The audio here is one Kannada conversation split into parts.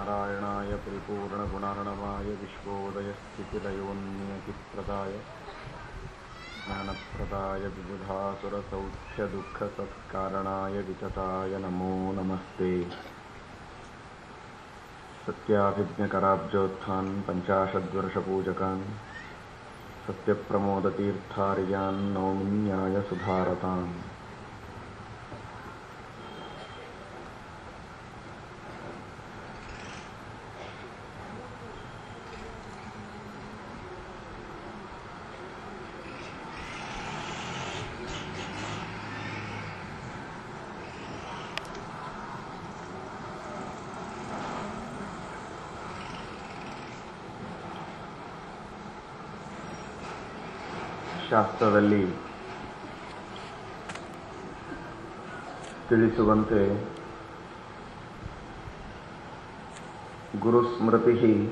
नारायणाय परिपूर्णगुणार्णवाय विश्वोदयस्थितिलयोन्नियतिप्रदाय ज्ञानप्रदाय विबुधासुरसौख्यदुःखसत्कारणाय वितताय नमो नमस्ते सत्याभिज्ञकराब्जोत्थान् पञ्चाशद्वर्षपूजकान् सत्यप्रमोदतीर्थार्यान् नौमिन्याय सुधारताम् ಶಾಸ್ತ್ರದಲ್ಲಿ ತಿಳಿಸುವಂತೆ ಗುರುಸ್ಮೃತಿ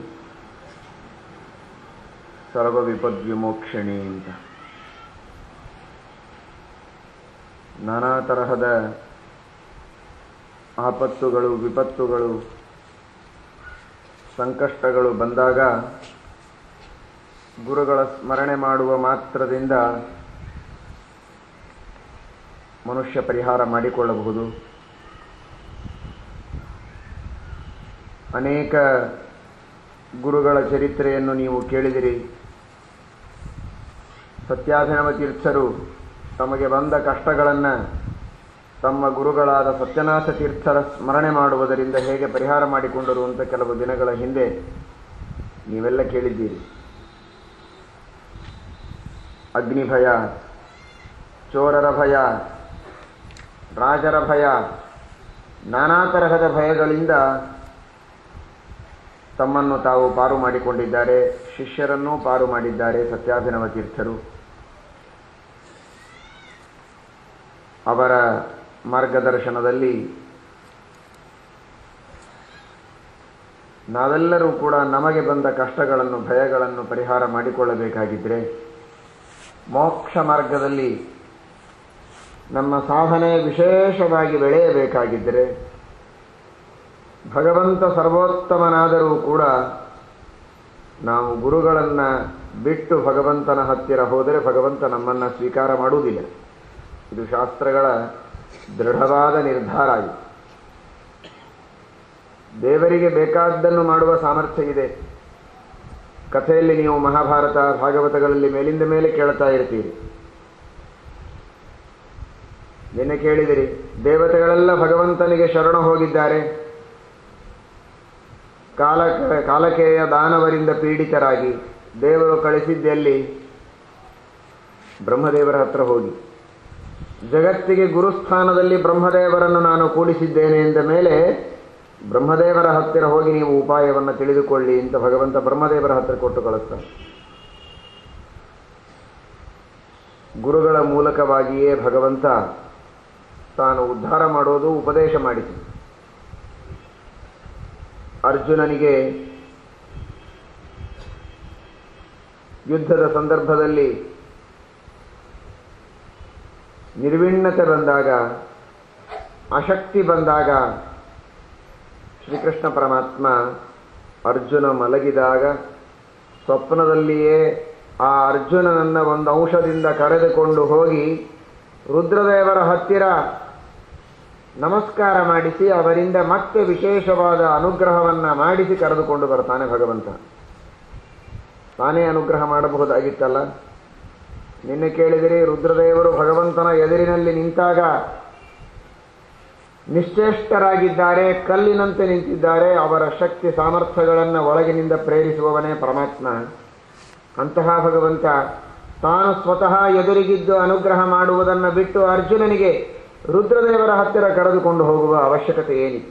ಸರ್ವವಿಪದ್ವಿಮೋಕ್ಷಣಿ ಅಂತ ನಾನಾ ತರಹದ ಆಪತ್ತುಗಳು ವಿಪತ್ತುಗಳು ಸಂಕಷ್ಟಗಳು ಬಂದಾಗ ಗುರುಗಳ ಸ್ಮರಣೆ ಮಾಡುವ ಮಾತ್ರದಿಂದ ಮನುಷ್ಯ ಪರಿಹಾರ ಮಾಡಿಕೊಳ್ಳಬಹುದು ಅನೇಕ ಗುರುಗಳ ಚರಿತ್ರೆಯನ್ನು ನೀವು ಕೇಳಿದಿರಿ ಸತ್ಯಾಭಿನವ ತೀರ್ಥರು ತಮಗೆ ಬಂದ ಕಷ್ಟಗಳನ್ನು ತಮ್ಮ ಗುರುಗಳಾದ ಸತ್ಯನಾಥ ತೀರ್ಥರ ಸ್ಮರಣೆ ಮಾಡುವುದರಿಂದ ಹೇಗೆ ಪರಿಹಾರ ಮಾಡಿಕೊಂಡರು ಅಂತ ಕೆಲವು ದಿನಗಳ ಹಿಂದೆ ನೀವೆಲ್ಲ ಕೇಳಿದ್ದೀರಿ ಅಗ್ನಿ ಭಯ ಚೋರರ ಭಯ ರಾಜರ ಭಯ ನಾನಾ ತರಹದ ಭಯಗಳಿಂದ ತಮ್ಮನ್ನು ತಾವು ಪಾರು ಮಾಡಿಕೊಂಡಿದ್ದಾರೆ ಶಿಷ್ಯರನ್ನೂ ಪಾರು ಮಾಡಿದ್ದಾರೆ ಸತ್ಯಾಭಿನವ ತೀರ್ಥರು ಅವರ ಮಾರ್ಗದರ್ಶನದಲ್ಲಿ ನಾವೆಲ್ಲರೂ ಕೂಡ ನಮಗೆ ಬಂದ ಕಷ್ಟಗಳನ್ನು ಭಯಗಳನ್ನು ಪರಿಹಾರ ಮಾಡಿಕೊಳ್ಳಬೇಕಾಗಿದ್ದರೆ ಮೋಕ್ಷ ಮಾರ್ಗದಲ್ಲಿ ನಮ್ಮ ಸಾಧನೆ ವಿಶೇಷವಾಗಿ ಬೆಳೆಯಬೇಕಾಗಿದ್ದರೆ ಭಗವಂತ ಸರ್ವೋತ್ತಮನಾದರೂ ಕೂಡ ನಾವು ಗುರುಗಳನ್ನು ಬಿಟ್ಟು ಭಗವಂತನ ಹತ್ತಿರ ಹೋದರೆ ಭಗವಂತ ನಮ್ಮನ್ನು ಸ್ವೀಕಾರ ಮಾಡುವುದಿಲ್ಲ ಇದು ಶಾಸ್ತ್ರಗಳ ದೃಢವಾದ ನಿರ್ಧಾರ ಇದು ದೇವರಿಗೆ ಬೇಕಾದ್ದನ್ನು ಮಾಡುವ ಸಾಮರ್ಥ್ಯ ಇದೆ ಕಥೆಯಲ್ಲಿ ನೀವು ಮಹಾಭಾರತ ಭಾಗವತಗಳಲ್ಲಿ ಮೇಲಿಂದ ಮೇಲೆ ಕೇಳ್ತಾ ಇರ್ತೀರಿ ನಿನ್ನೆ ಕೇಳಿದಿರಿ ದೇವತೆಗಳೆಲ್ಲ ಭಗವಂತನಿಗೆ ಶರಣ ಹೋಗಿದ್ದಾರೆ ಕಾಲ ಕಾಲಕೇಯ ದಾನವರಿಂದ ಪೀಡಿತರಾಗಿ ದೇವರು ಕಳಿಸಿದ್ದೆಲ್ಲಿ ಬ್ರಹ್ಮದೇವರ ಹತ್ರ ಹೋಗಿ ಜಗತ್ತಿಗೆ ಗುರುಸ್ಥಾನದಲ್ಲಿ ಬ್ರಹ್ಮದೇವರನ್ನು ನಾನು ಕೂಡಿಸಿದ್ದೇನೆ ಎಂದ ಮೇಲೆ ಬ್ರಹ್ಮದೇವರ ಹತ್ತಿರ ಹೋಗಿ ನೀವು ಉಪಾಯವನ್ನು ತಿಳಿದುಕೊಳ್ಳಿ ಅಂತ ಭಗವಂತ ಬ್ರಹ್ಮದೇವರ ಹತ್ತಿರ ಕೊಟ್ಟು ಕಳಿಸ್ತಾನೆ ಗುರುಗಳ ಮೂಲಕವಾಗಿಯೇ ಭಗವಂತ ತಾನು ಉದ್ಧಾರ ಮಾಡೋದು ಉಪದೇಶ ಮಾಡಿತು ಅರ್ಜುನನಿಗೆ ಯುದ್ಧದ ಸಂದರ್ಭದಲ್ಲಿ ನಿರ್ವಿಣ್ಣತೆ ಬಂದಾಗ ಅಶಕ್ತಿ ಬಂದಾಗ ಶ್ರೀಕೃಷ್ಣ ಪರಮಾತ್ಮ ಅರ್ಜುನ ಮಲಗಿದಾಗ ಸ್ವಪ್ನದಲ್ಲಿಯೇ ಆ ಅರ್ಜುನನನ್ನ ಒಂದು ಅಂಶದಿಂದ ಕರೆದುಕೊಂಡು ಹೋಗಿ ರುದ್ರದೇವರ ಹತ್ತಿರ ನಮಸ್ಕಾರ ಮಾಡಿಸಿ ಅವರಿಂದ ಮತ್ತೆ ವಿಶೇಷವಾದ ಅನುಗ್ರಹವನ್ನು ಮಾಡಿಸಿ ಕರೆದುಕೊಂಡು ಬರ್ತಾನೆ ಭಗವಂತ ತಾನೇ ಅನುಗ್ರಹ ಮಾಡಬಹುದಾಗಿತ್ತಲ್ಲ ನಿನ್ನೆ ಕೇಳಿದರೆ ರುದ್ರದೇವರು ಭಗವಂತನ ಎದುರಿನಲ್ಲಿ ನಿಂತಾಗ ನಿಶ್ಚೇಷ್ಟರಾಗಿದ್ದಾರೆ ಕಲ್ಲಿನಂತೆ ನಿಂತಿದ್ದಾರೆ ಅವರ ಶಕ್ತಿ ಸಾಮರ್ಥ್ಯಗಳನ್ನು ಒಳಗಿನಿಂದ ಪ್ರೇರಿಸುವವನೇ ಪರಮಾತ್ಮ ಅಂತಹ ಭಗವಂತ ತಾನು ಸ್ವತಃ ಎದುರಿಗಿದ್ದು ಅನುಗ್ರಹ ಮಾಡುವುದನ್ನು ಬಿಟ್ಟು ಅರ್ಜುನನಿಗೆ ರುದ್ರದೇವರ ಹತ್ತಿರ ಕರೆದುಕೊಂಡು ಹೋಗುವ ಅವಶ್ಯಕತೆ ಏನಿತ್ತು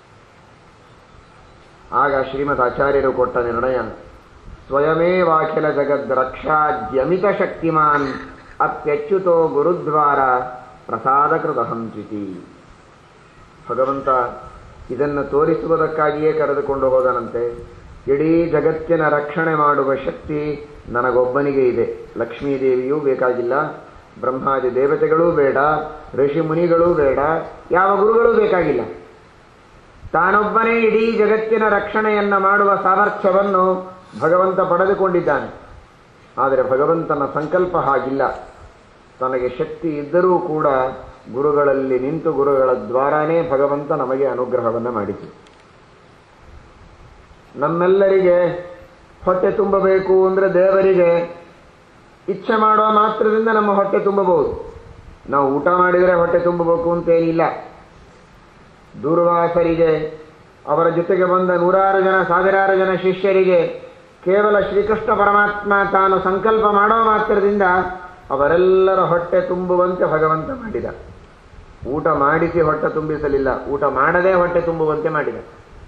ಆಗ ಶ್ರೀಮದ್ ಆಚಾರ್ಯರು ಕೊಟ್ಟ ನಿರ್ಣಯ ಸ್ವಯಮೇವಾಖಿಲ ಜಗದ್ ರಕ್ಷಾದ್ಯಮಿತ ಶಕ್ತಿಮಾನ್ ಅತ್ಯಚ್ಯುತೋ ಗುರುದ್ವಾರ ಪ್ರಸಾದಕೃತಹಂಚಿತಿ ಭಗವಂತ ಇದನ್ನು ತೋರಿಸುವುದಕ್ಕಾಗಿಯೇ ಕರೆದುಕೊಂಡು ಹೋದನಂತೆ ಇಡೀ ಜಗತ್ತಿನ ರಕ್ಷಣೆ ಮಾಡುವ ಶಕ್ತಿ ನನಗೊಬ್ಬನಿಗೆ ಇದೆ ಲಕ್ಷ್ಮೀದೇವಿಯೂ ಬೇಕಾಗಿಲ್ಲ ಬ್ರಹ್ಮಾದಿ ದೇವತೆಗಳೂ ಬೇಡ ಋಷಿ ಮುನಿಗಳೂ ಬೇಡ ಯಾವ ಗುರುಗಳೂ ಬೇಕಾಗಿಲ್ಲ ತಾನೊಬ್ಬನೇ ಇಡೀ ಜಗತ್ತಿನ ರಕ್ಷಣೆಯನ್ನ ಮಾಡುವ ಸಾಮರ್ಥ್ಯವನ್ನು ಭಗವಂತ ಪಡೆದುಕೊಂಡಿದ್ದಾನೆ ಆದರೆ ಭಗವಂತನ ಸಂಕಲ್ಪ ಹಾಗಿಲ್ಲ ತನಗೆ ಶಕ್ತಿ ಇದ್ದರೂ ಕೂಡ ಗುರುಗಳಲ್ಲಿ ನಿಂತು ಗುರುಗಳ ದ್ವಾರಾನೇ ಭಗವಂತ ನಮಗೆ ಅನುಗ್ರಹವನ್ನು ಮಾಡಿತು ನಮ್ಮೆಲ್ಲರಿಗೆ ಹೊಟ್ಟೆ ತುಂಬಬೇಕು ಅಂದ್ರೆ ದೇವರಿಗೆ ಇಚ್ಛೆ ಮಾಡುವ ಮಾತ್ರದಿಂದ ನಮ್ಮ ಹೊಟ್ಟೆ ತುಂಬಬಹುದು ನಾವು ಊಟ ಮಾಡಿದರೆ ಹೊಟ್ಟೆ ತುಂಬಬೇಕು ಅಂತೇನಿಲ್ಲ ದೂರ್ವಾಸರಿಗೆ ಅವರ ಜೊತೆಗೆ ಬಂದ ನೂರಾರು ಜನ ಸಾವಿರಾರು ಜನ ಶಿಷ್ಯರಿಗೆ ಕೇವಲ ಶ್ರೀಕೃಷ್ಣ ಪರಮಾತ್ಮ ತಾನು ಸಂಕಲ್ಪ ಮಾಡೋ ಮಾತ್ರದಿಂದ ಅವರೆಲ್ಲರ ಹೊಟ್ಟೆ ತುಂಬುವಂತೆ ಭಗವಂತ ಮಾಡಿದ ಊಟ ಮಾಡಿಸಿ ಹೊಟ್ಟೆ ತುಂಬಿಸಲಿಲ್ಲ ಊಟ ಮಾಡದೇ ಹೊಟ್ಟೆ ತುಂಬುವಂತೆ ಮಾಡಿದ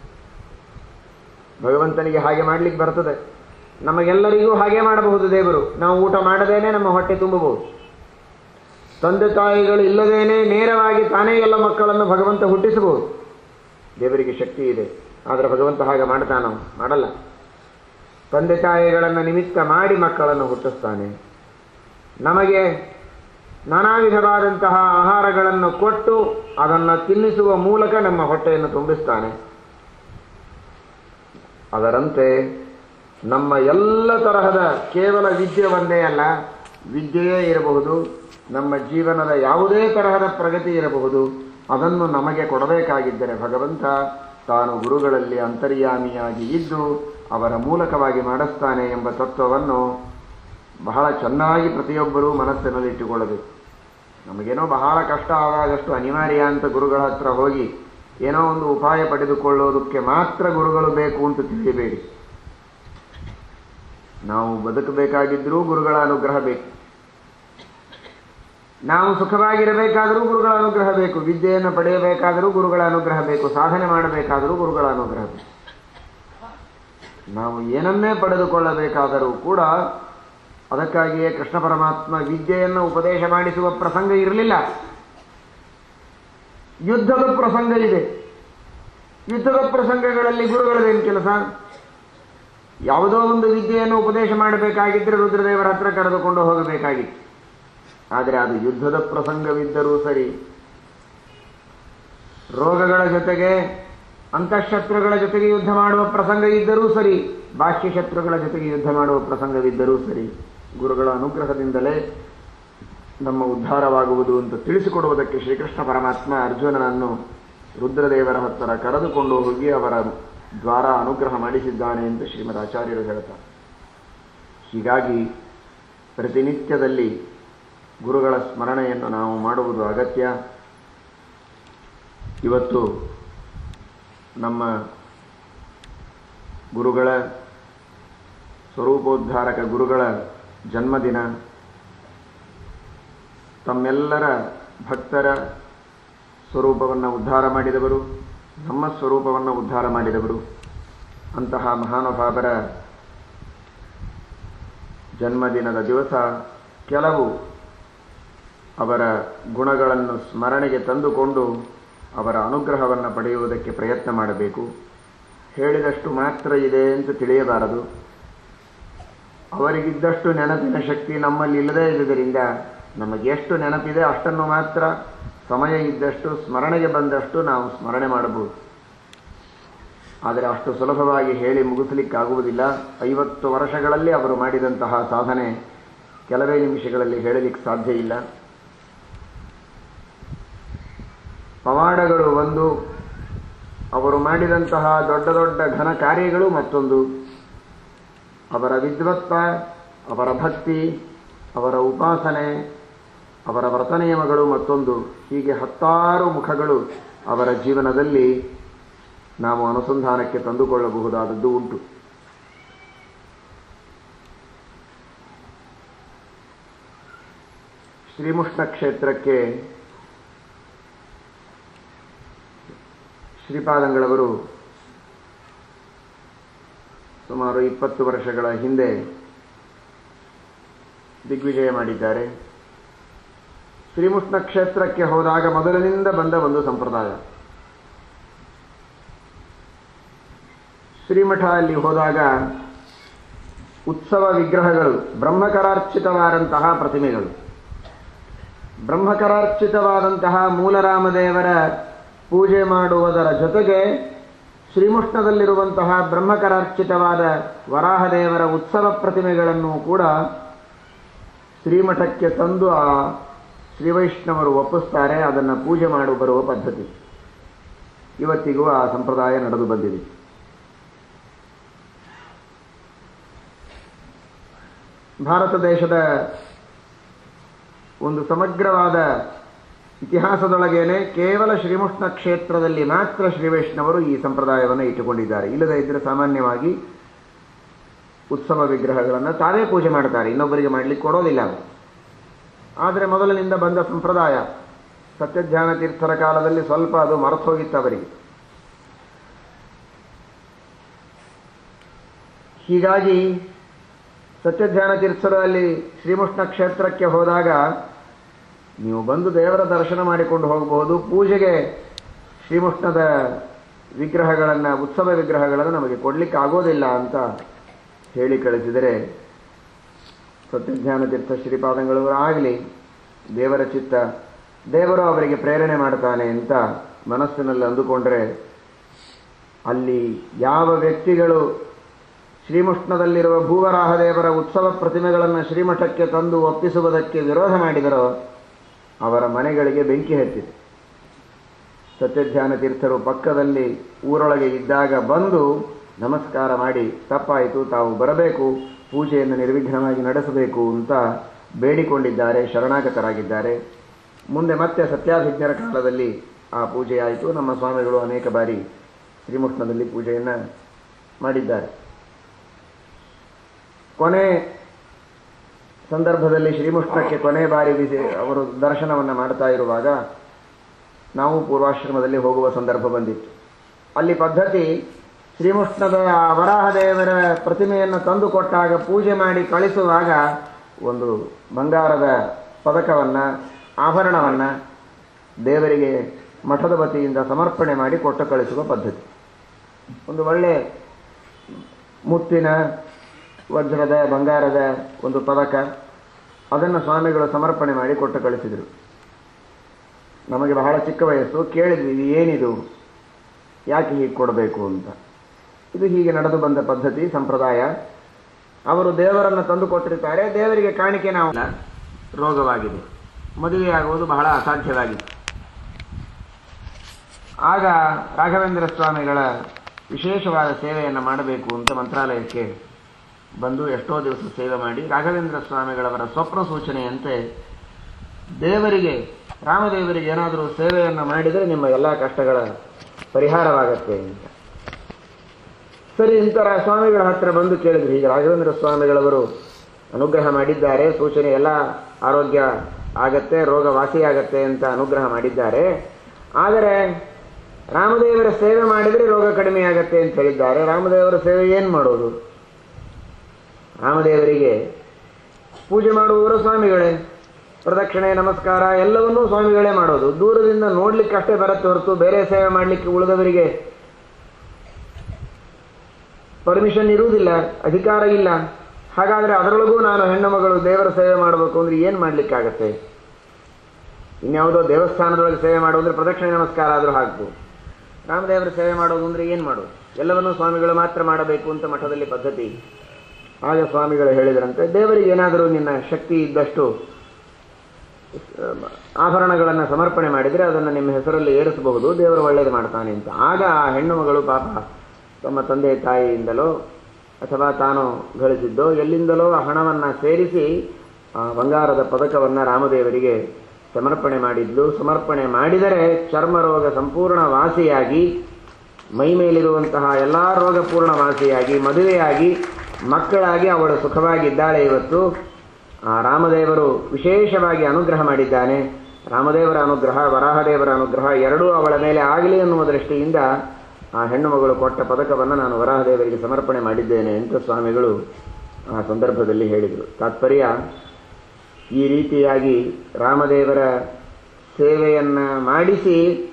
ಭಗವಂತನಿಗೆ ಹಾಗೆ ಮಾಡ್ಲಿಕ್ಕೆ ಬರ್ತದೆ ನಮಗೆಲ್ಲರಿಗೂ ಹಾಗೆ ಮಾಡಬಹುದು ದೇವರು ನಾವು ಊಟ ಮಾಡದೇನೆ ನಮ್ಮ ಹೊಟ್ಟೆ ತುಂಬಬಹುದು ತಂದೆ ತಾಯಿಗಳು ಇಲ್ಲದೇನೆ ನೇರವಾಗಿ ತಾನೇ ಎಲ್ಲ ಮಕ್ಕಳನ್ನು ಭಗವಂತ ಹುಟ್ಟಿಸಬಹುದು ದೇವರಿಗೆ ಶಕ್ತಿ ಇದೆ ಆದರೆ ಭಗವಂತ ಹಾಗೆ ಮಾಡ್ತಾನೋ ಮಾಡಲ್ಲ ತಂದೆ ತಾಯಿಗಳನ್ನು ನಿಮಿತ್ತ ಮಾಡಿ ಮಕ್ಕಳನ್ನು ಹುಟ್ಟಿಸ್ತಾನೆ ನಮಗೆ ನಾನಾ ವಿಧವಾದಂತಹ ಆಹಾರಗಳನ್ನು ಕೊಟ್ಟು ಅದನ್ನು ತಿನ್ನಿಸುವ ಮೂಲಕ ನಮ್ಮ ಹೊಟ್ಟೆಯನ್ನು ತುಂಬಿಸ್ತಾನೆ ಅದರಂತೆ ನಮ್ಮ ಎಲ್ಲ ತರಹದ ಕೇವಲ ವಿದ್ಯೆ ಒಂದೇ ಅಲ್ಲ ವಿದ್ಯೆಯೇ ಇರಬಹುದು ನಮ್ಮ ಜೀವನದ ಯಾವುದೇ ತರಹದ ಪ್ರಗತಿ ಇರಬಹುದು ಅದನ್ನು ನಮಗೆ ಕೊಡಬೇಕಾಗಿದ್ದರೆ ಭಗವಂತ ತಾನು ಗುರುಗಳಲ್ಲಿ ಅಂತರ್ಯಾಮಿಯಾಗಿ ಇದ್ದು ಅವರ ಮೂಲಕವಾಗಿ ಮಾಡಿಸ್ತಾನೆ ಎಂಬ ತತ್ವವನ್ನು ಬಹಳ ಚೆನ್ನಾಗಿ ಪ್ರತಿಯೊಬ್ಬರೂ ಮನಸ್ಸಿನಲ್ಲಿ ಇಟ್ಟುಕೊಳ್ಳಬೇಕು ನಮಗೇನೋ ಬಹಳ ಕಷ್ಟ ಆದಾಗಷ್ಟು ಅನಿವಾರ್ಯ ಅಂತ ಗುರುಗಳ ಹತ್ರ ಹೋಗಿ ಏನೋ ಒಂದು ಉಪಾಯ ಪಡೆದುಕೊಳ್ಳೋದಕ್ಕೆ ಮಾತ್ರ ಗುರುಗಳು ಬೇಕು ಅಂತ ತಿಳಿಯಬೇಡಿ ನಾವು ಬದುಕಬೇಕಾಗಿದ್ದರೂ ಗುರುಗಳ ಅನುಗ್ರಹ ಬೇಕು ನಾವು ಸುಖವಾಗಿರಬೇಕಾದರೂ ಗುರುಗಳ ಅನುಗ್ರಹ ಬೇಕು ವಿದ್ಯೆಯನ್ನು ಪಡೆಯಬೇಕಾದರೂ ಗುರುಗಳ ಅನುಗ್ರಹ ಬೇಕು ಸಾಧನೆ ಮಾಡಬೇಕಾದರೂ ಗುರುಗಳ ಅನುಗ್ರಹ ಬೇಕು ನಾವು ಏನನ್ನೇ ಪಡೆದುಕೊಳ್ಳಬೇಕಾದರೂ ಕೂಡ ಅದಕ್ಕಾಗಿಯೇ ಕೃಷ್ಣ ಪರಮಾತ್ಮ ವಿದ್ಯೆಯನ್ನು ಉಪದೇಶ ಮಾಡಿಸುವ ಪ್ರಸಂಗ ಇರಲಿಲ್ಲ ಯುದ್ಧದ ಪ್ರಸಂಗ ಇದೆ ಯುದ್ಧದ ಪ್ರಸಂಗಗಳಲ್ಲಿ ಗುರುಗಳದೇನು ಕೆಲಸ ಯಾವುದೋ ಒಂದು ವಿದ್ಯೆಯನ್ನು ಉಪದೇಶ ಮಾಡಬೇಕಾಗಿದ್ದರೆ ರುದ್ರದೇವರ ಹತ್ರ ಕರೆದುಕೊಂಡು ಹೋಗಬೇಕಾಗಿತ್ತು ಆದರೆ ಅದು ಯುದ್ಧದ ಪ್ರಸಂಗವಿದ್ದರೂ ಸರಿ ರೋಗಗಳ ಜೊತೆಗೆ ಅಂತಃಶತ್ರುಗಳ ಜೊತೆಗೆ ಯುದ್ಧ ಮಾಡುವ ಪ್ರಸಂಗ ಇದ್ದರೂ ಸರಿ ಬಾಹ್ಯ ಶತ್ರುಗಳ ಜೊತೆಗೆ ಯುದ್ಧ ಮಾಡುವ ಪ್ರಸಂಗವಿದ್ದರೂ ಸರಿ ಗುರುಗಳ ಅನುಗ್ರಹದಿಂದಲೇ ನಮ್ಮ ಉದ್ಧಾರವಾಗುವುದು ಅಂತ ತಿಳಿಸಿಕೊಡುವುದಕ್ಕೆ ಶ್ರೀಕೃಷ್ಣ ಪರಮಾತ್ಮ ಅರ್ಜುನನನ್ನು ರುದ್ರದೇವರ ಹತ್ತಿರ ಕರೆದುಕೊಂಡು ಹೋಗಿ ಅವರ ದ್ವಾರ ಅನುಗ್ರಹ ಮಾಡಿಸಿದ್ದಾನೆ ಎಂದು ಶ್ರೀಮದ್ ಆಚಾರ್ಯರು ಹೇಳ್ತಾರೆ ಹೀಗಾಗಿ ಪ್ರತಿನಿತ್ಯದಲ್ಲಿ ಗುರುಗಳ ಸ್ಮರಣೆಯನ್ನು ನಾವು ಮಾಡುವುದು ಅಗತ್ಯ ಇವತ್ತು ನಮ್ಮ ಗುರುಗಳ ಸ್ವರೂಪೋದ್ಧಾರಕ ಗುರುಗಳ ಜನ್ಮದಿನ ತಮ್ಮೆಲ್ಲರ ಭಕ್ತರ ಸ್ವರೂಪವನ್ನು ಉದ್ಧಾರ ಮಾಡಿದವರು ನಮ್ಮ ಸ್ವರೂಪವನ್ನು ಉದ್ಧಾರ ಮಾಡಿದವರು ಅಂತಹ ಮಹಾನುಭಾವರ ಜನ್ಮದಿನದ ದಿವಸ ಕೆಲವು ಅವರ ಗುಣಗಳನ್ನು ಸ್ಮರಣೆಗೆ ತಂದುಕೊಂಡು ಅವರ ಅನುಗ್ರಹವನ್ನು ಪಡೆಯುವುದಕ್ಕೆ ಪ್ರಯತ್ನ ಮಾಡಬೇಕು ಹೇಳಿದಷ್ಟು ಮಾತ್ರ ಇದೆ ಅಂತ ತಿಳಿಯಬಾರದು ಅವರಿಗಿದ್ದಷ್ಟು ನೆನಪಿನ ಶಕ್ತಿ ನಮ್ಮಲ್ಲಿ ಇಲ್ಲದೇ ಇರುವುದರಿಂದ ನಮಗೆ ಎಷ್ಟು ನೆನಪಿದೆ ಅಷ್ಟನ್ನು ಮಾತ್ರ ಸಮಯ ಇದ್ದಷ್ಟು ಸ್ಮರಣೆಗೆ ಬಂದಷ್ಟು ನಾವು ಸ್ಮರಣೆ ಮಾಡಬಹುದು ಆದರೆ ಅಷ್ಟು ಸುಲಭವಾಗಿ ಹೇಳಿ ಮುಗಿಸಲಿಕ್ಕಾಗುವುದಿಲ್ಲ ಐವತ್ತು ವರ್ಷಗಳಲ್ಲಿ ಅವರು ಮಾಡಿದಂತಹ ಸಾಧನೆ ಕೆಲವೇ ನಿಮಿಷಗಳಲ್ಲಿ ಹೇಳಲಿಕ್ಕೆ ಸಾಧ್ಯ ಇಲ್ಲ ಪವಾಡಗಳು ಒಂದು ಅವರು ಮಾಡಿದಂತಹ ದೊಡ್ಡ ದೊಡ್ಡ ಘನ ಕಾರ್ಯಗಳು ಮತ್ತೊಂದು ಅವರ ವಿದ್ವತ್ವ ಅವರ ಭಕ್ತಿ ಅವರ ಉಪಾಸನೆ ಅವರ ವ್ರತ ನಿಯಮಗಳು ಮತ್ತೊಂದು ಹೀಗೆ ಹತ್ತಾರು ಮುಖಗಳು ಅವರ ಜೀವನದಲ್ಲಿ ನಾವು ಅನುಸಂಧಾನಕ್ಕೆ ತಂದುಕೊಳ್ಳಬಹುದಾದದ್ದು ಉಂಟು ಶ್ರೀಮುಷ್ಣ ಕ್ಷೇತ್ರಕ್ಕೆ ಶ್ರೀಪಾದಂಗಳವರು ಸುಮಾರು ಇಪ್ಪತ್ತು ವರ್ಷಗಳ ಹಿಂದೆ ದಿಗ್ವಿಜಯ ಮಾಡಿದ್ದಾರೆ ಶ್ರೀಮುಷ್ಣ ಕ್ಷೇತ್ರಕ್ಕೆ ಹೋದಾಗ ಮೊದಲಿನಿಂದ ಬಂದ ಒಂದು ಸಂಪ್ರದಾಯ ಶ್ರೀಮಠ ಅಲ್ಲಿ ಹೋದಾಗ ಉತ್ಸವ ವಿಗ್ರಹಗಳು ಬ್ರಹ್ಮಕರಾರ್ಚಿತವಾದಂತಹ ಪ್ರತಿಮೆಗಳು ಬ್ರಹ್ಮಕರಾರ್ಚಿತವಾದಂತಹ ಮೂಲರಾಮದೇವರ ಪೂಜೆ ಮಾಡುವುದರ ಜೊತೆಗೆ ಶ್ರೀಮುಷ್ಣದಲ್ಲಿರುವಂತಹ ಬ್ರಹ್ಮಕರಾರ್ಚಿತವಾದ ವರಾಹದೇವರ ಉತ್ಸವ ಪ್ರತಿಮೆಗಳನ್ನು ಕೂಡ ಶ್ರೀಮಠಕ್ಕೆ ತಂದು ಆ ಶ್ರೀವೈಷ್ಣವರು ಒಪ್ಪಿಸ್ತಾರೆ ಅದನ್ನು ಪೂಜೆ ಮಾಡು ಬರುವ ಪದ್ಧತಿ ಇವತ್ತಿಗೂ ಆ ಸಂಪ್ರದಾಯ ನಡೆದು ಬಂದಿದೆ ಭಾರತ ದೇಶದ ಒಂದು ಸಮಗ್ರವಾದ ಇತಿಹಾಸದೊಳಗೇನೆ ಕೇವಲ ಶ್ರೀಮುಷ್ಣ ಕ್ಷೇತ್ರದಲ್ಲಿ ಮಾತ್ರ ಶ್ರೀವೈಷ್ಣವರು ಈ ಸಂಪ್ರದಾಯವನ್ನು ಇಟ್ಟುಕೊಂಡಿದ್ದಾರೆ ಇಲ್ಲದೇ ಇದ್ದರೆ ಸಾಮಾನ್ಯವಾಗಿ ಉತ್ಸವ ವಿಗ್ರಹಗಳನ್ನು ತಾವೇ ಪೂಜೆ ಮಾಡ್ತಾರೆ ಇನ್ನೊಬ್ಬರಿಗೆ ಮಾಡಲಿಕ್ಕೆ ಕೊಡೋದಿಲ್ಲ ಆದರೆ ಮೊದಲಿನಿಂದ ಬಂದ ಸಂಪ್ರದಾಯ ಸತ್ಯಧ್ಯಾನ ತೀರ್ಥರ ಕಾಲದಲ್ಲಿ ಸ್ವಲ್ಪ ಅದು ಮರೆತು ಹೋಗಿತ್ತು ಅವರಿಗೆ ಹೀಗಾಗಿ ಸತ್ಯಧ್ಯಾನ ತೀರ್ಥರಲ್ಲಿ ಶ್ರೀಮುಷ್ಣ ಕ್ಷೇತ್ರಕ್ಕೆ ಹೋದಾಗ ನೀವು ಬಂದು ದೇವರ ದರ್ಶನ ಮಾಡಿಕೊಂಡು ಹೋಗಬಹುದು ಪೂಜೆಗೆ ಶ್ರೀಮುಷ್ಣದ ವಿಗ್ರಹಗಳನ್ನು ಉತ್ಸವ ವಿಗ್ರಹಗಳನ್ನು ನಮಗೆ ಕೊಡಲಿಕ್ಕೆ ಆಗೋದಿಲ್ಲ ಅಂತ ಹೇಳಿ ಕಳಿಸಿದರೆ ಸತ್ಯಜ್ಞಾನ ತೀರ್ಥ ಶ್ರೀಪಾದಂಗಳವರು ಆಗಲಿ ದೇವರ ಚಿತ್ತ ದೇವರು ಅವರಿಗೆ ಪ್ರೇರಣೆ ಮಾಡ್ತಾನೆ ಅಂತ ಮನಸ್ಸಿನಲ್ಲಿ ಅಂದುಕೊಂಡ್ರೆ ಅಲ್ಲಿ ಯಾವ ವ್ಯಕ್ತಿಗಳು ಶ್ರೀಮುಷ್ಣದಲ್ಲಿರುವ ಭೂವರಾಹ ದೇವರ ಉತ್ಸವ ಪ್ರತಿಮೆಗಳನ್ನು ಶ್ರೀಮಠಕ್ಕೆ ತಂದು ಒಪ್ಪಿಸುವುದಕ್ಕೆ ವಿರೋಧ ಮಾಡಿದರೋ ಅವರ ಮನೆಗಳಿಗೆ ಬೆಂಕಿ ಹತ್ತಿದೆ ಸತ್ಯಧ್ಯಾನ ತೀರ್ಥರು ಪಕ್ಕದಲ್ಲಿ ಊರೊಳಗೆ ಇದ್ದಾಗ ಬಂದು ನಮಸ್ಕಾರ ಮಾಡಿ ತಪ್ಪಾಯಿತು ತಾವು ಬರಬೇಕು ಪೂಜೆಯನ್ನು ನಿರ್ವಿಘ್ನವಾಗಿ ನಡೆಸಬೇಕು ಅಂತ ಬೇಡಿಕೊಂಡಿದ್ದಾರೆ ಶರಣಾಗತರಾಗಿದ್ದಾರೆ ಮುಂದೆ ಮತ್ತೆ ಸತ್ಯಾಭಿಜ್ಞರ ಕಾಲದಲ್ಲಿ ಆ ಪೂಜೆಯಾಯಿತು ನಮ್ಮ ಸ್ವಾಮಿಗಳು ಅನೇಕ ಬಾರಿ ಶ್ರೀಮುಷ್ಣದಲ್ಲಿ ಪೂಜೆಯನ್ನು ಮಾಡಿದ್ದಾರೆ ಕೊನೆ ಸಂದರ್ಭದಲ್ಲಿ ಶ್ರೀಮುಷ್ಣಕ್ಕೆ ಕೊನೆ ಬಾರಿ ವಿಸಿ ಅವರು ದರ್ಶನವನ್ನು ಮಾಡ್ತಾ ಇರುವಾಗ ನಾವು ಪೂರ್ವಾಶ್ರಮದಲ್ಲಿ ಹೋಗುವ ಸಂದರ್ಭ ಬಂದಿತ್ತು ಅಲ್ಲಿ ಪದ್ಧತಿ ಶ್ರೀಮುಷ್ಣದ ವರಾಹದೇವರ ಪ್ರತಿಮೆಯನ್ನು ತಂದು ಕೊಟ್ಟಾಗ ಪೂಜೆ ಮಾಡಿ ಕಳಿಸುವಾಗ ಒಂದು ಬಂಗಾರದ ಪದಕವನ್ನು ಆಭರಣವನ್ನು ದೇವರಿಗೆ ಮಠದ ವತಿಯಿಂದ ಸಮರ್ಪಣೆ ಮಾಡಿ ಕೊಟ್ಟು ಕಳಿಸುವ ಪದ್ಧತಿ ಒಂದು ಒಳ್ಳೆ ಮುತ್ತಿನ ವಜ್ರದ ಬಂಗಾರದ ಒಂದು ಪದಕ ಅದನ್ನು ಸ್ವಾಮಿಗಳು ಸಮರ್ಪಣೆ ಮಾಡಿ ಕೊಟ್ಟು ಕಳಿಸಿದರು ನಮಗೆ ಬಹಳ ಚಿಕ್ಕ ವಯಸ್ಸು ಕೇಳಿದ್ವಿ ಇದು ಏನಿದು ಯಾಕೆ ಹೀಗೆ ಕೊಡಬೇಕು ಅಂತ ಇದು ಹೀಗೆ ನಡೆದು ಬಂದ ಪದ್ಧತಿ ಸಂಪ್ರದಾಯ ಅವರು ದೇವರನ್ನು ತಂದು ಕೊಟ್ಟಿರ್ತಾರೆ ದೇವರಿಗೆ ಕಾಣಿಕೆ ನಾವು ರೋಗವಾಗಿದೆ ಮದುವೆಯಾಗುವುದು ಬಹಳ ಅಸಾಧ್ಯವಾಗಿದೆ ಆಗ ರಾಘವೇಂದ್ರ ಸ್ವಾಮಿಗಳ ವಿಶೇಷವಾದ ಸೇವೆಯನ್ನು ಮಾಡಬೇಕು ಅಂತ ಮಂತ್ರಾಲಯಕ್ಕೆ ಬಂದು ಎಷ್ಟೋ ದಿವಸ ಸೇವೆ ಮಾಡಿ ರಾಘವೇಂದ್ರ ಸ್ವಾಮಿಗಳವರ ಸ್ವಪ್ನ ಸೂಚನೆಯಂತೆ ದೇವರಿಗೆ ರಾಮದೇವರಿಗೆ ಏನಾದರೂ ಸೇವೆಯನ್ನು ಮಾಡಿದರೆ ನಿಮ್ಮ ಎಲ್ಲ ಕಷ್ಟಗಳ ಪರಿಹಾರವಾಗತ್ತೆ ಅಂತ ಸರಿ ಇಂತರ ಸ್ವಾಮಿಗಳ ಹತ್ರ ಬಂದು ಕೇಳಿದ್ರು ಹೀಗೆ ರಾಘವೇಂದ್ರ ಸ್ವಾಮಿಗಳವರು ಅನುಗ್ರಹ ಮಾಡಿದ್ದಾರೆ ಸೂಚನೆ ಎಲ್ಲ ಆರೋಗ್ಯ ಆಗತ್ತೆ ರೋಗ ವಾಸಿಯಾಗತ್ತೆ ಅಂತ ಅನುಗ್ರಹ ಮಾಡಿದ್ದಾರೆ ಆದರೆ ರಾಮದೇವರ ಸೇವೆ ಮಾಡಿದರೆ ರೋಗ ಕಡಿಮೆ ಆಗತ್ತೆ ಅಂತ ಹೇಳಿದ್ದಾರೆ ರಾಮದೇವರ ಸೇವೆ ಏನು ಮಾಡೋದು ರಾಮದೇವರಿಗೆ ಪೂಜೆ ಮಾಡುವವರು ಸ್ವಾಮಿಗಳೇ ಪ್ರದಕ್ಷಿಣೆ ನಮಸ್ಕಾರ ಎಲ್ಲವನ್ನೂ ಸ್ವಾಮಿಗಳೇ ಮಾಡೋದು ದೂರದಿಂದ ನೋಡ್ಲಿಕ್ಕೆ ಅಷ್ಟೇ ಬರುತ್ತೆ ಹೊರತು ಬೇರೆ ಸೇವೆ ಮಾಡಲಿಕ್ಕೆ ಉಳಿದವರಿಗೆ ಪರ್ಮಿಷನ್ ಇರುವುದಿಲ್ಲ ಅಧಿಕಾರ ಇಲ್ಲ ಹಾಗಾದ್ರೆ ಅದರೊಳಗೂ ನಾನು ಹೆಣ್ಣು ಮಗಳು ದೇವರ ಸೇವೆ ಮಾಡಬೇಕು ಅಂದ್ರೆ ಏನು ಮಾಡ್ಲಿಕ್ಕಾಗತ್ತೆ ಇನ್ಯಾವುದೋ ದೇವಸ್ಥಾನದೊಳಗೆ ಸೇವೆ ಮಾಡೋದ್ರೆ ಪ್ರದಕ್ಷಿಣೆ ನಮಸ್ಕಾರ ಆದರೂ ಹಾಕ್ಬೋದು ರಾಮದೇವರ ಸೇವೆ ಮಾಡೋದು ಅಂದ್ರೆ ಏನು ಮಾಡೋದು ಎಲ್ಲವನ್ನೂ ಸ್ವಾಮಿಗಳು ಮಾತ್ರ ಮಾಡಬೇಕು ಅಂತ ಮಠದಲ್ಲಿ ಪದ್ಧತಿ ಆಗ ಸ್ವಾಮಿಗಳು ಹೇಳಿದ್ರಂತೆ ದೇವರಿಗೆ ಏನಾದರೂ ನಿನ್ನ ಶಕ್ತಿ ಇದ್ದಷ್ಟು ಆಭರಣಗಳನ್ನು ಸಮರ್ಪಣೆ ಮಾಡಿದರೆ ಅದನ್ನು ನಿಮ್ಮ ಹೆಸರಲ್ಲಿ ಏರಿಸಬಹುದು ದೇವರು ಒಳ್ಳೇದು ಮಾಡ್ತಾನೆ ಅಂತ ಆಗ ಆ ಹೆಣ್ಣು ಮಗಳು ಪಾಪ ತಮ್ಮ ತಂದೆ ತಾಯಿಯಿಂದಲೋ ಅಥವಾ ತಾನು ಗಳಿಸಿದ್ದೋ ಎಲ್ಲಿಂದಲೋ ಆ ಹಣವನ್ನು ಸೇರಿಸಿ ಆ ಬಂಗಾರದ ಪದಕವನ್ನು ರಾಮದೇವರಿಗೆ ಸಮರ್ಪಣೆ ಮಾಡಿದ್ಲು ಸಮರ್ಪಣೆ ಮಾಡಿದರೆ ಚರ್ಮ ರೋಗ ಸಂಪೂರ್ಣ ವಾಸಿಯಾಗಿ ಮೈ ಮೇಲಿರುವಂತಹ ಎಲ್ಲ ರೋಗ ಪೂರ್ಣ ವಾಸಿಯಾಗಿ ಮದುವೆಯಾಗಿ ಮಕ್ಕಳಾಗಿ ಅವಳು ಸುಖವಾಗಿದ್ದಾಳೆ ಇವತ್ತು ಆ ರಾಮದೇವರು ವಿಶೇಷವಾಗಿ ಅನುಗ್ರಹ ಮಾಡಿದ್ದಾನೆ ರಾಮದೇವರ ಅನುಗ್ರಹ ವರಾಹದೇವರ ಅನುಗ್ರಹ ಎರಡೂ ಅವಳ ಮೇಲೆ ಆಗಲಿ ಎನ್ನುವ ದೃಷ್ಟಿಯಿಂದ ಆ ಹೆಣ್ಣು ಮಗಳು ಕೊಟ್ಟ ಪದಕವನ್ನು ನಾನು ವರಾಹದೇವರಿಗೆ ಸಮರ್ಪಣೆ ಮಾಡಿದ್ದೇನೆ ಅಂತ ಸ್ವಾಮಿಗಳು ಆ ಸಂದರ್ಭದಲ್ಲಿ ಹೇಳಿದರು ತಾತ್ಪರ್ಯ ಈ ರೀತಿಯಾಗಿ ರಾಮದೇವರ ಸೇವೆಯನ್ನು ಮಾಡಿಸಿ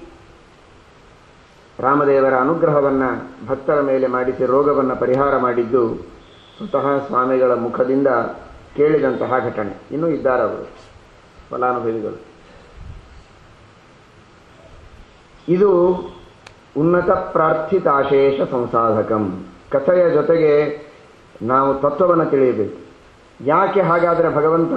ರಾಮದೇವರ ಅನುಗ್ರಹವನ್ನು ಭಕ್ತರ ಮೇಲೆ ಮಾಡಿಸಿ ರೋಗವನ್ನು ಪರಿಹಾರ ಮಾಡಿದ್ದು ಸ್ವತಃ ಸ್ವಾಮಿಗಳ ಮುಖದಿಂದ ಕೇಳಿದಂತಹ ಘಟನೆ ಇನ್ನೂ ಇದ್ದಾರೆ ಅವರು ಫಲಾನುಭವಿಗಳು ಇದು ಉನ್ನತ ಪ್ರಾರ್ಥಿತಾಶೇಷ ಸಂಸಾಧಕಂ ಕಥೆಯ ಜೊತೆಗೆ ನಾವು ತತ್ವವನ್ನು ತಿಳಿಯಬೇಕು ಯಾಕೆ ಹಾಗಾದರೆ ಭಗವಂತ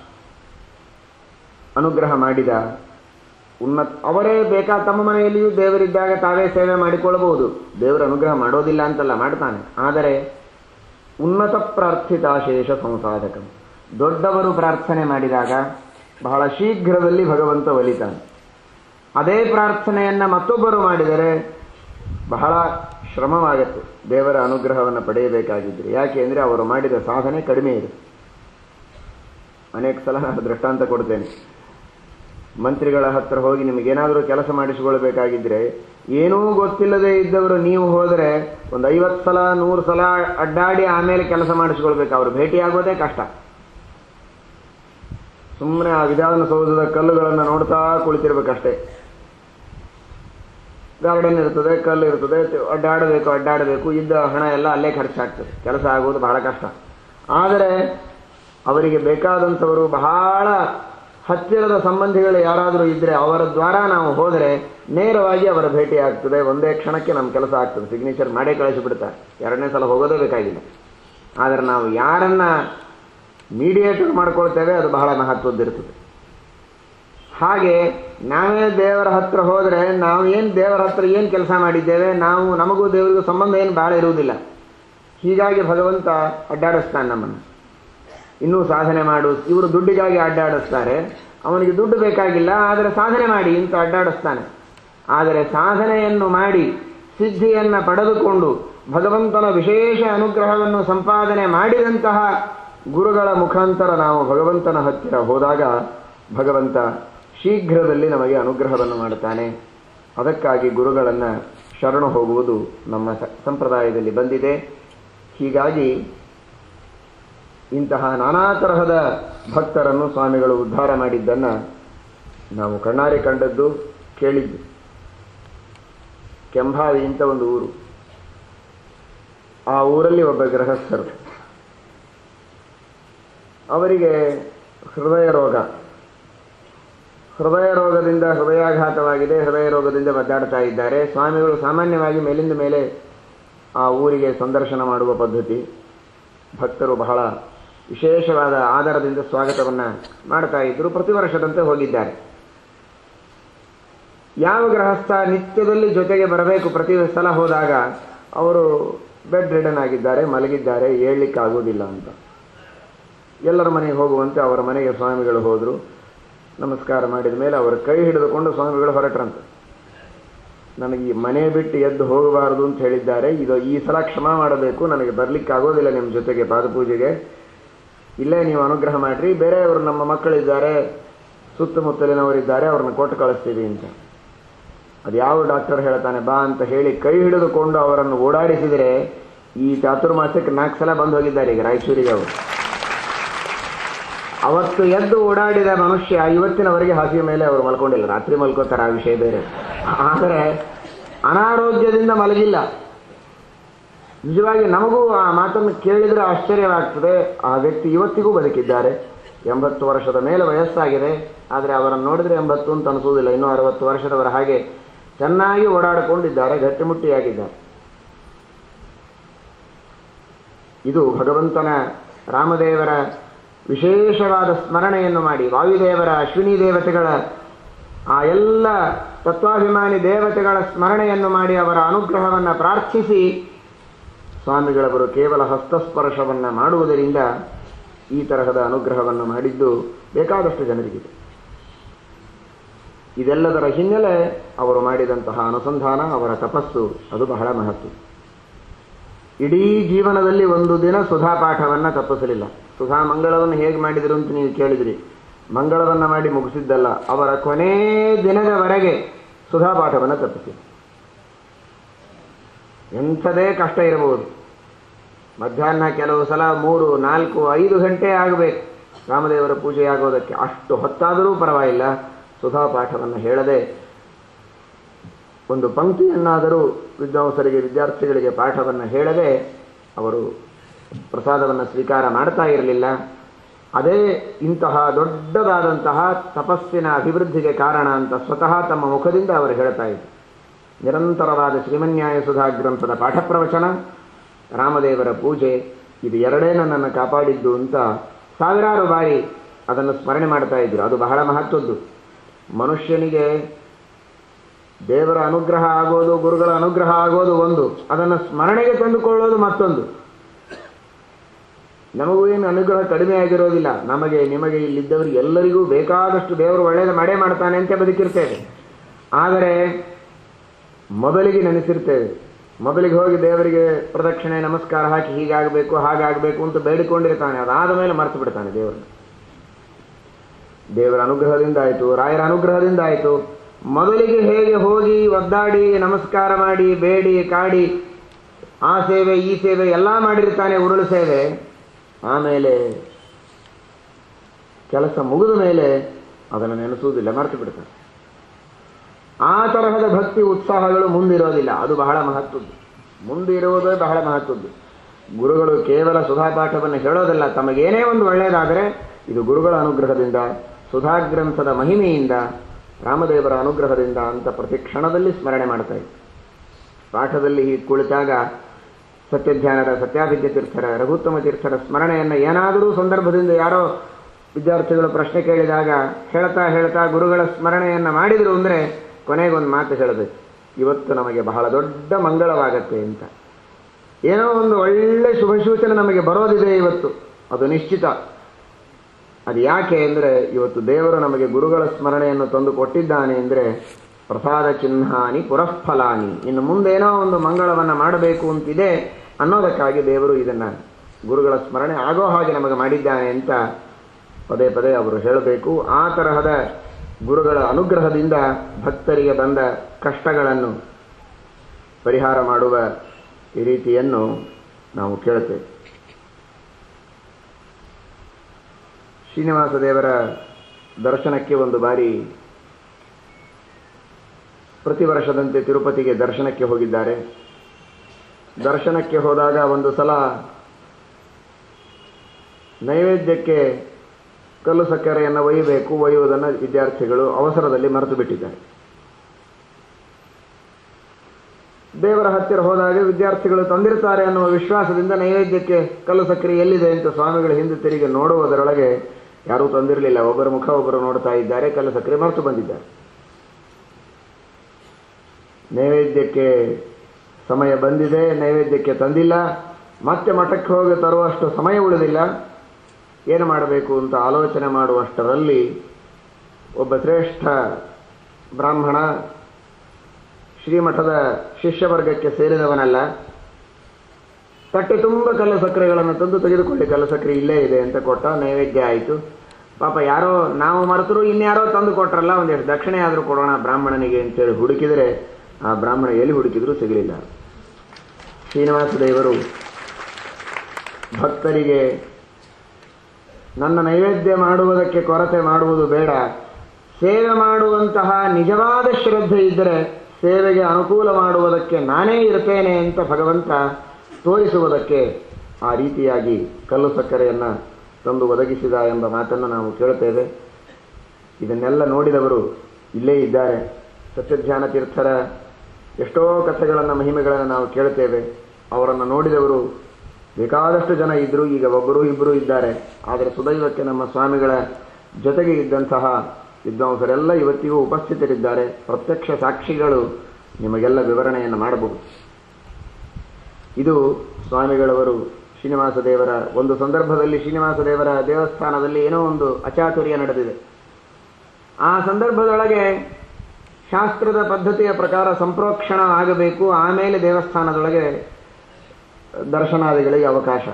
ಅನುಗ್ರಹ ಮಾಡಿದ ಉನ್ನತ ಅವರೇ ಬೇಕಾ ತಮ್ಮ ಮನೆಯಲ್ಲಿಯೂ ದೇವರಿದ್ದಾಗ ತಾವೇ ಸೇವೆ ಮಾಡಿಕೊಳ್ಳಬಹುದು ದೇವರು ಅನುಗ್ರಹ ಮಾಡೋದಿಲ್ಲ ಅಂತಲ್ಲ ಮಾಡ್ತಾನೆ ಆದರೆ ಉನ್ನತ ಪ್ರಾರ್ಥಿತಾಶೇಷ ಸಂಸಾಧಕಂ ದೊಡ್ಡವರು ಪ್ರಾರ್ಥನೆ ಮಾಡಿದಾಗ ಬಹಳ ಶೀಘ್ರದಲ್ಲಿ ಭಗವಂತ ಒಲಿತಾನೆ ಅದೇ ಪ್ರಾರ್ಥನೆಯನ್ನ ಮತ್ತೊಬ್ಬರು ಮಾಡಿದರೆ ಬಹಳ ಶ್ರಮವಾಗತ್ತೆ ದೇವರ ಅನುಗ್ರಹವನ್ನು ಪಡೆಯಬೇಕಾಗಿದ್ದರೆ ಯಾಕೆ ಅಂದರೆ ಅವರು ಮಾಡಿದ ಸಾಧನೆ ಕಡಿಮೆ ಇದೆ ಅನೇಕ ಸಲ ನಾನು ದೃಷ್ಟಾಂತ ಕೊಡ್ತೇನೆ ಮಂತ್ರಿಗಳ ಹತ್ರ ಹೋಗಿ ನಿಮಗೇನಾದರೂ ಕೆಲಸ ಮಾಡಿಸಿಕೊಳ್ಬೇಕಾಗಿದ್ರೆ ಏನೂ ಗೊತ್ತಿಲ್ಲದೆ ಇದ್ದವರು ನೀವು ಹೋದರೆ ಒಂದು ಐವತ್ತು ಸಲ ನೂರು ಸಲ ಅಡ್ಡಾಡಿ ಆಮೇಲೆ ಕೆಲಸ ಮಾಡಿಸಿಕೊಳ್ಬೇಕು ಅವರು ಭೇಟಿಯಾಗೋದೇ ಕಷ್ಟ ಸುಮ್ಮನೆ ಆ ವಿಧಾನಸೌಧದ ಕಲ್ಲುಗಳನ್ನು ನೋಡ್ತಾ ಕುಳಿತಿರ್ಬೇಕಷ್ಟೇ ಗಾರ್ಡನ್ ಇರ್ತದೆ ಕಲ್ಲು ಇರ್ತದೆ ಅಡ್ಡಾಡಬೇಕು ಅಡ್ಡಾಡಬೇಕು ಇದ್ದ ಹಣ ಎಲ್ಲ ಅಲ್ಲೇ ಖರ್ಚಾಗ್ತದೆ ಕೆಲಸ ಆಗೋದು ಬಹಳ ಕಷ್ಟ ಆದರೆ ಅವರಿಗೆ ಬೇಕಾದಂಥವರು ಬಹಳ ಹತ್ತಿರದ ಸಂಬಂಧಿಗಳು ಯಾರಾದರೂ ಇದ್ದರೆ ಅವರ ದ್ವಾರ ನಾವು ಹೋದರೆ ನೇರವಾಗಿ ಅವರ ಭೇಟಿ ಆಗ್ತದೆ ಒಂದೇ ಕ್ಷಣಕ್ಕೆ ನಮ್ಮ ಕೆಲಸ ಆಗ್ತದೆ ಸಿಗ್ನೇಚರ್ ಮಾಡೇ ಕಳಿಸಿಬಿಡ್ತಾರೆ ಎರಡನೇ ಸಲ ಹೋಗೋದೇ ಬೇಕಾಗಿಲ್ಲ ಆದರೆ ನಾವು ಯಾರನ್ನ ಮೀಡಿಯೇಟರ್ ಮಾಡ್ಕೊಳ್ತೇವೆ ಅದು ಬಹಳ ಮಹತ್ವದ್ದಿರ್ತದೆ ಹಾಗೆ ನಾವೇ ದೇವರ ಹತ್ರ ಹೋದರೆ ನಾವು ಏನು ದೇವರ ಹತ್ರ ಏನು ಕೆಲಸ ಮಾಡಿದ್ದೇವೆ ನಾವು ನಮಗೂ ದೇವರಿಗೂ ಸಂಬಂಧ ಏನು ಭಾಳ ಇರುವುದಿಲ್ಲ ಹೀಗಾಗಿ ಭಗವಂತ ಅಡ್ಡಾಡಿಸ್ತಾನೆ ನಮ್ಮನ್ನು ಇನ್ನೂ ಸಾಧನೆ ಮಾಡು ಇವರು ದುಡ್ಡಿಗಾಗಿ ಅಡ್ಡಾಡಿಸ್ತಾರೆ ಅವನಿಗೆ ದುಡ್ಡು ಬೇಕಾಗಿಲ್ಲ ಆದರೆ ಸಾಧನೆ ಮಾಡಿ ಅಂತ ಅಡ್ಡಾಡಿಸ್ತಾನೆ ಆದರೆ ಸಾಧನೆಯನ್ನು ಮಾಡಿ ಸಿದ್ಧಿಯನ್ನು ಪಡೆದುಕೊಂಡು ಭಗವಂತನ ವಿಶೇಷ ಅನುಗ್ರಹವನ್ನು ಸಂಪಾದನೆ ಮಾಡಿದಂತಹ ಗುರುಗಳ ಮುಖಾಂತರ ನಾವು ಭಗವಂತನ ಹತ್ತಿರ ಹೋದಾಗ ಭಗವಂತ ಶೀಘ್ರದಲ್ಲಿ ನಮಗೆ ಅನುಗ್ರಹವನ್ನು ಮಾಡುತ್ತಾನೆ ಅದಕ್ಕಾಗಿ ಗುರುಗಳನ್ನು ಶರಣು ಹೋಗುವುದು ನಮ್ಮ ಸಂಪ್ರದಾಯದಲ್ಲಿ ಬಂದಿದೆ ಹೀಗಾಗಿ ಇಂತಹ ನಾನಾ ತರಹದ ಭಕ್ತರನ್ನು ಸ್ವಾಮಿಗಳು ಉದ್ಧಾರ ಮಾಡಿದ್ದನ್ನು ನಾವು ಕಣ್ಣಾರೆ ಕಂಡದ್ದು ಕೇಳಿದ್ದು ಕೆಂಭಾವಿ ಅಂತ ಒಂದು ಊರು ಆ ಊರಲ್ಲಿ ಒಬ್ಬ ಗೃಹಸ್ಥರು ಅವರಿಗೆ ಹೃದಯ ರೋಗ ಹೃದಯ ರೋಗದಿಂದ ಹೃದಯಾಘಾತವಾಗಿದೆ ಹೃದಯ ರೋಗದಿಂದ ಒದ್ದಾಡ್ತಾ ಇದ್ದಾರೆ ಸ್ವಾಮಿಗಳು ಸಾಮಾನ್ಯವಾಗಿ ಮೇಲಿಂದ ಮೇಲೆ ಆ ಊರಿಗೆ ಸಂದರ್ಶನ ಮಾಡುವ ಪದ್ಧತಿ ಭಕ್ತರು ಬಹಳ ವಿಶೇಷವಾದ ಆಧಾರದಿಂದ ಸ್ವಾಗತವನ್ನು ಮಾಡ್ತಾ ಇದ್ದರು ಪ್ರತಿ ವರ್ಷದಂತೆ ಹೋಗಿದ್ದಾರೆ ಯಾವ ಗೃಹಸ್ಥ ನಿತ್ಯದಲ್ಲಿ ಜೊತೆಗೆ ಬರಬೇಕು ಪ್ರತಿ ಸಲ ಹೋದಾಗ ಅವರು ಬೆಡ್ ರಿಡನ್ ಆಗಿದ್ದಾರೆ ಮಲಗಿದ್ದಾರೆ ಏಳಲಿಕ್ಕಾಗುವುದಿಲ್ಲ ಅಂತ ಎಲ್ಲರ ಮನೆಗೆ ಹೋಗುವಂತೆ ಅವರ ಮನೆಗೆ ಸ್ವಾಮಿಗಳು ಹೋದರು ನಮಸ್ಕಾರ ಮಾಡಿದ ಮೇಲೆ ಅವರ ಕೈ ಹಿಡಿದುಕೊಂಡು ಸ್ವಾಮಿಗಳು ಹೊರಟ್ರಂತೆ ನನಗೆ ಈ ಮನೆ ಬಿಟ್ಟು ಎದ್ದು ಹೋಗಬಾರದು ಅಂತ ಹೇಳಿದ್ದಾರೆ ಇದು ಈ ಸಲ ಕ್ಷಮ ಮಾಡಬೇಕು ನನಗೆ ಬರ್ಲಿಕ್ಕಾಗೋದಿಲ್ಲ ನಿಮ್ಮ ಜೊತೆಗೆ ಪಾದಪೂಜೆಗೆ ಇಲ್ಲೇ ನೀವು ಅನುಗ್ರಹ ಮಾಡ್ರಿ ಬೇರೆಯವರು ನಮ್ಮ ಮಕ್ಕಳಿದ್ದಾರೆ ಸುತ್ತಮುತ್ತಲಿನವರಿದ್ದಾರೆ ಅವ್ರನ್ನ ಕೊಟ್ಟು ಕಳಿಸ್ತೀವಿ ಅಂತ ಅದು ಯಾವ ಡಾಕ್ಟರ್ ಹೇಳ್ತಾನೆ ಬಾ ಅಂತ ಹೇಳಿ ಕೈ ಹಿಡಿದುಕೊಂಡು ಅವರನ್ನು ಓಡಾಡಿಸಿದರೆ ಈ ಚಾತುರ್ಮಾಸಕ್ಕೆ ನಾಲ್ಕು ಸಲ ಬಂದು ಹೋಗಿದ್ದಾರೆ ಈಗ ರಾಯಚೂರಿಗೆ ಅವರು ಅವತ್ತು ಎದ್ದು ಓಡಾಡಿದ ಮನುಷ್ಯ ಇವತ್ತಿನವರೆಗೆ ಹಾಸಿಗೆ ಮೇಲೆ ಅವರು ಮಲ್ಕೊಂಡಿಲ್ಲ ರಾತ್ರಿ ಮಲ್ಕೋತಾರೆ ಆ ವಿಷಯ ಬೇರೆ ಆದರೆ ಅನಾರೋಗ್ಯದಿಂದ ಮಲಗಿಲ್ಲ ನಿಜವಾಗಿ ನಮಗೂ ಆ ಮಾತನ್ನು ಕೇಳಿದರೆ ಆಶ್ಚರ್ಯವಾಗ್ತದೆ ಆ ವ್ಯಕ್ತಿ ಇವತ್ತಿಗೂ ಬದುಕಿದ್ದಾರೆ ಎಂಬತ್ತು ವರ್ಷದ ಮೇಲೆ ವಯಸ್ಸಾಗಿದೆ ಆದರೆ ಅವರನ್ನು ನೋಡಿದ್ರೆ ಎಂಬತ್ತು ಅಂತ ಅನಿಸುವುದಿಲ್ಲ ಇನ್ನೂ ಅರವತ್ತು ವರ್ಷದವರ ಹಾಗೆ ಚೆನ್ನಾಗಿ ಓಡಾಡಿಕೊಂಡಿದ್ದಾರೆ ಗಟ್ಟಿಮುಟ್ಟಿಯಾಗಿದ್ದಾರೆ ಇದು ಭಗವಂತನ ರಾಮದೇವರ ವಿಶೇಷವಾದ ಸ್ಮರಣೆಯನ್ನು ಮಾಡಿ ವಾಯುದೇವರ ಅಶ್ವಿನಿ ದೇವತೆಗಳ ಆ ಎಲ್ಲ ತತ್ವಾಭಿಮಾನಿ ದೇವತೆಗಳ ಸ್ಮರಣೆಯನ್ನು ಮಾಡಿ ಅವರ ಅನುಗ್ರಹವನ್ನು ಪ್ರಾರ್ಥಿಸಿ ಸ್ವಾಮಿಗಳವರು ಕೇವಲ ಹಸ್ತಸ್ಪರ್ಶವನ್ನು ಮಾಡುವುದರಿಂದ ಈ ತರಹದ ಅನುಗ್ರಹವನ್ನು ಮಾಡಿದ್ದು ಬೇಕಾದಷ್ಟು ಜನರಿಗಿದೆ ಇದೆಲ್ಲದರ ಹಿನ್ನೆಲೆ ಅವರು ಮಾಡಿದಂತಹ ಅನುಸಂಧಾನ ಅವರ ತಪಸ್ಸು ಅದು ಬಹಳ ಮಹತ್ವ ಇಡೀ ಜೀವನದಲ್ಲಿ ಒಂದು ದಿನ ಸುಧಾ ಪಾಠವನ್ನು ತಪ್ಪಿಸಲಿಲ್ಲ ಸುಧಾ ಮಂಗಳವನ್ನು ಹೇಗೆ ಮಾಡಿದರು ಅಂತ ನೀವು ಕೇಳಿದ್ರಿ ಮಂಗಳವನ್ನು ಮಾಡಿ ಮುಗಿಸಿದ್ದಲ್ಲ ಅವರ ಕೊನೇ ದಿನದವರೆಗೆ ಸುಧಾ ಪಾಠವನ್ನು ತಪ್ಪಿಸಿ ಎಂಥದೇ ಕಷ್ಟ ಇರಬಹುದು ಮಧ್ಯಾಹ್ನ ಕೆಲವು ಸಲ ಮೂರು ನಾಲ್ಕು ಐದು ಗಂಟೆ ಆಗಬೇಕು ರಾಮದೇವರ ಪೂಜೆ ಆಗೋದಕ್ಕೆ ಅಷ್ಟು ಹೊತ್ತಾದರೂ ಪರವಾಗಿಲ್ಲ ಸುಧಾ ಪಾಠವನ್ನು ಹೇಳದೆ ಒಂದು ಪಂಕ್ತಿಯನ್ನಾದರೂ ವಿದ್ವಾಂಸರಿಗೆ ವಿದ್ಯಾರ್ಥಿಗಳಿಗೆ ಪಾಠವನ್ನು ಹೇಳದೆ ಅವರು ಪ್ರಸಾದವನ್ನು ಸ್ವೀಕಾರ ಮಾಡ್ತಾ ಇರಲಿಲ್ಲ ಅದೇ ಇಂತಹ ದೊಡ್ಡದಾದಂತಹ ತಪಸ್ಸಿನ ಅಭಿವೃದ್ಧಿಗೆ ಕಾರಣ ಅಂತ ಸ್ವತಃ ತಮ್ಮ ಮುಖದಿಂದ ಅವರು ಹೇಳ್ತಾ ಇದ್ರು ನಿರಂತರವಾದ ಶ್ರೀಮನ್ಯಾಯ ಸುಧಾ ಗ್ರಂಥದ ಪಾಠ ಪ್ರವಚನ ರಾಮದೇವರ ಪೂಜೆ ಇದು ಎರಡೇ ನನ್ನನ್ನು ಕಾಪಾಡಿದ್ದು ಅಂತ ಸಾವಿರಾರು ಬಾರಿ ಅದನ್ನು ಸ್ಮರಣೆ ಮಾಡ್ತಾ ಇದ್ರು ಅದು ಬಹಳ ಮಹತ್ವದ್ದು ಮನುಷ್ಯನಿಗೆ ದೇವರ ಅನುಗ್ರಹ ಆಗೋದು ಗುರುಗಳ ಅನುಗ್ರಹ ಆಗೋದು ಒಂದು ಅದನ್ನು ಸ್ಮರಣೆಗೆ ತಂದುಕೊಳ್ಳೋದು ಮತ್ತೊಂದು ನಮಗೂ ಏನು ಅನುಗ್ರಹ ಕಡಿಮೆ ಆಗಿರೋದಿಲ್ಲ ನಮಗೆ ನಿಮಗೆ ಇಲ್ಲಿದ್ದವರಿಗೆ ಎಲ್ಲರಿಗೂ ಬೇಕಾದಷ್ಟು ದೇವರು ಒಳ್ಳೆಯದು ಮಾಡೇ ಮಾಡ್ತಾನೆ ಅಂತ ಬದುಕಿರ್ತೇವೆ ಆದರೆ ಮೊದಲಿಗೆ ನೆನೆಸಿರ್ತೇವೆ ಮೊದಲಿಗೆ ಹೋಗಿ ದೇವರಿಗೆ ಪ್ರದಕ್ಷಿಣೆ ನಮಸ್ಕಾರ ಹಾಕಿ ಹೀಗಾಗಬೇಕು ಹಾಗಾಗಬೇಕು ಅಂತ ಬೇಡಿಕೊಂಡಿರ್ತಾನೆ ಅದಾದ ಮೇಲೆ ಮರೆತು ಬಿಡ್ತಾನೆ ದೇವರನ್ನು ದೇವರ ಅನುಗ್ರಹದಿಂದ ಆಯಿತು ರಾಯರ ಅನುಗ್ರಹದಿಂದ ಆಯಿತು ಮೊದಲಿಗೆ ಹೇಗೆ ಹೋಗಿ ಒದ್ದಾಡಿ ನಮಸ್ಕಾರ ಮಾಡಿ ಬೇಡಿ ಕಾಡಿ ಆ ಸೇವೆ ಈ ಸೇವೆ ಎಲ್ಲ ಮಾಡಿರ್ತಾನೆ ಉರುಳು ಸೇವೆ ಆಮೇಲೆ ಕೆಲಸ ಮುಗಿದ ಮೇಲೆ ಅದನ್ನು ನೆನೆಸುವುದಿಲ್ಲ ಮರೆತು ಬಿಡ್ತಾನೆ ಆ ತರಹದ ಭಕ್ತಿ ಉತ್ಸಾಹಗಳು ಮುಂದಿರೋದಿಲ್ಲ ಅದು ಬಹಳ ಮಹತ್ವದ್ದು ಮುಂದಿರುವುದೇ ಬಹಳ ಮಹತ್ವದ್ದು ಗುರುಗಳು ಕೇವಲ ಸುಧಾಪಾಠವನ್ನು ಹೇಳೋದಲ್ಲ ತಮಗೇನೇ ಒಂದು ಒಳ್ಳೆಯದಾದರೆ ಇದು ಗುರುಗಳ ಅನುಗ್ರಹದಿಂದ ಸುಧಾಗ್ರಂಥದ ಮಹಿಮೆಯಿಂದ ರಾಮದೇವರ ಅನುಗ್ರಹದಿಂದ ಅಂತ ಪ್ರತಿ ಕ್ಷಣದಲ್ಲಿ ಸ್ಮರಣೆ ಮಾಡ್ತಾ ಇತ್ತು ಪಾಠದಲ್ಲಿ ಹೀಗೆ ಕುಳಿತಾಗ ಸತ್ಯಧ್ಯಾನದ ಸತ್ಯಾಭಿಜ್ಞ ತೀರ್ಥರ ರಘುತ್ತಮ ತೀರ್ಥರ ಸ್ಮರಣೆಯನ್ನು ಏನಾದರೂ ಸಂದರ್ಭದಿಂದ ಯಾರೋ ವಿದ್ಯಾರ್ಥಿಗಳು ಪ್ರಶ್ನೆ ಕೇಳಿದಾಗ ಹೇಳ್ತಾ ಹೇಳ್ತಾ ಗುರುಗಳ ಸ್ಮರಣೆಯನ್ನು ಮಾಡಿದರು ಅಂದರೆ ಕೊನೆಗೊಂದು ಮಾತು ಹೇಳಬೇಕು ಇವತ್ತು ನಮಗೆ ಬಹಳ ದೊಡ್ಡ ಮಂಗಳವಾಗತ್ತೆ ಅಂತ ಏನೋ ಒಂದು ಒಳ್ಳೆ ಶುಭ ಸೂಚನೆ ನಮಗೆ ಬರೋದಿದೆ ಇವತ್ತು ಅದು ನಿಶ್ಚಿತ ಅದು ಯಾಕೆ ಅಂದರೆ ಇವತ್ತು ದೇವರು ನಮಗೆ ಗುರುಗಳ ಸ್ಮರಣೆಯನ್ನು ತಂದು ಕೊಟ್ಟಿದ್ದಾನೆ ಅಂದರೆ ಪ್ರಸಾದ ಚಿಹ್ನಾನಿ ಪುರಃಫಲಾನಿ ಇನ್ನು ಮುಂದೇನೋ ಒಂದು ಮಂಗಳವನ್ನು ಮಾಡಬೇಕು ಅಂತಿದೆ ಅನ್ನೋದಕ್ಕಾಗಿ ದೇವರು ಇದನ್ನು ಗುರುಗಳ ಸ್ಮರಣೆ ಆಗೋ ಹಾಗೆ ನಮಗೆ ಮಾಡಿದ್ದಾನೆ ಅಂತ ಪದೇ ಪದೇ ಅವರು ಹೇಳಬೇಕು ಆ ತರಹದ ಗುರುಗಳ ಅನುಗ್ರಹದಿಂದ ಭಕ್ತರಿಗೆ ಬಂದ ಕಷ್ಟಗಳನ್ನು ಪರಿಹಾರ ಮಾಡುವ ಈ ರೀತಿಯನ್ನು ನಾವು ಕೇಳುತ್ತೇವೆ ಶ್ರೀನಿವಾಸ ದೇವರ ದರ್ಶನಕ್ಕೆ ಒಂದು ಬಾರಿ ಪ್ರತಿ ವರ್ಷದಂತೆ ತಿರುಪತಿಗೆ ದರ್ಶನಕ್ಕೆ ಹೋಗಿದ್ದಾರೆ ದರ್ಶನಕ್ಕೆ ಹೋದಾಗ ಒಂದು ಸಲ ನೈವೇದ್ಯಕ್ಕೆ ಕಲ್ಲು ಸಕ್ಕರೆಯನ್ನು ಒಯ್ಯಬೇಕು ಒಯ್ಯುವುದನ್ನು ವಿದ್ಯಾರ್ಥಿಗಳು ಅವಸರದಲ್ಲಿ ಮರೆತು ಬಿಟ್ಟಿದ್ದಾರೆ ದೇವರ ಹತ್ತಿರ ಹೋದಾಗ ವಿದ್ಯಾರ್ಥಿಗಳು ತಂದಿರ್ತಾರೆ ಅನ್ನುವ ವಿಶ್ವಾಸದಿಂದ ನೈವೇದ್ಯಕ್ಕೆ ಕಲ್ಲು ಸಕ್ಕರೆ ಎಲ್ಲಿದೆ ಅಂತ ಸ್ವಾಮಿಗಳು ಹಿಂದೆ ತಿರುಗಿ ನೋಡುವುದರೊಳಗೆ ಯಾರೂ ತಂದಿರಲಿಲ್ಲ ಒಬ್ಬರ ಮುಖ ಒಬ್ಬರು ನೋಡ್ತಾ ಇದ್ದಾರೆ ಕಲ್ಲು ಸಕ್ಕರೆ ಮರೆತು ಬಂದಿದ್ದಾರೆ ನೈವೇದ್ಯಕ್ಕೆ ಸಮಯ ಬಂದಿದೆ ನೈವೇದ್ಯಕ್ಕೆ ತಂದಿಲ್ಲ ಮತ್ತೆ ಮಠಕ್ಕೆ ಹೋಗಿ ತರುವಷ್ಟು ಸಮಯ ಉಳಿದಿಲ್ಲ ಏನು ಮಾಡಬೇಕು ಅಂತ ಆಲೋಚನೆ ಮಾಡುವಷ್ಟರಲ್ಲಿ ಒಬ್ಬ ಶ್ರೇಷ್ಠ ಬ್ರಾಹ್ಮಣ ಶ್ರೀಮಠದ ಶಿಷ್ಯವರ್ಗಕ್ಕೆ ಸೇರಿದವನಲ್ಲ ತಟ್ಟೆ ತುಂಬ ಕಲ್ಲು ಸಕ್ಕರೆಗಳನ್ನು ತಂದು ತೆಗೆದುಕೊಳ್ಳಿ ಕಲ್ಲು ಸಕ್ಕರೆ ಇಲ್ಲೇ ಇದೆ ಅಂತ ಕೊಟ್ಟ ನೈವೇದ್ಯ ಆಯಿತು ಪಾಪ ಯಾರೋ ನಾವು ಮರೆತರು ಇನ್ಯಾರೋ ತಂದು ಕೊಟ್ರಲ್ಲ ಒಂದೆಷ್ಟು ದಕ್ಷಿಣೆ ಆದರೂ ಕೊಡೋಣ ಬ್ರಾಹ್ಮಣನಿಗೆ ಅಂತೇಳಿ ಹುಡುಕಿದರೆ ಆ ಬ್ರಾಹ್ಮಣ ಎಲ್ಲಿ ಹುಡುಕಿದ್ರೂ ಸಿಗಲಿಲ್ಲ ಶ್ರೀನಿವಾಸ ದೇವರು ಭಕ್ತರಿಗೆ ನನ್ನ ನೈವೇದ್ಯ ಮಾಡುವುದಕ್ಕೆ ಕೊರತೆ ಮಾಡುವುದು ಬೇಡ ಸೇವೆ ಮಾಡುವಂತಹ ನಿಜವಾದ ಶ್ರದ್ಧೆ ಇದ್ದರೆ ಸೇವೆಗೆ ಅನುಕೂಲ ಮಾಡುವುದಕ್ಕೆ ನಾನೇ ಇರ್ತೇನೆ ಅಂತ ಭಗವಂತ ತೋರಿಸುವುದಕ್ಕೆ ಆ ರೀತಿಯಾಗಿ ಕಲ್ಲು ಸಕ್ಕರೆಯನ್ನು ತಂದು ಒದಗಿಸಿದ ಎಂಬ ಮಾತನ್ನು ನಾವು ಕೇಳುತ್ತೇವೆ ಇದನ್ನೆಲ್ಲ ನೋಡಿದವರು ಇಲ್ಲೇ ಇದ್ದಾರೆ ಸತ್ಯಧ್ಯಾನ ತೀರ್ಥರ ಎಷ್ಟೋ ಕಥೆಗಳನ್ನು ಮಹಿಮೆಗಳನ್ನು ನಾವು ಕೇಳುತ್ತೇವೆ ಅವರನ್ನು ನೋಡಿದವರು ಬೇಕಾದಷ್ಟು ಜನ ಇದ್ದರು ಈಗ ಒಬ್ಬರು ಇಬ್ಬರು ಇದ್ದಾರೆ ಆದರೆ ಸುದೈವಕ್ಕೆ ನಮ್ಮ ಸ್ವಾಮಿಗಳ ಜೊತೆಗೆ ಇದ್ದಂತಹ ವಿದ್ವಾಂಸರೆಲ್ಲ ಇವತ್ತಿಗೂ ಉಪಸ್ಥಿತರಿದ್ದಾರೆ ಪ್ರತ್ಯಕ್ಷ ಸಾಕ್ಷಿಗಳು ನಿಮಗೆಲ್ಲ ವಿವರಣೆಯನ್ನು ಮಾಡಬಹುದು ಇದು ಸ್ವಾಮಿಗಳವರು ಶ್ರೀನಿವಾಸ ದೇವರ ಒಂದು ಸಂದರ್ಭದಲ್ಲಿ ಶ್ರೀನಿವಾಸ ದೇವರ ದೇವಸ್ಥಾನದಲ್ಲಿ ಏನೋ ಒಂದು ಅಚಾತುರ್ಯ ನಡೆದಿದೆ ಆ ಸಂದರ್ಭದೊಳಗೆ ಶಾಸ್ತ್ರದ ಪದ್ಧತಿಯ ಪ್ರಕಾರ ಸಂಪ್ರೋಕ್ಷಣ ಆಗಬೇಕು ಆಮೇಲೆ ದೇವಸ್ಥಾನದೊಳಗೆ ದರ್ಶನಾದಿಗಳಿಗೆ ಅವಕಾಶ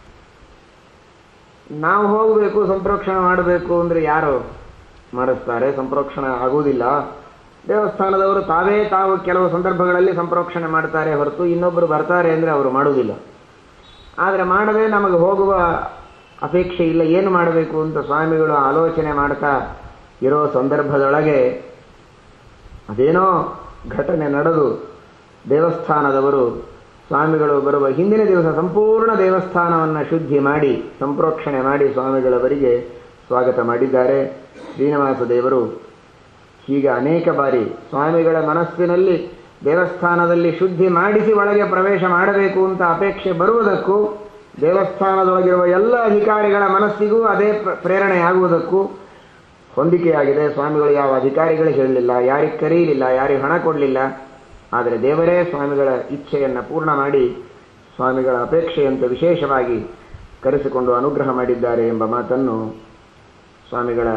ನಾವು ಹೋಗಬೇಕು ಸಂಪ್ರೋಕ್ಷಣ ಮಾಡಬೇಕು ಅಂದರೆ ಯಾರು ಮಾಡಿಸ್ತಾರೆ ಸಂಪ್ರೋಕ್ಷಣ ಆಗುವುದಿಲ್ಲ ದೇವಸ್ಥಾನದವರು ತಾವೇ ತಾವು ಕೆಲವು ಸಂದರ್ಭಗಳಲ್ಲಿ ಸಂಪ್ರೋಕ್ಷಣೆ ಮಾಡ್ತಾರೆ ಹೊರತು ಇನ್ನೊಬ್ಬರು ಬರ್ತಾರೆ ಅಂದರೆ ಅವರು ಮಾಡುವುದಿಲ್ಲ ಆದರೆ ಮಾಡದೆ ನಮಗೆ ಹೋಗುವ ಅಪೇಕ್ಷೆ ಇಲ್ಲ ಏನು ಮಾಡಬೇಕು ಅಂತ ಸ್ವಾಮಿಗಳು ಆಲೋಚನೆ ಮಾಡ್ತಾ ಇರೋ ಸಂದರ್ಭದೊಳಗೆ ಅದೇನೋ ಘಟನೆ ನಡೆದು ದೇವಸ್ಥಾನದವರು ಸ್ವಾಮಿಗಳು ಬರುವ ಹಿಂದಿನ ದಿವಸ ಸಂಪೂರ್ಣ ದೇವಸ್ಥಾನವನ್ನು ಶುದ್ಧಿ ಮಾಡಿ ಸಂಪ್ರೋಕ್ಷಣೆ ಮಾಡಿ ಸ್ವಾಮಿಗಳವರಿಗೆ ಸ್ವಾಗತ ಮಾಡಿದ್ದಾರೆ ಶ್ರೀನಿವಾಸ ದೇವರು ಹೀಗೆ ಅನೇಕ ಬಾರಿ ಸ್ವಾಮಿಗಳ ಮನಸ್ಸಿನಲ್ಲಿ ದೇವಸ್ಥಾನದಲ್ಲಿ ಶುದ್ಧಿ ಮಾಡಿಸಿ ಒಳಗೆ ಪ್ರವೇಶ ಮಾಡಬೇಕು ಅಂತ ಅಪೇಕ್ಷೆ ಬರುವುದಕ್ಕೂ ದೇವಸ್ಥಾನದೊಳಗಿರುವ ಎಲ್ಲ ಅಧಿಕಾರಿಗಳ ಮನಸ್ಸಿಗೂ ಅದೇ ಪ್ರ- ಪ್ರೇರಣೆಯಾಗುವುದಕ್ಕೂ ಹೊಂದಿಕೆಯಾಗಿದೆ ಸ್ವಾಮಿಗಳು ಯಾವ ಅಧಿಕಾರಿಗಳಿಗೆ ಹೇಳಲಿಲ್ಲ ಯಾರಿಗೆ ಕರೆಯಲಿಲ್ಲ ಯಾರಿಗೆ ಹಣ ಕೊಡಲಿಲ್ಲ ಆದರೆ ದೇವರೇ ಸ್ವಾಮಿಗಳ ಇಚ್ಛೆಯನ್ನು ಪೂರ್ಣ ಮಾಡಿ ಸ್ವಾಮಿಗಳ ಅಪೇಕ್ಷೆಯಂತೆ ವಿಶೇಷವಾಗಿ ಕರೆಸಿಕೊಂಡು ಅನುಗ್ರಹ ಮಾಡಿದ್ದಾರೆ ಎಂಬ ಮಾತನ್ನು ಸ್ವಾಮಿಗಳ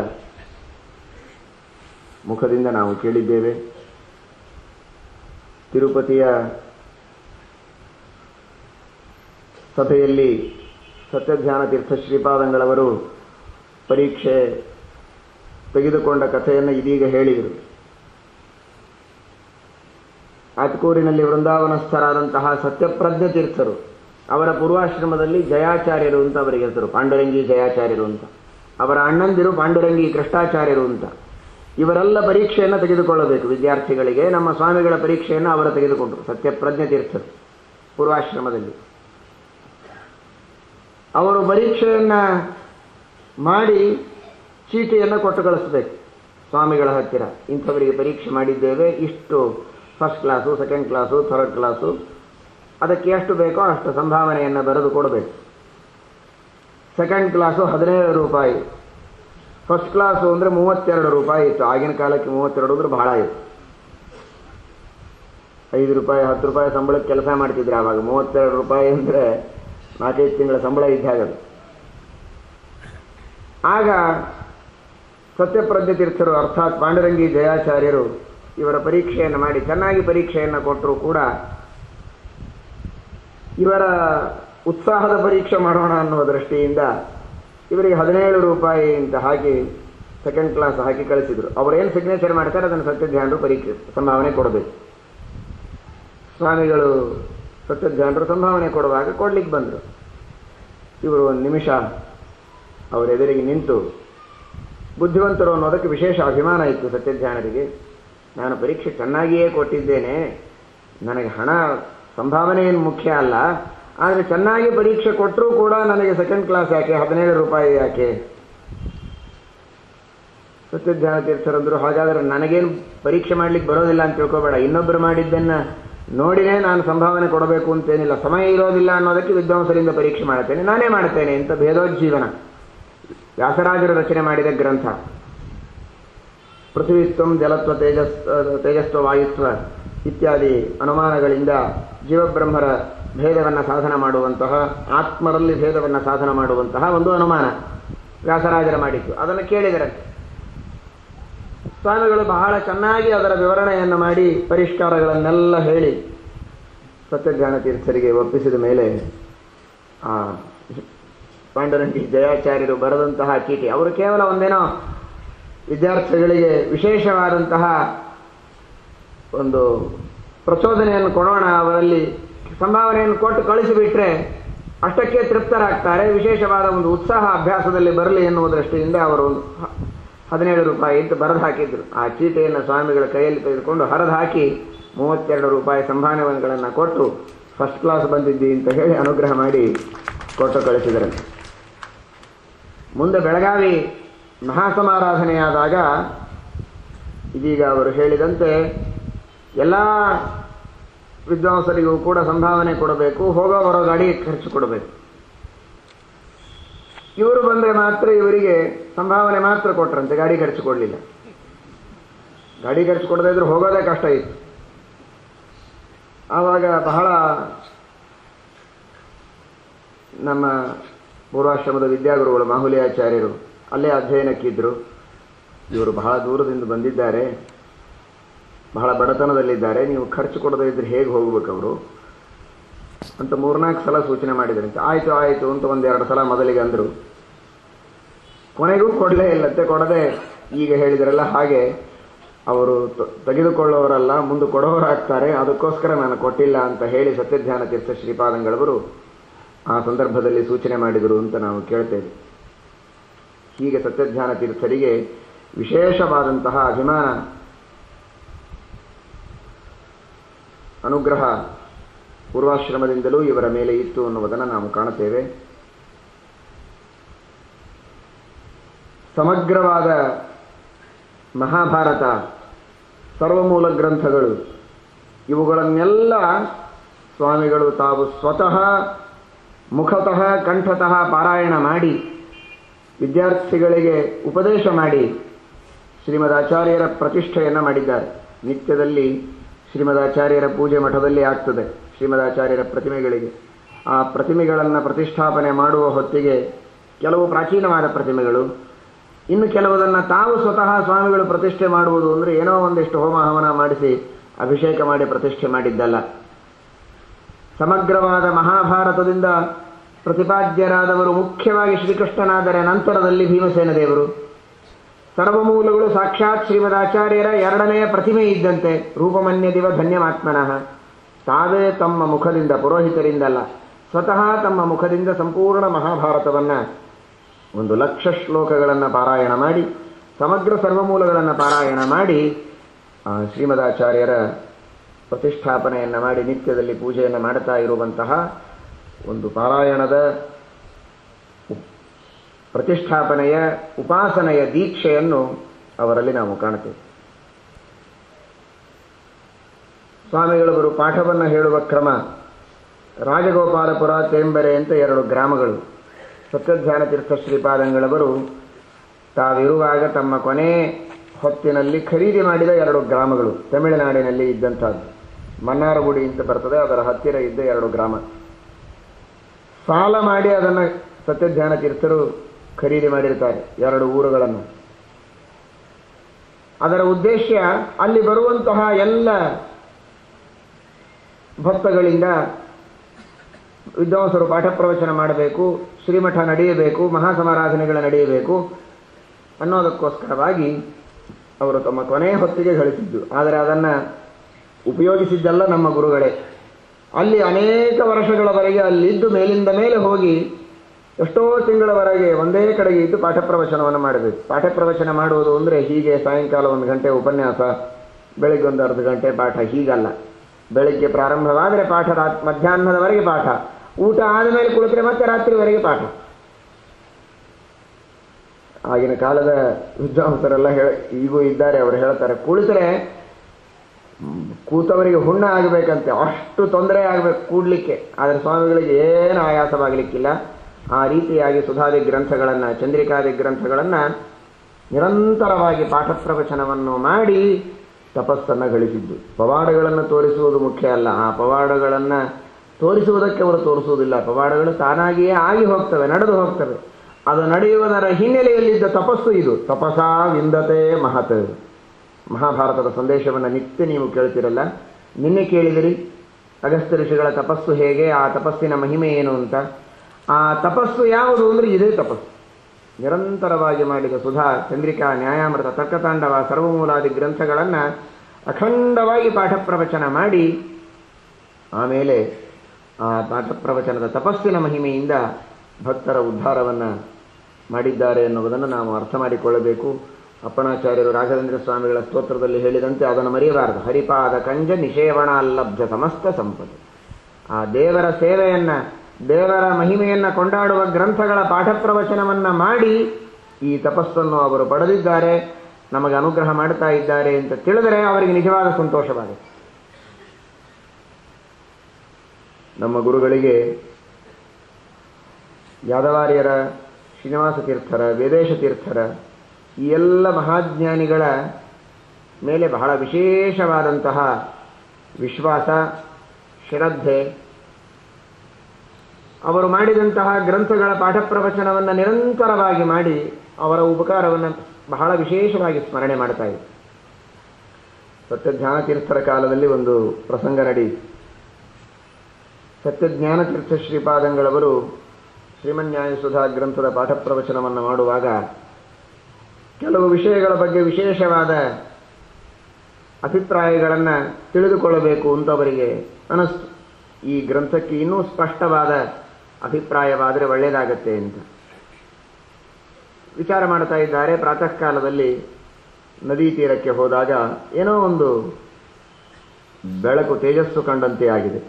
ಮುಖದಿಂದ ನಾವು ಕೇಳಿದ್ದೇವೆ ತಿರುಪತಿಯ ಸಭೆಯಲ್ಲಿ ಸತ್ಯಧ್ಯಾನ ತೀರ್ಥ ಶ್ರೀಪಾದಂಗಳವರು ಪರೀಕ್ಷೆ ತೆಗೆದುಕೊಂಡ ಕಥೆಯನ್ನು ಇದೀಗ ಹೇಳಿದರು ಆತ್ಕೂರಿನಲ್ಲಿ ವೃಂದಾವನಸ್ಥರಾದಂತಹ ಸತ್ಯಪ್ರಜ್ಞ ತೀರ್ಥರು ಅವರ ಪೂರ್ವಾಶ್ರಮದಲ್ಲಿ ಜಯಾಚಾರ್ಯರು ಅಂತ ಅವರಿಗೆ ಹೆಸರು ಪಾಂಡುರಂಗಿ ಜಯಾಚಾರ್ಯರು ಅಂತ ಅವರ ಅಣ್ಣಂದಿರು ಪಾಂಡುರಂಗಿ ಕೃಷ್ಣಾಚಾರ್ಯರು ಅಂತ ಇವರೆಲ್ಲ ಪರೀಕ್ಷೆಯನ್ನು ತೆಗೆದುಕೊಳ್ಳಬೇಕು ವಿದ್ಯಾರ್ಥಿಗಳಿಗೆ ನಮ್ಮ ಸ್ವಾಮಿಗಳ ಪರೀಕ್ಷೆಯನ್ನು ಅವರು ತೆಗೆದುಕೊಂಡರು ಸತ್ಯಪ್ರಜ್ಞ ತೀರ್ಥರು ಪೂರ್ವಾಶ್ರಮದಲ್ಲಿ ಅವರು ಪರೀಕ್ಷೆಯನ್ನ ಮಾಡಿ ಚೀಟಿಯನ್ನು ಕೊಟ್ಟು ಕಳಿಸ್ಬೇಕು ಸ್ವಾಮಿಗಳ ಹತ್ತಿರ ಇಂಥವರಿಗೆ ಪರೀಕ್ಷೆ ಮಾಡಿದ್ದೇವೆ ಇಷ್ಟು first class second class third class ಅದಕ್ಕೆ ಎಷ್ಟು ಬೇಕೋ ಅಷ್ಟು ಸಂಭಾವನೆಯನ್ನು ಬರೆದು ಕೊಡಬೇಕು ಸೆಕೆಂಡ್ ಕ್ಲಾಸು ಹದಿನೇಳು ರೂಪಾಯಿ ಫಸ್ಟ್ ಕ್ಲಾಸು ಅಂದರೆ ಮೂವತ್ತೆರಡು ರೂಪಾಯಿ ಇತ್ತು ಆಗಿನ ಕಾಲಕ್ಕೆ ಮೂವತ್ತೆರಡು ಅಂದ್ರೆ ಬಹಳ ಇತ್ತು ಐದು ರೂಪಾಯಿ ಹತ್ತು ರೂಪಾಯಿ ಸಂಬಳಕ್ಕೆ ಕೆಲಸ ಮಾಡ್ತಿದ್ರು ಆವಾಗ ಮೂವತ್ತೆರಡು ರೂಪಾಯಿ ಅಂದರೆ ನಾಲ್ಕೈದು ತಿಂಗಳ ಸಂಬಳ ಇದ್ದಾಗದು ಆಗ ಸತ್ಯಪ್ರಜ್ಞ ತೀರ್ಥರು ಅರ್ಥಾತ್ ಪಾಂಡುರಂಗಿ ಜಯಾಚಾರ್ಯರು ಇವರ ಪರೀಕ್ಷೆಯನ್ನು ಮಾಡಿ ಚೆನ್ನಾಗಿ ಪರೀಕ್ಷೆಯನ್ನು ಕೊಟ್ಟರು ಕೂಡ ಇವರ ಉತ್ಸಾಹದ ಪರೀಕ್ಷೆ ಮಾಡೋಣ ಅನ್ನುವ ದೃಷ್ಟಿಯಿಂದ ಇವರಿಗೆ ಹದಿನೇಳು ರೂಪಾಯಿ ಅಂತ ಹಾಕಿ ಸೆಕೆಂಡ್ ಕ್ಲಾಸ್ ಹಾಕಿ ಕಳಿಸಿದ್ರು ಅವರೇನು ಸಿಗ್ನೇಚರ್ ಮಾಡ್ತಾರೆ ಅದನ್ನು ಸತ್ಯಧ್ಯಾನರು ಪರೀಕ್ಷೆ ಸಂಭಾವನೆ ಕೊಡಬೇಕು ಸ್ವಾಮಿಗಳು ಸತ್ಯಧ್ಯಾನರು ಸಂಭಾವನೆ ಕೊಡುವಾಗ ಕೊಡ್ಲಿಕ್ಕೆ ಬಂದರು ಇವರು ಒಂದು ನಿಮಿಷ ಅವರ ಎದುರಿಗೆ ನಿಂತು ಬುದ್ಧಿವಂತರು ಅನ್ನೋದಕ್ಕೆ ವಿಶೇಷ ಅಭಿಮಾನ ಇತ್ತು ಸತ್ಯಧ್ಯಾನರಿಗೆ ನಾನು ಪರೀಕ್ಷೆ ಚೆನ್ನಾಗಿಯೇ ಕೊಟ್ಟಿದ್ದೇನೆ ನನಗೆ ಹಣ ಸಂಭಾವನೆ ಏನು ಮುಖ್ಯ ಅಲ್ಲ ಆದರೆ ಚೆನ್ನಾಗಿ ಪರೀಕ್ಷೆ ಕೊಟ್ಟರೂ ಕೂಡ ನನಗೆ ಸೆಕೆಂಡ್ ಕ್ಲಾಸ್ ಯಾಕೆ ಹದಿನೇಳು ರೂಪಾಯಿ ಯಾಕೆ ಸತ್ಯಧ್ಯಾನ ತೀರ್ಥರಂದ್ರು ಹಾಗಾದ್ರೆ ನನಗೇನು ಪರೀಕ್ಷೆ ಮಾಡ್ಲಿಕ್ಕೆ ಬರೋದಿಲ್ಲ ಅಂತ ತಿಳ್ಕೊಬೇಡ ಇನ್ನೊಬ್ಬರು ಮಾಡಿದ್ದನ್ನ ನೋಡಿನೇ ನಾನು ಸಂಭಾವನೆ ಕೊಡಬೇಕು ಅಂತೇನಿಲ್ಲ ಸಮಯ ಇರೋದಿಲ್ಲ ಅನ್ನೋದಕ್ಕೆ ವಿದ್ವಾಂಸರಿಂದ ಪರೀಕ್ಷೆ ಮಾಡುತ್ತೇನೆ ನಾನೇ ಮಾಡುತ್ತೇನೆ ಅಂತ ಭೇದೋಜ್ಜೀವನ ವ್ಯಾಸರಾಜರು ರಚನೆ ಮಾಡಿದ ಗ್ರಂಥ ಪೃಥ್ವಿತ್ವ ಜಲತ್ವ ತೇಜಸ್ ತೇಜಸ್ವ ವಾಯುತ್ವ ಇತ್ಯಾದಿ ಅನುಮಾನಗಳಿಂದ ಜೀವಬ್ರಹ್ಮರ ಭೇದವನ್ನು ಸಾಧನ ಮಾಡುವಂತಹ ಆತ್ಮರಲ್ಲಿ ಭೇದವನ್ನು ಸಾಧನ ಮಾಡುವಂತಹ ಒಂದು ಅನುಮಾನ ವ್ಯಾಸರಾಜರ ಮಾಡಿದ್ದು ಅದನ್ನು ಕೇಳಿದರಂತೆ ಸ್ವಾಮಿಗಳು ಬಹಳ ಚೆನ್ನಾಗಿ ಅದರ ವಿವರಣೆಯನ್ನು ಮಾಡಿ ಪರಿಷ್ಕಾರಗಳನ್ನೆಲ್ಲ ಹೇಳಿ ಸತ್ಯಜ್ಞಾನ ತೀರ್ಥರಿಗೆ ಒಪ್ಪಿಸಿದ ಮೇಲೆ ಆ ಪಾಂಡುರಂಗಿ ಜಯಾಚಾರ್ಯರು ಬರೆದಂತಹ ಚೀಟಿ ಅವರು ಕೇವಲ ಒಂದೇನೋ ವಿದ್ಯಾರ್ಥಿಗಳಿಗೆ ವಿಶೇಷವಾದಂತಹ ಒಂದು ಪ್ರಚೋದನೆಯನ್ನು ಕೊಡೋಣ ಅವರಲ್ಲಿ ಸಂಭಾವನೆಯನ್ನು ಕೊಟ್ಟು ಕಳಿಸಿಬಿಟ್ರೆ ಅಷ್ಟಕ್ಕೆ ತೃಪ್ತರಾಗ್ತಾರೆ ವಿಶೇಷವಾದ ಒಂದು ಉತ್ಸಾಹ ಅಭ್ಯಾಸದಲ್ಲಿ ಬರಲಿ ಎನ್ನುವ ದೃಷ್ಟಿಯಿಂದ ಅವರು ಹ- ಹದಿನೇಳು ರೂಪಾಯಿ ಅಂತ ಬರೆದು ಹಾಕಿದ್ರು ಆ ಚೀಟಿಯನ್ನು ಸ್ವಾಮಿಗಳ ಕೈಯಲ್ಲಿ ತೆಗೆದುಕೊಂಡು ಹರಿದು ಹಾಕಿ ಮೂವತ್ತೆರಡು ರೂಪಾಯಿ ಸಂಭಾವನೆಗಳನ್ನು ಕೊಟ್ಟು ಫಸ್ಟ್ ಕ್ಲಾಸ್ ಬಂದಿದ್ದಿ ಅಂತ ಹೇಳಿ ಅನುಗ್ರಹ ಮಾಡಿ ಕೊಟ್ಟು ಕಳಿಸಿದರಂತೆ ಮುಂದೆ ಬೆಳಗಾವಿ ಮಹಾಸಮಾರಾಧನೆಯಾದಾಗ ಇದೀಗ ಅವರು ಹೇಳಿದಂತೆ ಎಲ್ಲ ವಿದ್ವಾಂಸರಿಗೂ ಕೂಡ ಸಂಭಾವನೆ ಕೊಡಬೇಕು ಹೋಗೋ ಬರೋ ಗಾಡಿ ಖರ್ಚು ಕೊಡಬೇಕು ಇವರು ಬಂದರೆ ಮಾತ್ರ ಇವರಿಗೆ ಸಂಭಾವನೆ ಮಾತ್ರ ಕೊಟ್ರಂತೆ ಗಾಡಿ ಖರ್ಚು ಕೊಡಲಿಲ್ಲ ಗಾಡಿ ಖರ್ಚು ಕೊಡದೇ ಇದ್ರೆ ಹೋಗೋದೇ ಕಷ್ಟ ಇತ್ತು ಆವಾಗ ಬಹಳ ನಮ್ಮ ಪೂರ್ವಾಶ್ರಮದ ವಿದ್ಯಾಗುರುಗಳು ಮಾಹುಲಿ ಆಚಾರ್ಯರು ಅಲ್ಲೇ ಅಧ್ಯಯನಕ್ಕಿದ್ರು ಇವರು ಬಹಳ ದೂರದಿಂದ ಬಂದಿದ್ದಾರೆ ಬಹಳ ಬಡತನದಲ್ಲಿದ್ದಾರೆ ನೀವು ಖರ್ಚು ಕೊಡದೇ ಇದ್ರೆ ಹೇಗೆ ಹೋಗ್ಬೇಕು ಅವರು ಅಂತ ಮೂರ್ನಾಲ್ಕು ಸಲ ಸೂಚನೆ ಮಾಡಿದ್ರಂತೆ ಆಯ್ತು ಆಯ್ತು ಅಂತ ಒಂದೆರಡು ಸಲ ಮೊದಲಿಗೆ ಅಂದರು ಕೊನೆಗೂ ಕೊಡಲೇ ಇಲ್ಲಂತೆ ಕೊಡದೆ ಈಗ ಹೇಳಿದ್ರಲ್ಲ ಹಾಗೆ ಅವರು ತ- ತೆಗೆದುಕೊಳ್ಳೋರಲ್ಲ ಮುಂದೆ ಕೊಡೋರಾಗ್ತಾರೆ ಅದಕ್ಕೋಸ್ಕರ ನಾನು ಕೊಟ್ಟಿಲ್ಲ ಅಂತ ಹೇಳಿ ಸತ್ಯಧ್ಯಾನ ತೀರ್ಥ ಶ್ರೀಪಾದಂಗಳವರು ಆ ಸಂದರ್ಭದಲ್ಲಿ ಸೂಚನೆ ಮಾಡಿದರು ಅಂತ ನಾವು ಕೇಳ್ತೇವೆ ಹೀಗೆ ಸತ್ಯಧ್ಯಾನ ತೀರ್ಥರಿಗೆ ವಿಶೇಷವಾದಂತಹ ಅಭಿಮಾನ ಅನುಗ್ರಹ ಪೂರ್ವಾಶ್ರಮದಿಂದಲೂ ಇವರ ಮೇಲೆ ಇತ್ತು ಅನ್ನುವುದನ್ನು ನಾವು ಕಾಣುತ್ತೇವೆ ಸಮಗ್ರವಾದ ಮಹಾಭಾರತ ಸರ್ವಮೂಲ ಗ್ರಂಥಗಳು ಇವುಗಳನ್ನೆಲ್ಲ ಸ್ವಾಮಿಗಳು ತಾವು ಸ್ವತಃ ಮುಖತಃ ಕಂಠತಃ ಪಾರಾಯಣ ಮಾಡಿ ವಿದ್ಯಾರ್ಥಿಗಳಿಗೆ ಉಪದೇಶ ಮಾಡಿ ಶ್ರೀಮದ್ ಆಚಾರ್ಯರ ಪ್ರತಿಷ್ಠೆಯನ್ನು ಮಾಡಿದ್ದಾರೆ ನಿತ್ಯದಲ್ಲಿ ಶ್ರೀಮದ್ ಆಚಾರ್ಯರ ಪೂಜೆ ಮಠದಲ್ಲಿ ಆಗ್ತದೆ ಶ್ರೀಮದ್ ಆಚಾರ್ಯರ ಪ್ರತಿಮೆಗಳಿಗೆ ಆ ಪ್ರತಿಮೆಗಳನ್ನು ಪ್ರತಿಷ್ಠಾಪನೆ ಮಾಡುವ ಹೊತ್ತಿಗೆ ಕೆಲವು ಪ್ರಾಚೀನವಾದ ಪ್ರತಿಮೆಗಳು ಇನ್ನು ಕೆಲವುದನ್ನು ತಾವು ಸ್ವತಃ ಸ್ವಾಮಿಗಳು ಪ್ರತಿಷ್ಠೆ ಮಾಡುವುದು ಅಂದರೆ ಏನೋ ಒಂದಿಷ್ಟು ಹೋಮ ಹವನ ಮಾಡಿಸಿ ಅಭಿಷೇಕ ಮಾಡಿ ಪ್ರತಿಷ್ಠೆ ಮಾಡಿದ್ದಲ್ಲ ಸಮಗ್ರವಾದ ಮಹಾಭಾರತದಿಂದ ಪ್ರತಿಪಾದ್ಯರಾದವರು ಮುಖ್ಯವಾಗಿ ಶ್ರೀಕೃಷ್ಣನಾದರೆ ನಂತರದಲ್ಲಿ ಭೀಮಸೇನ ದೇವರು ಸರ್ವಮೂಲಗಳು ಸಾಕ್ಷಾತ್ ಶ್ರೀಮದಾಚಾರ್ಯರ ಎರಡನೆಯ ಪ್ರತಿಮೆ ಇದ್ದಂತೆ ರೂಪಮನ್ಯ ದಿವ ಧನ್ಯಮಾತ್ಮನಃ ತಾವೇ ತಮ್ಮ ಮುಖದಿಂದ ಪುರೋಹಿತರಿಂದಲ್ಲ ಸ್ವತಃ ತಮ್ಮ ಮುಖದಿಂದ ಸಂಪೂರ್ಣ ಮಹಾಭಾರತವನ್ನು ಒಂದು ಲಕ್ಷ ಶ್ಲೋಕಗಳನ್ನು ಪಾರಾಯಣ ಮಾಡಿ ಸಮಗ್ರ ಸರ್ವಮೂಲಗಳನ್ನು ಪಾರಾಯಣ ಮಾಡಿ ಆ ಶ್ರೀಮದಾಚಾರ್ಯರ ಪ್ರತಿಷ್ಠಾಪನೆಯನ್ನು ಮಾಡಿ ನಿತ್ಯದಲ್ಲಿ ಪೂಜೆಯನ್ನು ಮಾಡುತ್ತಾ ಇರುವಂತಹ ಒಂದು ಪಾರಾಯಣದ ಪ್ರತಿಷ್ಠಾಪನೆಯ ಉಪಾಸನೆಯ ದೀಕ್ಷೆಯನ್ನು ಅವರಲ್ಲಿ ನಾವು ಕಾಣುತ್ತೇವೆ ಸ್ವಾಮಿಗಳವರು ಪಾಠವನ್ನು ಹೇಳುವ ಕ್ರಮ ರಾಜಗೋಪಾಲಪುರ ತೇಂಬರೆ ಅಂತ ಎರಡು ಗ್ರಾಮಗಳು ಸತ್ಯಧ್ಯಾನ ತೀರ್ಥ ಶ್ರೀಪಾದಂಗಳವರು ತಾವಿರುವಾಗ ತಮ್ಮ ಕೊನೆ ಹೊತ್ತಿನಲ್ಲಿ ಖರೀದಿ ಮಾಡಿದ ಎರಡು ಗ್ರಾಮಗಳು ತಮಿಳುನಾಡಿನಲ್ಲಿ ಇದ್ದಂಥದ್ದು ಮನ್ನಾರಗುಡಿ ಅಂತ ಬರ್ತದೆ ಅದರ ಹತ್ತಿರ ಇದ್ದ ಎರಡು ಗ್ರಾಮ ಸಾಲ ಮಾಡಿ ಅದನ್ನು ಸತ್ಯಧ್ಯಾನ ತೀರ್ಥರು ಖರೀದಿ ಮಾಡಿರ್ತಾರೆ ಎರಡು ಊರುಗಳನ್ನು ಅದರ ಉದ್ದೇಶ ಅಲ್ಲಿ ಬರುವಂತಹ ಎಲ್ಲ ಭಕ್ತಗಳಿಂದ ವಿದ್ವಾಂಸರು ಪಾಠ ಪ್ರವಚನ ಮಾಡಬೇಕು ಶ್ರೀಮಠ ನಡೆಯಬೇಕು ಮಹಾಸಮಾರಾಧನೆಗಳು ನಡೆಯಬೇಕು ಅನ್ನೋದಕ್ಕೋಸ್ಕರವಾಗಿ ಅವರು ತಮ್ಮ ಕೊನೆಯ ಹೊತ್ತಿಗೆ ಗಳಿಸಿದ್ದು ಆದರೆ ಅದನ್ನು ಉಪಯೋಗಿಸಿದ್ದಲ್ಲ ನಮ್ಮ ಗುರುಗಳೇ ಅಲ್ಲಿ ಅನೇಕ ವರ್ಷಗಳವರೆಗೆ ಅಲ್ಲಿದ್ದು ಮೇಲಿಂದ ಮೇಲೆ ಹೋಗಿ ಎಷ್ಟೋ ತಿಂಗಳವರೆಗೆ ಒಂದೇ ಕಡೆಗೆ ಇದ್ದು ಪಾಠ ಪ್ರವಚನವನ್ನು ಮಾಡಬೇಕು ಪಾಠ ಪ್ರವಚನ ಮಾಡುವುದು ಅಂದರೆ ಹೀಗೆ ಸಾಯಂಕಾಲ ಒಂದು ಗಂಟೆ ಉಪನ್ಯಾಸ ಬೆಳಿಗ್ಗೆ ಒಂದು ಅರ್ಧ ಗಂಟೆ ಪಾಠ ಹೀಗಲ್ಲ ಬೆಳಿಗ್ಗೆ ಪ್ರಾರಂಭವಾದರೆ ಪಾಠ ರಾತ್ ಮಧ್ಯಾಹ್ನದವರೆಗೆ ಪಾಠ ಊಟ ಆದಮೇಲೆ ಕುಳಿತರೆ ಮತ್ತೆ ರಾತ್ರಿವರೆಗೆ ಪಾಠ ಆಗಿನ ಕಾಲದ ವಿದ್ವಾಂಸರೆಲ್ಲ ಹೇಳ ಈಗೂ ಇದ್ದಾರೆ ಅವರು ಹೇಳ್ತಾರೆ ಕುಳಿತರೆ ಕೂತವರಿಗೆ ಹುಣ್ಣ ಆಗಬೇಕಂತೆ ಅಷ್ಟು ತೊಂದರೆ ಆಗಬೇಕು ಕೂಡ್ಲಿಕ್ಕೆ ಆದರೆ ಸ್ವಾಮಿಗಳಿಗೆ ಏನು ಆಯಾಸವಾಗಲಿಕ್ಕಿಲ್ಲ ಆ ರೀತಿಯಾಗಿ ಸುಧಾದಿ ಗ್ರಂಥಗಳನ್ನು ಚಂದ್ರಿಕಾದಿ ಗ್ರಂಥಗಳನ್ನು ನಿರಂತರವಾಗಿ ಪಾಠ ಪ್ರವಚನವನ್ನು ಮಾಡಿ ತಪಸ್ಸನ್ನು ಗಳಿಸಿದ್ದು ಪವಾಡಗಳನ್ನು ತೋರಿಸುವುದು ಮುಖ್ಯ ಅಲ್ಲ ಆ ಪವಾಡಗಳನ್ನು ತೋರಿಸುವುದಕ್ಕೆ ಅವರು ತೋರಿಸುವುದಿಲ್ಲ ಪವಾಡಗಳು ತಾನಾಗಿಯೇ ಆಗಿ ಹೋಗ್ತವೆ ನಡೆದು ಹೋಗ್ತವೆ ಅದು ನಡೆಯುವುದರ ಹಿನ್ನೆಲೆಯಲ್ಲಿದ್ದ ತಪಸ್ಸು ಇದು ತಪಸಾ ವಿಂದತೆ ಮಹತ್ ಮಹಾಭಾರತದ ಸಂದೇಶವನ್ನು ನಿತ್ಯ ನೀವು ಕೇಳ್ತಿರಲ್ಲ ನಿನ್ನೆ ಕೇಳಿದಿರಿ ಅಗಸ್ತ್ಯ ಋಷಿಗಳ ತಪಸ್ಸು ಹೇಗೆ ಆ ತಪಸ್ಸಿನ ಮಹಿಮೆ ಏನು ಅಂತ ಆ ತಪಸ್ಸು ಯಾವುದು ಅಂದರೆ ಇದೇ ತಪಸ್ಸು ನಿರಂತರವಾಗಿ ಮಾಡಿದ ಸುಧಾ ಚಂದ್ರಿಕಾ ನ್ಯಾಯಾಮೃತ ತರ್ಕತಾಂಡವ ಸರ್ವಮೂಲಾದಿ ಗ್ರಂಥಗಳನ್ನು ಅಖಂಡವಾಗಿ ಪಾಠ ಪ್ರವಚನ ಮಾಡಿ ಆಮೇಲೆ ಆ ಪಾಠ ಪ್ರವಚನದ ತಪಸ್ಸಿನ ಮಹಿಮೆಯಿಂದ ಭಕ್ತರ ಉದ್ಧಾರವನ್ನು ಮಾಡಿದ್ದಾರೆ ಎನ್ನುವುದನ್ನು ನಾವು ಅರ್ಥ ಮಾಡಿಕೊಳ್ಳಬೇಕು ಅಪ್ಪಣಾಚಾರ್ಯರು ರಾಘವೇಂದ್ರ ಸ್ವಾಮಿಗಳ ಸ್ತೋತ್ರದಲ್ಲಿ ಹೇಳಿದಂತೆ ಅದನ್ನು ಮರೆಯಬಾರದು ಹರಿಪಾದ ಕಂಜ ನಿಷೇವಣಾಲಬ್ಧ ಸಮಸ್ತ ಸಂಪತ್ತು ಆ ದೇವರ ಸೇವೆಯನ್ನ ದೇವರ ಮಹಿಮೆಯನ್ನು ಕೊಂಡಾಡುವ ಗ್ರಂಥಗಳ ಪಾಠ ಪ್ರವಚನವನ್ನ ಮಾಡಿ ಈ ತಪಸ್ಸನ್ನು ಅವರು ಪಡೆದಿದ್ದಾರೆ ನಮಗೆ ಅನುಗ್ರಹ ಮಾಡ್ತಾ ಇದ್ದಾರೆ ಅಂತ ತಿಳಿದರೆ ಅವರಿಗೆ ನಿಜವಾದ ಸಂತೋಷವಾಗುತ್ತೆ ನಮ್ಮ ಗುರುಗಳಿಗೆ ಯಾದವಾರ್ಯರ ಶ್ರೀನಿವಾಸ ತೀರ್ಥರ ವೇದೇಶ ತೀರ್ಥರ ಈ ಎಲ್ಲ ಮಹಾಜ್ಞಾನಿಗಳ ಮೇಲೆ ಬಹಳ ವಿಶೇಷವಾದಂತಹ ವಿಶ್ವಾಸ ಶ್ರದ್ಧೆ ಅವರು ಮಾಡಿದಂತಹ ಗ್ರಂಥಗಳ ಪಾಠ ಪ್ರವಚನವನ್ನು ನಿರಂತರವಾಗಿ ಮಾಡಿ ಅವರ ಉಪಕಾರವನ್ನು ಬಹಳ ವಿಶೇಷವಾಗಿ ಸ್ಮರಣೆ ಮಾಡ್ತಾ ಇದೆ ಸತ್ಯಜ್ಞಾನ ತೀರ್ಥರ ಕಾಲದಲ್ಲಿ ಒಂದು ಪ್ರಸಂಗ ನಡೆಯಿತು ಸತ್ಯಜ್ಞಾನ ತೀರ್ಥ ಶ್ರೀಪಾದಂಗಳವರು ಶ್ರೀಮನ್ಯಾಯ ಸುಧಾ ಗ್ರಂಥದ ಪಾಠ ಪ್ರವಚನವನ್ನು ಮಾಡುವಾಗ ಕೆಲವು ವಿಷಯಗಳ ಬಗ್ಗೆ ವಿಶೇಷವಾದ ಅಭಿಪ್ರಾಯಗಳನ್ನು ತಿಳಿದುಕೊಳ್ಳಬೇಕು ಅಂತ ಅವರಿಗೆ ಅನಿಸ್ತು ಈ ಗ್ರಂಥಕ್ಕೆ ಇನ್ನೂ ಸ್ಪಷ್ಟವಾದ ಅಭಿಪ್ರಾಯವಾದರೆ ಒಳ್ಳೆಯದಾಗತ್ತೆ ಅಂತ ವಿಚಾರ ಮಾಡ್ತಾ ಇದ್ದಾರೆ ಪ್ರಾತಃ ಕಾಲದಲ್ಲಿ ನದಿ ತೀರಕ್ಕೆ ಹೋದಾಗ ಏನೋ ಒಂದು ಬೆಳಕು ತೇಜಸ್ಸು ಕಂಡಂತೆ ಆಗಿದೆ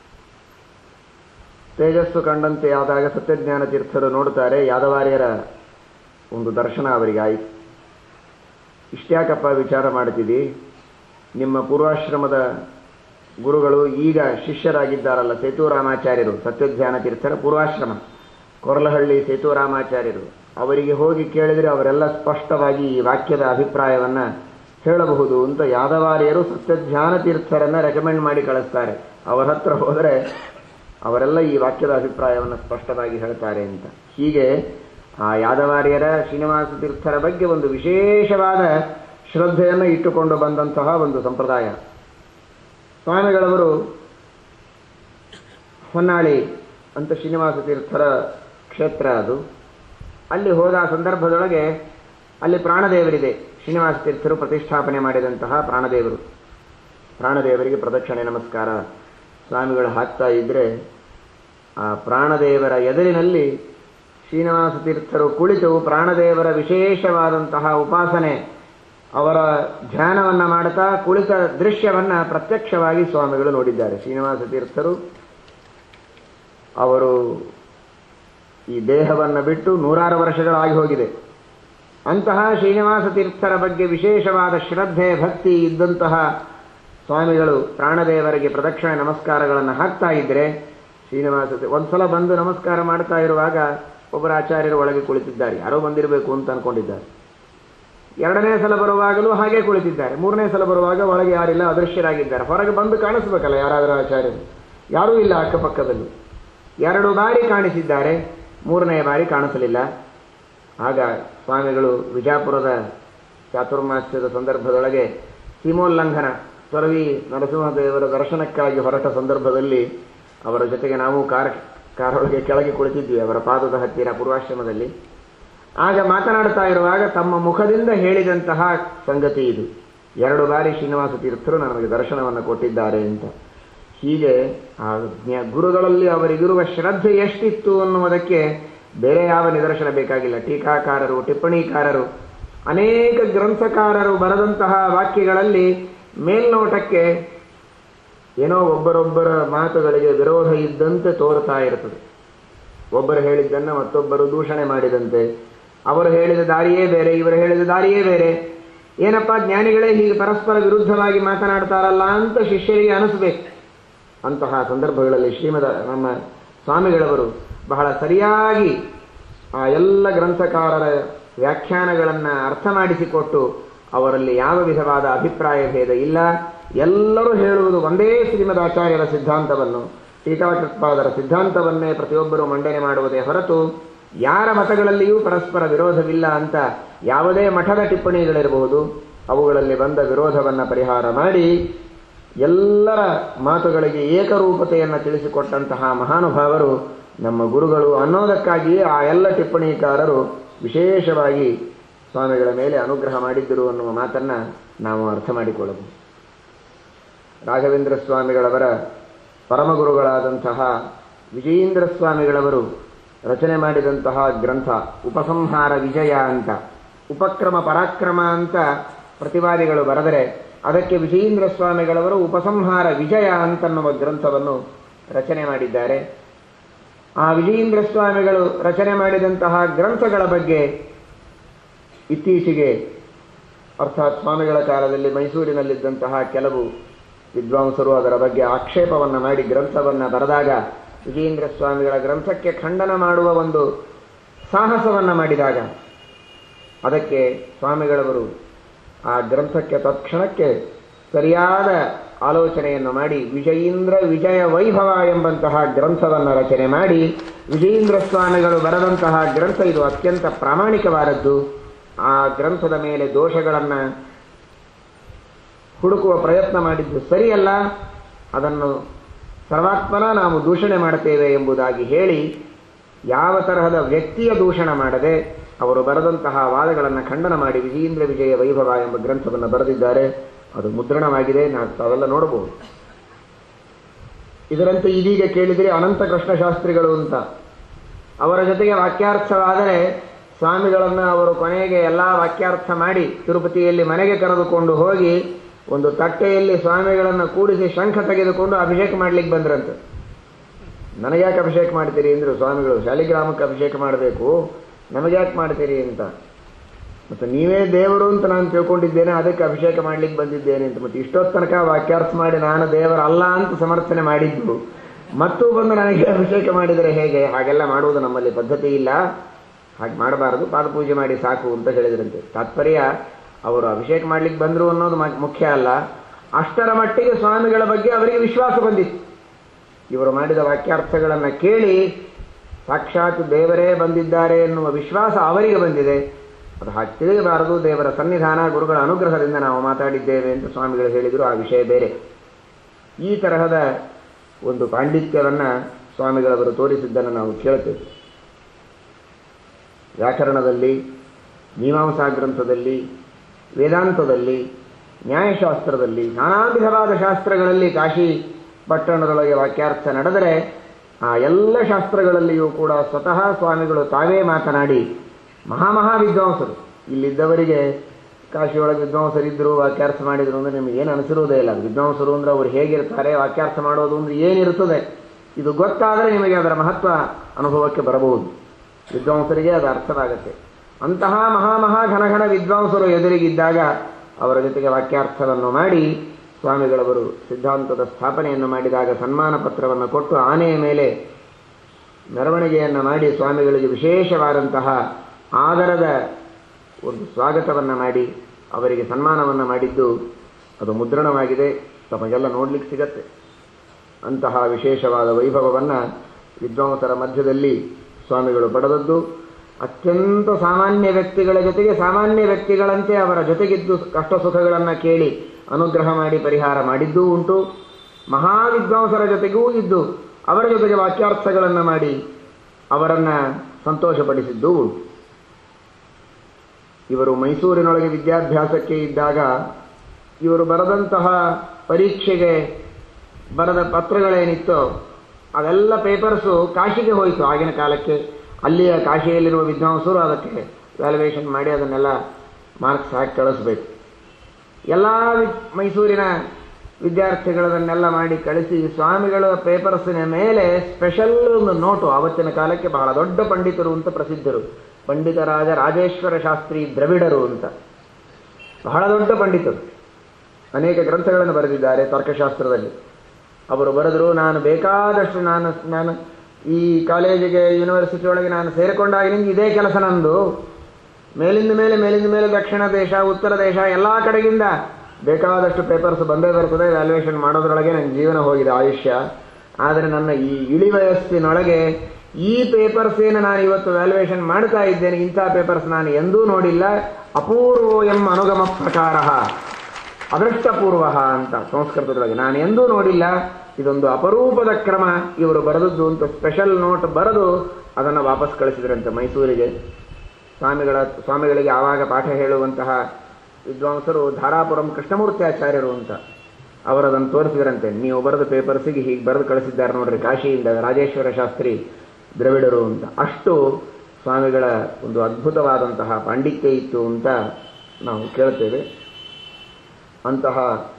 ತೇಜಸ್ಸು ಕಂಡಂತೆ ಆದಾಗ ಸತ್ಯಜ್ಞಾನ ತೀರ್ಥರು ನೋಡುತ್ತಾರೆ ಯಾದವಾರ್ಯರ ಒಂದು ದರ್ಶನ ಅವರಿಗೆ ಆಯಿತು ಇಷ್ಟ್ಯಾಕಪ್ಪ ವಿಚಾರ ಮಾಡ್ತಿದ್ದಿ ನಿಮ್ಮ ಪೂರ್ವಾಶ್ರಮದ ಗುರುಗಳು ಈಗ ಶಿಷ್ಯರಾಗಿದ್ದಾರಲ್ಲ ಸೇತುರಾಮಾಚಾರ್ಯರು ಸತ್ಯಧ್ಯಾನ ತೀರ್ಥರ ಪೂರ್ವಾಶ್ರಮ ಕೊರಲಹಳ್ಳಿ ಸೇತುರಾಮಾಚಾರ್ಯರು ಅವರಿಗೆ ಹೋಗಿ ಕೇಳಿದರೆ ಅವರೆಲ್ಲ ಸ್ಪಷ್ಟವಾಗಿ ಈ ವಾಕ್ಯದ ಅಭಿಪ್ರಾಯವನ್ನ ಹೇಳಬಹುದು ಅಂತ ಯಾದವಾರ್ಯರು ಸತ್ಯಧ್ಯಾನ ತೀರ್ಥರನ್ನ ರೆಕಮೆಂಡ್ ಮಾಡಿ ಕಳಿಸ್ತಾರೆ ಅವರ ಹತ್ರ ಹೋದರೆ ಅವರೆಲ್ಲ ಈ ವಾಕ್ಯದ ಅಭಿಪ್ರಾಯವನ್ನು ಸ್ಪಷ್ಟವಾಗಿ ಹೇಳ್ತಾರೆ ಅಂತ ಹೀಗೆ ಆ ಯಾದವಾರ್ಯರ ಶ್ರೀನಿವಾಸ ತೀರ್ಥರ ಬಗ್ಗೆ ಒಂದು ವಿಶೇಷವಾದ ಶ್ರದ್ಧೆಯನ್ನು ಇಟ್ಟುಕೊಂಡು ಬಂದಂತಹ ಒಂದು ಸಂಪ್ರದಾಯ ಸ್ವಾಮಿಗಳವರು ಹೊನ್ನಾಳಿ ಅಂತ ಶ್ರೀನಿವಾಸ ತೀರ್ಥರ ಕ್ಷೇತ್ರ ಅದು ಅಲ್ಲಿ ಹೋದ ಸಂದರ್ಭದೊಳಗೆ ಅಲ್ಲಿ ಪ್ರಾಣದೇವರಿದೆ ಶ್ರೀನಿವಾಸ ತೀರ್ಥರು ಪ್ರತಿಷ್ಠಾಪನೆ ಮಾಡಿದಂತಹ ಪ್ರಾಣದೇವರು ಪ್ರಾಣದೇವರಿಗೆ ಪ್ರದಕ್ಷಿಣೆ ನಮಸ್ಕಾರ ಸ್ವಾಮಿಗಳು ಹಾಕ್ತಾ ಇದ್ರೆ ಆ ಪ್ರಾಣದೇವರ ಎದುರಿನಲ್ಲಿ ಶ್ರೀನಿವಾಸ ತೀರ್ಥರು ಕುಳಿತು ಪ್ರಾಣದೇವರ ವಿಶೇಷವಾದಂತಹ ಉಪಾಸನೆ ಅವರ ಧ್ಯಾನವನ್ನ ಮಾಡುತ್ತಾ ಕುಳಿತ ದೃಶ್ಯವನ್ನ ಪ್ರತ್ಯಕ್ಷವಾಗಿ ಸ್ವಾಮಿಗಳು ನೋಡಿದ್ದಾರೆ ಶ್ರೀನಿವಾಸ ತೀರ್ಥರು ಅವರು ಈ ದೇಹವನ್ನು ಬಿಟ್ಟು ನೂರಾರು ವರ್ಷಗಳಾಗಿ ಹೋಗಿದೆ ಅಂತಹ ಶ್ರೀನಿವಾಸ ತೀರ್ಥರ ಬಗ್ಗೆ ವಿಶೇಷವಾದ ಶ್ರದ್ಧೆ ಭಕ್ತಿ ಇದ್ದಂತಹ ಸ್ವಾಮಿಗಳು ಪ್ರಾಣದೇವರಿಗೆ ಪ್ರದಕ್ಷಿಣೆ ನಮಸ್ಕಾರಗಳನ್ನು ಹಾಕ್ತಾ ಇದ್ರೆ ಶ್ರೀನಿವಾಸ ತೀರ್ಥ- ಒಂದ್ಸಲ ಬಂದು ನಮಸ್ಕಾರ ಮಾಡ್ತಾ ಇರುವಾಗ ಒಬ್ಬರ ಆಚಾರ್ಯರು ಒಳಗೆ ಕುಳಿತಿದ್ದಾರೆ ಯಾರೋ ಬಂದಿರಬೇಕು ಅಂತ ಅನ್ಕೊಂಡಿದ್ದಾರೆ ಎರಡನೇ ಸಲ ಬರುವಾಗಲೂ ಹಾಗೆ ಕುಳಿತಿದ್ದಾರೆ ಮೂರನೇ ಸಲ ಬರುವಾಗ ಒಳಗೆ ಯಾರಿಲ್ಲ ಅದೃಶ್ಯರಾಗಿದ್ದಾರೆ ಹೊರಗೆ ಬಂದು ಕಾಣಿಸ್ಬೇಕಲ್ಲ ಯಾರಾದರೂ ಆಚಾರ್ಯರು ಯಾರೂ ಇಲ್ಲ ಅಕ್ಕಪಕ್ಕದಲ್ಲಿ ಎರಡು ಬಾರಿ ಕಾಣಿಸಿದ್ದಾರೆ ಮೂರನೇ ಬಾರಿ ಕಾಣಿಸಲಿಲ್ಲ ಆಗ ಸ್ವಾಮಿಗಳು ವಿಜಾಪುರದ ಚಾತುರ್ಮಾಸ್ಯದ ಸಂದರ್ಭದೊಳಗೆ ಸೀಮೋಲ್ಲಂಘನ ತೊರವಿ ನರಸಿಂಹದೇವರ ದರ್ಶನಕ್ಕಾಗಿ ಹೊರಟ ಸಂದರ್ಭದಲ್ಲಿ ಅವರ ಜೊತೆಗೆ ನಾವು ಕಾರ್ ಕಾರೊಳಗೆ ಕೆಳಗೆ ಕುಳಿತಿದ್ವಿ ಅವರ ಪಾದದ ಹತ್ತಿರ ಪೂರ್ವಾಶ್ರಮದಲ್ಲಿ ಆಗ ಮಾತನಾಡ್ತಾ ಇರುವಾಗ ತಮ್ಮ ಮುಖದಿಂದ ಹೇಳಿದಂತಹ ಸಂಗತಿ ಇದು ಎರಡು ಬಾರಿ ಶ್ರೀನಿವಾಸ ತೀರ್ಥರು ನನಗೆ ದರ್ಶನವನ್ನು ಕೊಟ್ಟಿದ್ದಾರೆ ಅಂತ ಹೀಗೆ ಆ ಜ್ಞ- ಗುರುಗಳಲ್ಲಿ ಅವರಿಗಿರುವ ಶ್ರದ್ಧೆ ಎಷ್ಟಿತ್ತು ಅನ್ನುವುದಕ್ಕೆ ಬೇರೆ ಯಾವ ನಿದರ್ಶನ ಬೇಕಾಗಿಲ್ಲ ಟೀಕಾಕಾರರು ಟಿಪ್ಪಣಿಕಾರರು ಅನೇಕ ಗ್ರಂಥಕಾರರು ಬರೆದಂತಹ ವಾಕ್ಯಗಳಲ್ಲಿ ಮೇಲ್ನೋಟಕ್ಕೆ ಏನೋ ಒಬ್ಬರೊಬ್ಬರ ಮಾತುಗಳಿಗೆ ವಿರೋಧ ಇದ್ದಂತೆ ತೋರ್ತಾ ಇರ್ತದೆ ಒಬ್ಬರು ಹೇಳಿದ್ದನ್ನು ಮತ್ತೊಬ್ಬರು ದೂಷಣೆ ಮಾಡಿದಂತೆ ಅವರು ಹೇಳಿದ ದಾರಿಯೇ ಬೇರೆ ಇವರು ಹೇಳಿದ ದಾರಿಯೇ ಬೇರೆ ಏನಪ್ಪ ಜ್ಞಾನಿಗಳೇ ಹೀಗೆ ಪರಸ್ಪರ ವಿರುದ್ಧವಾಗಿ ಮಾತನಾಡ್ತಾರಲ್ಲ ಅಂತ ಶಿಷ್ಯರಿಗೆ ಅನಿಸ್ಬೇಕು ಅಂತಹ ಸಂದರ್ಭಗಳಲ್ಲಿ ಶ್ರೀಮದ ನಮ್ಮ ಸ್ವಾಮಿಗಳವರು ಬಹಳ ಸರಿಯಾಗಿ ಆ ಎಲ್ಲ ಗ್ರಂಥಕಾರರ ವ್ಯಾಖ್ಯಾನಗಳನ್ನು ಅರ್ಥ ಮಾಡಿಸಿಕೊಟ್ಟು ಅವರಲ್ಲಿ ಯಾವ ವಿಧವಾದ ಅಭಿಪ್ರಾಯ ಭೇದ ಇಲ್ಲ ಎಲ್ಲರೂ ಹೇಳುವುದು ಒಂದೇ ಶ್ರೀಮದ್ ಆಚಾರ್ಯರ ಸಿದ್ಧಾಂತವನ್ನು ಟೀಕಾಕೃತ್ಪಾದರ ಸಿದ್ಧಾಂತವನ್ನೇ ಪ್ರತಿಯೊಬ್ಬರು ಮಂಡನೆ ಮಾಡುವುದೇ ಹೊರತು ಯಾರ ಮತಗಳಲ್ಲಿಯೂ ಪರಸ್ಪರ ವಿರೋಧವಿಲ್ಲ ಅಂತ ಯಾವುದೇ ಮಠದ ಟಿಪ್ಪಣಿಗಳಿರಬಹುದು ಅವುಗಳಲ್ಲಿ ಬಂದ ವಿರೋಧವನ್ನು ಪರಿಹಾರ ಮಾಡಿ ಎಲ್ಲರ ಮಾತುಗಳಿಗೆ ಏಕರೂಪತೆಯನ್ನು ತಿಳಿಸಿಕೊಟ್ಟಂತಹ ಮಹಾನುಭಾವರು ನಮ್ಮ ಗುರುಗಳು ಅನ್ನೋದಕ್ಕಾಗಿಯೇ ಆ ಎಲ್ಲ ಟಿಪ್ಪಣಿಕಾರರು ವಿಶೇಷವಾಗಿ ಸ್ವಾಮಿಗಳ ಮೇಲೆ ಅನುಗ್ರಹ ಮಾಡಿದ್ದರು ಅನ್ನುವ ಮಾತನ್ನ ನಾವು ಅರ್ಥ ಮಾಡಿಕೊಳ್ಳಬಹುದು ರಾಘವೇಂದ್ರ ಸ್ವಾಮಿಗಳವರ ಪರಮಗುರುಗಳಾದಂತಹ ವಿಜಯೇಂದ್ರ ಸ್ವಾಮಿಗಳವರು ರಚನೆ ಮಾಡಿದಂತಹ ಗ್ರಂಥ ಉಪಸಂಹಾರ ವಿಜಯ ಅಂತ ಉಪಕ್ರಮ ಪರಾಕ್ರಮ ಅಂತ ಪ್ರತಿವಾದಿಗಳು ಬರೆದರೆ ಅದಕ್ಕೆ ವಿಜಯೇಂದ್ರ ಸ್ವಾಮಿಗಳವರು ಉಪಸಂಹಾರ ವಿಜಯ ಅಂತನ್ನುವ ಗ್ರಂಥವನ್ನು ರಚನೆ ಮಾಡಿದ್ದಾರೆ ಆ ವಿಜಯೇಂದ್ರ ಸ್ವಾಮಿಗಳು ರಚನೆ ಮಾಡಿದಂತಹ ಗ್ರಂಥಗಳ ಬಗ್ಗೆ ಇತ್ತೀಚೆಗೆ ಅರ್ಥಾತ್ ಸ್ವಾಮಿಗಳ ಕಾಲದಲ್ಲಿ ಮೈಸೂರಿನಲ್ಲಿದ್ದಂತಹ ಕೆಲವು ವಿದ್ವಾಂಸರು ಅದರ ಬಗ್ಗೆ ಆಕ್ಷೇಪವನ್ನು ಮಾಡಿ ಗ್ರಂಥವನ್ನು ಬರೆದಾಗ ವಿಜಯೇಂದ್ರ ಸ್ವಾಮಿಗಳ ಗ್ರಂಥಕ್ಕೆ ಖಂಡನ ಮಾಡುವ ಒಂದು ಸಾಹಸವನ್ನು ಮಾಡಿದಾಗ ಅದಕ್ಕೆ ಸ್ವಾಮಿಗಳವರು ಆ ಗ್ರಂಥಕ್ಕೆ ತತ್ಕ್ಷಣಕ್ಕೆ ಸರಿಯಾದ ಆಲೋಚನೆಯನ್ನು ಮಾಡಿ ವಿಜಯೀಂದ್ರ ವಿಜಯ ವೈಭವ ಎಂಬಂತಹ ಗ್ರಂಥವನ್ನು ರಚನೆ ಮಾಡಿ ವಿಜಯೇಂದ್ರ ಸ್ವಾಮಿಗಳು ಬರೆದಂತಹ ಗ್ರಂಥ ಇದು ಅತ್ಯಂತ ಪ್ರಾಮಾಣಿಕವಾದದ್ದು ಆ ಗ್ರಂಥದ ಮೇಲೆ ದೋಷಗಳನ್ನು ಹುಡುಕುವ ಪ್ರಯತ್ನ ಮಾಡಿದ್ದು ಸರಿಯಲ್ಲ ಅದನ್ನು ಸರ್ವಾತ್ಮನ ನಾವು ದೂಷಣೆ ಮಾಡುತ್ತೇವೆ ಎಂಬುದಾಗಿ ಹೇಳಿ ಯಾವ ತರಹದ ವ್ಯಕ್ತಿಯ ದೂಷಣ ಮಾಡದೆ ಅವರು ಬರೆದಂತಹ ವಾದಗಳನ್ನು ಖಂಡನ ಮಾಡಿ ವಿಜಯೇಂದ್ರ ವಿಜಯ ವೈಭವ ಎಂಬ ಗ್ರಂಥವನ್ನು ಬರೆದಿದ್ದಾರೆ ಅದು ಮುದ್ರಣವಾಗಿದೆ ನಾವು ತಾವೆಲ್ಲ ನೋಡಬಹುದು ಇದರಂತೆ ಇದೀಗ ಕೇಳಿದರೆ ಅನಂತ ಕೃಷ್ಣ ಶಾಸ್ತ್ರಿಗಳು ಅಂತ ಅವರ ಜೊತೆಗೆ ವಾಕ್ಯಾರ್ಥವಾದರೆ ಸ್ವಾಮಿಗಳನ್ನು ಅವರು ಕೊನೆಗೆ ಎಲ್ಲ ವಾಕ್ಯಾರ್ಥ ಮಾಡಿ ತಿರುಪತಿಯಲ್ಲಿ ಮನೆಗೆ ಕರೆದುಕೊಂಡು ಹೋಗಿ ಒಂದು ತಟ್ಟೆಯಲ್ಲಿ ಸ್ವಾಮಿಗಳನ್ನು ಕೂಡಿಸಿ ಶಂಖ ತೆಗೆದುಕೊಂಡು ಅಭಿಷೇಕ ಮಾಡ್ಲಿಕ್ಕೆ ಬಂದ್ರಂತೆ ನನಗ್ಯಾಕೆ ಅಭಿಷೇಕ ಮಾಡ್ತೀರಿ ಅಂದ್ರು ಸ್ವಾಮಿಗಳು ಶಾಲಿಗ್ರಾಮಕ್ಕೆ ಅಭಿಷೇಕ ಮಾಡಬೇಕು ನಮಗ್ಯಾಕೆ ಮಾಡ್ತೀರಿ ಅಂತ ಮತ್ತು ನೀವೇ ದೇವರು ಅಂತ ನಾನು ತಿಳ್ಕೊಂಡಿದ್ದೇನೆ ಅದಕ್ಕೆ ಅಭಿಷೇಕ ಮಾಡ್ಲಿಕ್ಕೆ ಬಂದಿದ್ದೇನೆ ಅಂತ ಮತ್ತೆ ಇಷ್ಟೊತ್ತು ತನಕ ವಾಕ್ಯಾರ್ಥ ಮಾಡಿ ನಾನು ದೇವರ ಅಲ್ಲ ಅಂತ ಸಮರ್ಥನೆ ಮಾಡಿದ್ದು ಮತ್ತು ಬಂದು ನನಗೆ ಅಭಿಷೇಕ ಮಾಡಿದರೆ ಹೇಗೆ ಹಾಗೆಲ್ಲ ಮಾಡುವುದು ನಮ್ಮಲ್ಲಿ ಪದ್ಧತಿ ಇಲ್ಲ ಹಾಗೆ ಮಾಡಬಾರದು ಪಾದಪೂಜೆ ಮಾಡಿ ಸಾಕು ಅಂತ ಹೇಳಿದ್ರಂತೆ ತಾತ್ಪರ್ಯ ಅವರು ಅಭಿಷೇಕ ಮಾಡ್ಲಿಕ್ಕೆ ಬಂದರು ಅನ್ನೋದು ಮ- ಮುಖ್ಯ ಅಲ್ಲ ಅಷ್ಟರ ಮಟ್ಟಿಗೆ ಸ್ವಾಮಿಗಳ ಬಗ್ಗೆ ಅವರಿಗೆ ವಿಶ್ವಾಸ ಬಂದಿತ್ತು ಇವರು ಮಾಡಿದ ವಾಕ್ಯಾರ್ಥಗಳನ್ನು ಕೇಳಿ ಸಾಕ್ಷಾತ್ ದೇವರೇ ಬಂದಿದ್ದಾರೆ ಎನ್ನುವ ವಿಶ್ವಾಸ ಅವರಿಗೆ ಬಂದಿದೆ ಅದು ಹಾಗೆ ತಿಳಿಯಬಾರದು ದೇವರ ಸನ್ನಿಧಾನ ಗುರುಗಳ ಅನುಗ್ರಹದಿಂದ ನಾವು ಮಾತಾಡಿದ್ದೇವೆ ಅಂತ ಸ್ವಾಮಿಗಳು ಹೇಳಿದರು ಆ ವಿಷಯ ಬೇರೆ ಈ ತರಹದ ಒಂದು ಪಾಂಡಿತ್ಯವನ್ನು ಸ್ವಾಮಿಗಳವರು ತೋರಿಸಿದ್ದನ್ನು ನಾವು ಕೇಳ್ತೇವೆ ವ್ಯಾಕರಣದಲ್ಲಿ ಮೀಮಾಂಸಾ ಗ್ರಂಥದಲ್ಲಿ ವೇದಾಂತದಲ್ಲಿ ನ್ಯಾಯಶಾಸ್ತ್ರದಲ್ಲಿ ನಾನಾ ವಿಧವಾದ ಶಾಸ್ತ್ರಗಳಲ್ಲಿ ಕಾಶಿ ಪಟ್ಟಣದೊಳಗೆ ವಾಕ್ಯಾರ್ಥ ನಡೆದರೆ ಆ ಎಲ್ಲ ಶಾಸ್ತ್ರಗಳಲ್ಲಿಯೂ ಕೂಡ ಸ್ವತಃ ಸ್ವಾಮಿಗಳು ತಾವೇ ಮಾತನಾಡಿ ಮಹಾಮಹಾ ವಿದ್ವಾಂಸರು ಇಲ್ಲಿದ್ದವರಿಗೆ ಕಾಶಿಯೊಳಗೆ ವಿದ್ವಾಂಸರಿದ್ದರು ವಾಕ್ಯಾರ್ಥ ಮಾಡಿದ್ರು ಅಂದ್ರೆ ನಿಮಗೆ ಏನು ಅನಿಸಿರುವುದೇ ಇಲ್ಲ ವಿದ್ವಾಂಸರು ಅಂದ್ರೆ ಅವ್ರು ಹೇಗಿರ್ತಾರೆ ವಾಕ್ಯಾರ್ಥ ಮಾಡೋದು ಅಂದ್ರೆ ಏನಿರುತ್ತದೆ ಇದು ಗೊತ್ತಾದರೆ ನಿಮಗೆ ಅದರ ಮಹತ್ವ ಅನುಭವಕ್ಕೆ ಬರಬಹುದು ವಿದ್ವಾಂಸರಿಗೆ ಅದು ಅರ್ಥವಾಗುತ್ತೆ ಅಂತಹ ಮಹಾಮಹಾ ಘನಘನ ವಿದ್ವಾಂಸರು ಎದುರಿಗಿದ್ದಾಗ ಅವರ ಜೊತೆಗೆ ವಾಕ್ಯಾರ್ಥವನ್ನು ಮಾಡಿ ಸ್ವಾಮಿಗಳವರು ಸಿದ್ಧಾಂತದ ಸ್ಥಾಪನೆಯನ್ನು ಮಾಡಿದಾಗ ಸನ್ಮಾನ ಪತ್ರವನ್ನು ಕೊಟ್ಟು ಆನೆಯ ಮೇಲೆ ಮೆರವಣಿಗೆಯನ್ನು ಮಾಡಿ ಸ್ವಾಮಿಗಳಿಗೆ ವಿಶೇಷವಾದಂತಹ ಆದರದ ಒಂದು ಸ್ವಾಗತವನ್ನು ಮಾಡಿ ಅವರಿಗೆ ಸನ್ಮಾನವನ್ನು ಮಾಡಿದ್ದು ಅದು ಮುದ್ರಣವಾಗಿದೆ ತಮಗೆಲ್ಲ ನೋಡ್ಲಿಕ್ಕೆ ಸಿಗತ್ತೆ ಅಂತಹ ವಿಶೇಷವಾದ ವೈಭವವನ್ನು ವಿದ್ವಾಂಸರ ಮಧ್ಯದಲ್ಲಿ ಸ್ವಾಮಿಗಳು ಪಡೆದದ್ದು ಅತ್ಯಂತ ಸಾಮಾನ್ಯ ವ್ಯಕ್ತಿಗಳ ಜೊತೆಗೆ ಸಾಮಾನ್ಯ ವ್ಯಕ್ತಿಗಳಂತೆ ಅವರ ಜೊತೆಗಿದ್ದು ಕಷ್ಟ ಸುಖಗಳನ್ನು ಕೇಳಿ ಅನುಗ್ರಹ ಮಾಡಿ ಪರಿಹಾರ ಮಾಡಿದ್ದೂ ಉಂಟು ಮಹಾವಿದ್ವಾಂಸರ ಜೊತೆಗೂ ಇದ್ದು ಅವರ ಜೊತೆಗೆ ವಾಕ್ಯಾರ್ಥಗಳನ್ನು ಮಾಡಿ ಅವರನ್ನು ಸಂತೋಷಪಡಿಸಿದ್ದೂ ಉಂಟು ಇವರು ಮೈಸೂರಿನೊಳಗೆ ವಿದ್ಯಾಭ್ಯಾಸಕ್ಕೆ ಇದ್ದಾಗ ಇವರು ಬರೆದಂತಹ ಪರೀಕ್ಷೆಗೆ ಬರೆದ ಪತ್ರಗಳೇನಿತ್ತೋ ಅವೆಲ್ಲ ಪೇಪರ್ಸು ಕಾಶಿಗೆ ಹೋಯಿತು ಆಗಿನ ಕಾಲಕ್ಕೆ ಅಲ್ಲಿಯ ಕಾಶಿಯಲ್ಲಿರುವ ವಿದ್ವಾಂಸರು ಅದಕ್ಕೆ ವ್ಯಾಲ್ಯುವೇಷನ್ ಮಾಡಿ ಅದನ್ನೆಲ್ಲ ಮಾರ್ಕ್ಸ್ ಹಾಕಿ ಕಳಿಸ್ಬೇಕು ಎಲ್ಲ ವಿ- ಮೈಸೂರಿನ ವಿದ್ಯಾರ್ಥಿಗಳನ್ನೆಲ್ಲ ಮಾಡಿ ಕಳಿಸಿ ಸ್ವಾಮಿಗಳ ಪೇಪರ್ಸಿನ ಮೇಲೆ ಸ್ಪೆಷಲ್ ಒಂದು ನೋಟು ಆವತ್ತಿನ ಕಾಲಕ್ಕೆ ಬಹಳ ದೊಡ್ಡ ಪಂಡಿತರು ಅಂತ ಪ್ರಸಿದ್ಧರು ಪಂಡಿತರಾಜ ರಾಜೇಶ್ವರ ಶಾಸ್ತ್ರಿ ದ್ರವಿಡರು ಅಂತ ಬಹಳ ದೊಡ್ಡ ಪಂಡಿತರು ಅನೇಕ ಗ್ರಂಥಗಳನ್ನು ಬರೆದಿದ್ದಾರೆ ತರ್ಕಶಾಸ್ತ್ರದಲ್ಲಿ ಅವರು ಬರೆದರು ನಾನು ಬೇಕಾದಷ್ಟು ನಾನು ನಾನು ಈ ಕಾಲೇಜಿಗೆ ಯೂನಿವರ್ಸಿಟಿ ಒಳಗೆ ನಾನು ಸೇರಿಕೊಂಡಾಗಿನಿಂದ ಇದೇ ಕೆಲಸ ನಂದು ಮೇಲಿಂದ ಮೇಲೆ ಮೇಲಿಂದ ಮೇಲೆ ದಕ್ಷಿಣ ದೇಶ ಉತ್ತರ ದೇಶ ಎಲ್ಲ ಕಡೆಗಿಂದ ಬೇಕಾದಷ್ಟು ಪೇಪರ್ಸ್ ಬಂದೇ ಬರ್ತದೆ ವ್ಯಾಲ್ಯೂಯೇಷನ್ ಮಾಡೋದ್ರೊಳಗೆ ನನ್ನ ಜೀವನ ಹೋಗಿದೆ ಆಯುಷ್ಯ ಆದರೆ ನನ್ನ ಈ ಇಳಿ ವಯಸ್ಸಿನೊಳಗೆ ಈ ಪೇಪರ್ಸ್ ಏನು ನಾನು ಇವತ್ತು ವ್ಯಾಲ್ಯೂಯೇಷನ್ ಮಾಡ್ತಾ ಇದ್ದೇನೆ ಇಂಥ ಪೇಪರ್ಸ್ ನಾನು ಎಂದೂ ನೋಡಿಲ್ಲ ಅಪೂರ್ವ ಎಂ ಅನುಗಮ ಪ್ರಕಾರ ಅದೃಷ್ಟಪೂರ್ವ ಅಂತ ಸಂಸ್ಕೃತದೊಳಗೆ ನಾನು ಎಂದೂ ನೋಡಿಲ್ಲ ಇದೊಂದು ಅಪರೂಪದ ಕ್ರಮ ಇವರು ಬರೆದದ್ದು ಅಂತ ಸ್ಪೆಷಲ್ ನೋಟ್ ಬರೆದು ಅದನ್ನು ವಾಪಸ್ ಕಳಿಸಿದ್ರಂತೆ ಮೈಸೂರಿಗೆ ಸ್ವಾಮಿಗಳ ಸ್ವಾಮಿಗಳಿಗೆ ಆವಾಗ ಪಾಠ ಹೇಳುವಂತಹ ವಿದ್ವಾಂಸರು ಧಾರಾಪುರಂ ಕೃಷ್ಣಮೂರ್ತಿಯಾಚಾರ್ಯರು ಅಂತ ಅವರು ಅದನ್ನು ತೋರಿಸಿದ್ರಂತೆ ನೀವು ಬರೆದ ಪೇಪರ್ಸಿಗೆ ಹೀಗೆ ಬರೆದು ಕಳಿಸಿದ್ದಾರೆ ನೋಡ್ರಿ ಕಾಶಿಯಿಂದ ರಾಜೇಶ್ವರ ಶಾಸ್ತ್ರಿ ದ್ರವಿಡರು ಅಂತ ಅಷ್ಟು ಸ್ವಾಮಿಗಳ ಒಂದು ಅದ್ಭುತವಾದಂತಹ ಪಾಂಡಿತ್ಯ ಇತ್ತು ಅಂತ ನಾವು ಕೇಳ್ತೇವೆ ಅಂತಹ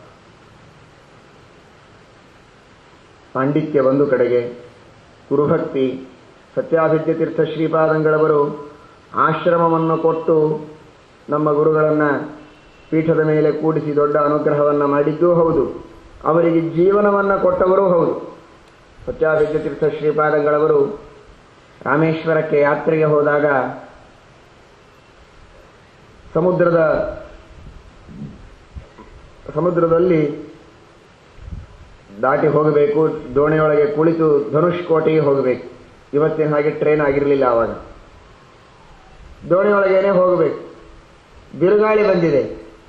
ಪಾಂಡಿತ್ಯ ಒಂದು ಕಡೆಗೆ ಗುರುಭಕ್ತಿ ಸತ್ಯಾಭಿದ್ಯ ತೀರ್ಥ ಶ್ರೀಪಾದಂಗಳವರು ಆಶ್ರಮವನ್ನು ಕೊಟ್ಟು ನಮ್ಮ ಗುರುಗಳನ್ನು ಪೀಠದ ಮೇಲೆ ಕೂಡಿಸಿ ದೊಡ್ಡ ಅನುಗ್ರಹವನ್ನು ಮಾಡಿದ್ದೂ ಹೌದು ಅವರಿಗೆ ಜೀವನವನ್ನು ಕೊಟ್ಟವರೂ ಹೌದು ಸತ್ಯಾಭಿದ್ಯ ತೀರ್ಥ ಶ್ರೀಪಾದಂಗಳವರು ರಾಮೇಶ್ವರಕ್ಕೆ ಯಾತ್ರೆಗೆ ಹೋದಾಗ ಸಮುದ್ರದ ಸಮುದ್ರದಲ್ಲಿ ದಾಟಿ ಹೋಗಬೇಕು ದೋಣಿಯೊಳಗೆ ಕುಳಿತು ಧನುಷ್ಕೋಟೆಗೆ ಹೋಗಬೇಕು ಇವತ್ತಿನ ಹಾಗೆ ಟ್ರೈನ್ ಆಗಿರಲಿಲ್ಲ ಆವಾಗ ದೋಣಿಯೊಳಗೇನೆ ಹೋಗಬೇಕು ಬಿರುಗಾಳಿ ಬಂದಿದೆ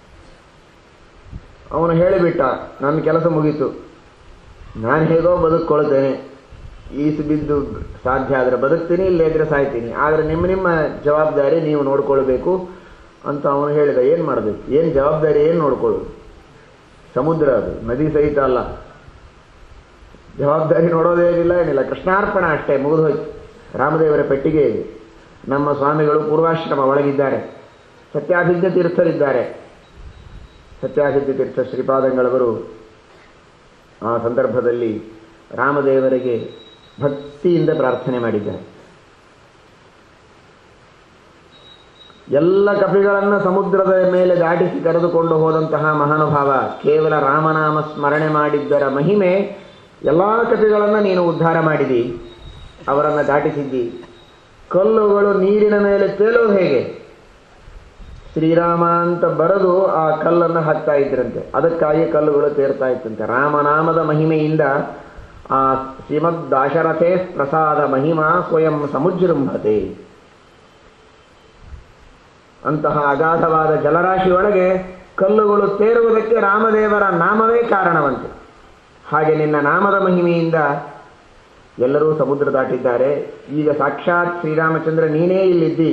ಅವನು ಹೇಳಿಬಿಟ್ಟ ನನ್ನ ಕೆಲಸ ಮುಗೀತು ನಾನು ಹೇಗೋ ಬದುಕೊಳ್ತೇನೆ ಈಸು ಬಿದ್ದು ಸಾಧ್ಯ ಆದರೆ ಬದುಕ್ತೀನಿ ಇಲ್ಲದಿದ್ರೆ ಸಾಯ್ತೀನಿ ಆದರೆ ನಿಮ್ಮ ನಿಮ್ಮ ಜವಾಬ್ದಾರಿ ನೀವು ನೋಡ್ಕೊಳ್ಬೇಕು ಅಂತ ಅವನು ಹೇಳಿದ ಏನು ಮಾಡಬೇಕು ಏನು ಜವಾಬ್ದಾರಿ ಏನು ನೋಡ್ಕೊಳ್ಳೋದು ಸಮುದ್ರ ಅದು ನದಿ ಸಹಿತ ಅಲ್ಲ ಜವಾಬ್ದಾರಿ ನೋಡೋದೇ ಏನಿಲ್ಲ ಏನಿಲ್ಲ ಕೃಷ್ಣಾರ್ಪಣ ಅಷ್ಟೇ ಮುಗಿದು ಹೋಯ್ತು ರಾಮದೇವರ ಪೆಟ್ಟಿಗೆ ಇದೆ ನಮ್ಮ ಸ್ವಾಮಿಗಳು ಪೂರ್ವಾಶ್ರಮ ಒಳಗಿದ್ದಾರೆ ಸತ್ಯಾಭಿಜ್ಞ ತೀರ್ಥರಿದ್ದಾರೆ ಸತ್ಯಾಭಿಜ್ಞ ತೀರ್ಥ ಶ್ರೀಪಾದಂಗಳವರು ಆ ಸಂದರ್ಭದಲ್ಲಿ ರಾಮದೇವರಿಗೆ ಭಕ್ತಿಯಿಂದ ಪ್ರಾರ್ಥನೆ ಮಾಡಿದ್ದಾರೆ ಎಲ್ಲ ಕಪಿಗಳನ್ನು ಸಮುದ್ರದ ಮೇಲೆ ದಾಟಿಸಿ ಕರೆದುಕೊಂಡು ಹೋದಂತಹ ಮಹಾನುಭಾವ ಕೇವಲ ರಾಮನಾಮ ಸ್ಮರಣೆ ಮಾಡಿದ್ದರ ಮಹಿಮೆ ಎಲ್ಲ ಕಪಿಗಳನ್ನು ನೀನು ಉದ್ಧಾರ ಮಾಡಿದಿ ಅವರನ್ನು ದಾಟಿಸಿದ್ದಿ ಕಲ್ಲುಗಳು ನೀರಿನ ಮೇಲೆ ತೇಲೋದು ಹೇಗೆ ಶ್ರೀರಾಮ ಅಂತ ಬರೆದು ಆ ಕಲ್ಲನ್ನು ಹಾಕ್ತಾ ಇದ್ರಂತೆ ಅದಕ್ಕಾಗಿ ಕಲ್ಲುಗಳು ತೇರ್ತಾ ಇತ್ತಂತೆ ರಾಮನಾಮದ ಮಹಿಮೆಯಿಂದ ಆ ಶ್ರೀಮದ್ ದಾಶರಥೇ ಪ್ರಸಾದ ಮಹಿಮಾ ಸ್ವಯಂ ಸಮುಜೃಂಭತೆ ಅಂತಹ ಅಗಾಧವಾದ ಜಲರಾಶಿಯೊಳಗೆ ಕಲ್ಲುಗಳು ತೇರುವುದಕ್ಕೆ ರಾಮದೇವರ ನಾಮವೇ ಕಾರಣವಂತೆ ಹಾಗೆ ನಿನ್ನ ನಾಮದ ಮಹಿಮೆಯಿಂದ ಎಲ್ಲರೂ ಸಮುದ್ರ ದಾಟಿದ್ದಾರೆ ಈಗ ಸಾಕ್ಷಾತ್ ಶ್ರೀರಾಮಚಂದ್ರ ನೀನೇ ಇಲ್ಲಿದ್ದಿ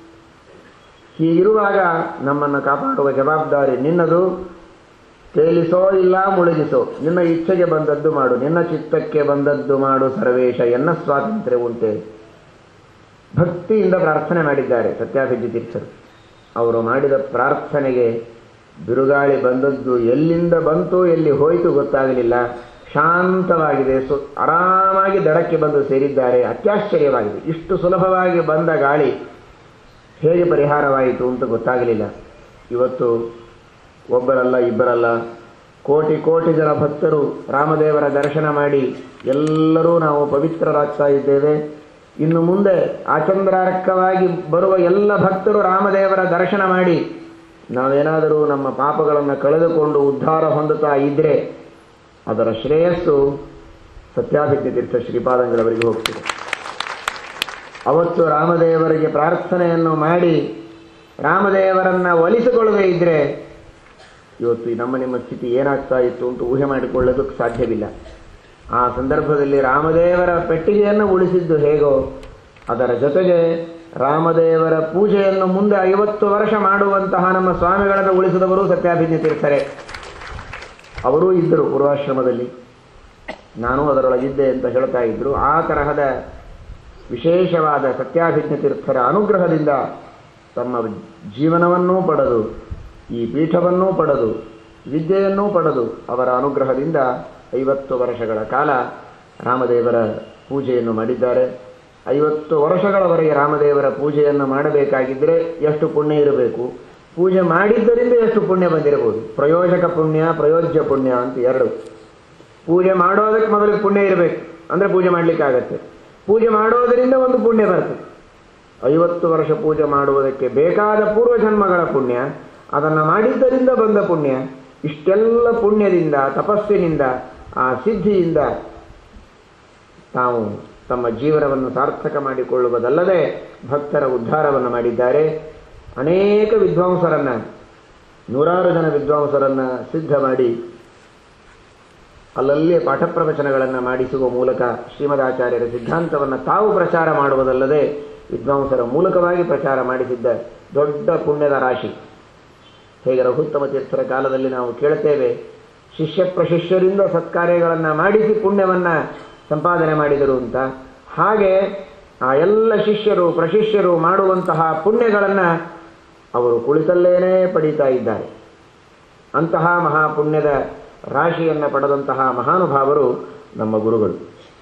ಹೀಗಿರುವಾಗ ನಮ್ಮನ್ನು ಕಾಪಾಡುವ ಜವಾಬ್ದಾರಿ ನಿನ್ನದು ತೇಲಿಸೋ ಇಲ್ಲ ಮುಳುಗಿಸೋ ನಿನ್ನ ಇಚ್ಛೆಗೆ ಬಂದದ್ದು ಮಾಡು ನಿನ್ನ ಚಿತ್ತಕ್ಕೆ ಬಂದದ್ದು ಮಾಡು ಸರ್ವೇಶ ಎನ್ನ ಸ್ವಾತಂತ್ರ್ಯ ಉಂಟೆ ಭಕ್ತಿಯಿಂದ ಪ್ರಾರ್ಥನೆ ಮಾಡಿದ್ದಾರೆ ಸತ್ಯಾಭಿಜಿ ತೀರ್ಥರು ಅವರು ಮಾಡಿದ ಪ್ರಾರ್ಥನೆಗೆ ಬಿರುಗಾಳಿ ಬಂದದ್ದು ಎಲ್ಲಿಂದ ಬಂತು ಎಲ್ಲಿ ಹೋಯಿತು ಗೊತ್ತಾಗಲಿಲ್ಲ ಶಾಂತವಾಗಿದೆ ಸು ಆರಾಮಾಗಿ ದಡಕ್ಕೆ ಬಂದು ಸೇರಿದ್ದಾರೆ ಅತ್ಯಾಶ್ಚರ್ಯವಾಗಿದೆ ಇಷ್ಟು ಸುಲಭವಾಗಿ ಬಂದ ಗಾಳಿ ಹೇಗೆ ಪರಿಹಾರವಾಯಿತು ಅಂತ ಗೊತ್ತಾಗಲಿಲ್ಲ ಇವತ್ತು ಒಬ್ಬರಲ್ಲ ಇಬ್ಬರಲ್ಲ ಕೋಟಿ ಕೋಟಿ ಜನ ಭಕ್ತರು ರಾಮದೇವರ ದರ್ಶನ ಮಾಡಿ ಎಲ್ಲರೂ ನಾವು ಪವಿತ್ರರಾಗ್ತಾ ಇದ್ದೇವೆ ಇನ್ನು ಮುಂದೆ ಆಚಂದ್ರಾರ್ಕವಾಗಿ ಬರುವ ಎಲ್ಲ ಭಕ್ತರು ರಾಮದೇವರ ದರ್ಶನ ಮಾಡಿ ನಾವೇನಾದರೂ ನಮ್ಮ ಪಾಪಗಳನ್ನು ಕಳೆದುಕೊಂಡು ಉದ್ಧಾರ ಹೊಂದುತ್ತಾ ಇದ್ರೆ ಅದರ ಶ್ರೇಯಸ್ಸು ಸತ್ಯಾಭಿಜ್ಞ ತೀರ್ಥ ಶ್ರೀಪಾದಂಗಳವರಿಗೆ ಹೋಗ್ತದೆ ಅವತ್ತು ರಾಮದೇವರಿಗೆ ಪ್ರಾರ್ಥನೆಯನ್ನು ಮಾಡಿ ರಾಮದೇವರನ್ನ ಒಲಿಸಿಕೊಳ್ಳದೆ ಇದ್ರೆ ಇವತ್ತು ಈ ನಮ್ಮ ನಿಮ್ಮ ಸ್ಥಿತಿ ಏನಾಗ್ತಾ ಇತ್ತು ಅಂತ ಊಹೆ ಮಾಡಿಕೊಳ್ಳೋದಕ್ಕೆ ಸಾಧ್ಯವಿಲ್ಲ ಆ ಸಂದರ್ಭದಲ್ಲಿ ರಾಮದೇವರ ಪೆಟ್ಟಿಗೆಯನ್ನು ಉಳಿಸಿದ್ದು ಹೇಗೋ ಅದರ ಜೊತೆಗೆ ರಾಮದೇವರ ಪೂಜೆಯನ್ನು ಮುಂದೆ ಐವತ್ತು ವರ್ಷ ಮಾಡುವಂತಹ ನಮ್ಮ ಸ್ವಾಮಿಗಳನ್ನು ಉಳಿಸಿದವರು ಸತ್ಯಾಭಿಜ್ಞ ತೀರ್ಥರೇ ಅವರೂ ಇದ್ದರು ಪೂರ್ವಾಶ್ರಮದಲ್ಲಿ ನಾನು ಅದರೊಳಗಿದ್ದೆ ಅಂತ ಹೇಳ್ತಾ ಇದ್ರು ಆ ತರಹದ ವಿಶೇಷವಾದ ಸತ್ಯಾಭಿಜ್ಞ ತೀರ್ಥರ ಅನುಗ್ರಹದಿಂದ ತಮ್ಮ ಜೀವನವನ್ನೂ ಪಡೆದು ಈ ಪೀಠವನ್ನೂ ಪಡೆದು ವಿದ್ಯೆಯನ್ನೂ ಪಡೆದು ಅವರ ಅನುಗ್ರಹದಿಂದ ಐವತ್ತು ವರ್ಷಗಳ ಕಾಲ ರಾಮದೇವರ ಪೂಜೆಯನ್ನು ಮಾಡಿದ್ದಾರೆ ಐವತ್ತು ವರ್ಷಗಳವರೆಗೆ ರಾಮದೇವರ ಪೂಜೆಯನ್ನು ಮಾಡಬೇಕಾಗಿದ್ದರೆ ಎಷ್ಟು ಪುಣ್ಯ ಇರಬೇಕು ಪೂಜೆ ಮಾಡಿದ್ದರಿಂದ ಎಷ್ಟು ಪುಣ್ಯ ಬಂದಿರಬಹುದು ಪ್ರಯೋಜಕ ಪುಣ್ಯ ಪ್ರಯೋಜ್ಯ ಪುಣ್ಯ ಅಂತ ಎರಡು ಪೂಜೆ ಮಾಡೋದಕ್ಕೆ ಮೊದಲಿಗೆ ಪುಣ್ಯ ಇರಬೇಕು ಅಂದರೆ ಪೂಜೆ ಮಾಡಲಿಕ್ಕಾಗತ್ತೆ ಪೂಜೆ ಮಾಡೋದರಿಂದ ಒಂದು ಪುಣ್ಯ ಬರ್ತದೆ ಐವತ್ತು ವರ್ಷ ಪೂಜೆ ಮಾಡುವುದಕ್ಕೆ ಬೇಕಾದ ಪೂರ್ವ ಜನ್ಮಗಳ ಪುಣ್ಯ ಅದನ್ನು ಮಾಡಿದ್ದರಿಂದ ಬಂದ ಪುಣ್ಯ ಇಷ್ಟೆಲ್ಲ ಪುಣ್ಯದಿಂದ ತಪಸ್ಸಿನಿಂದ ಆ ಸಿದ್ಧಿಯಿಂದ ತಾವು ತಮ್ಮ ಜೀವನವನ್ನು ಸಾರ್ಥಕ ಮಾಡಿಕೊಳ್ಳುವುದಲ್ಲದೆ ಭಕ್ತರ ಉದ್ಧಾರವನ್ನು ಮಾಡಿದ್ದಾರೆ ಅನೇಕ ವಿದ್ವಾಂಸರನ್ನ ನೂರಾರು ಜನ ವಿದ್ವಾಂಸರನ್ನ ಸಿದ್ಧ ಮಾಡಿ ಅಲ್ಲಲ್ಲೇ ಪಾಠ ಪ್ರವಚನಗಳನ್ನು ಮಾಡಿಸುವ ಮೂಲಕ ಶ್ರೀಮದಾಚಾರ್ಯರ ಸಿದ್ಧಾಂತವನ್ನು ತಾವು ಪ್ರಚಾರ ಮಾಡುವುದಲ್ಲದೆ ವಿದ್ವಾಂಸರ ಮೂಲಕವಾಗಿ ಪ್ರಚಾರ ಮಾಡಿಸಿದ್ದ ದೊಡ್ಡ ಪುಣ್ಯದ ರಾಶಿ ಹೇಗೆ ರಘುತ್ತಮ ತೀರ್ಥರ ಕಾಲದಲ್ಲಿ ನಾವು ಕೇಳುತ್ತೇವೆ ಶಿಷ್ಯ ಪ್ರಶಿಷ್ಯರಿಂದ ಸತ್ಕಾರ್ಯಗಳನ್ನು ಮಾಡಿಸಿ ಪುಣ್ಯವನ್ನ ಸಂಪಾದನೆ ಮಾಡಿದರು ಅಂತ ಹಾಗೆ ಆ ಎಲ್ಲ ಶಿಷ್ಯರು ಪ್ರಶಿಷ್ಯರು ಮಾಡುವಂತಹ ಪುಣ್ಯಗಳನ್ನು ಅವರು ಕುಳಿತಲ್ಲೇನೇ ಪಡೀತಾ ಇದ್ದಾರೆ ಅಂತಹ ಮಹಾಪುಣ್ಯದ ರಾಶಿಯನ್ನು ಪಡೆದಂತಹ ಮಹಾನುಭಾವರು ನಮ್ಮ ಗುರುಗಳು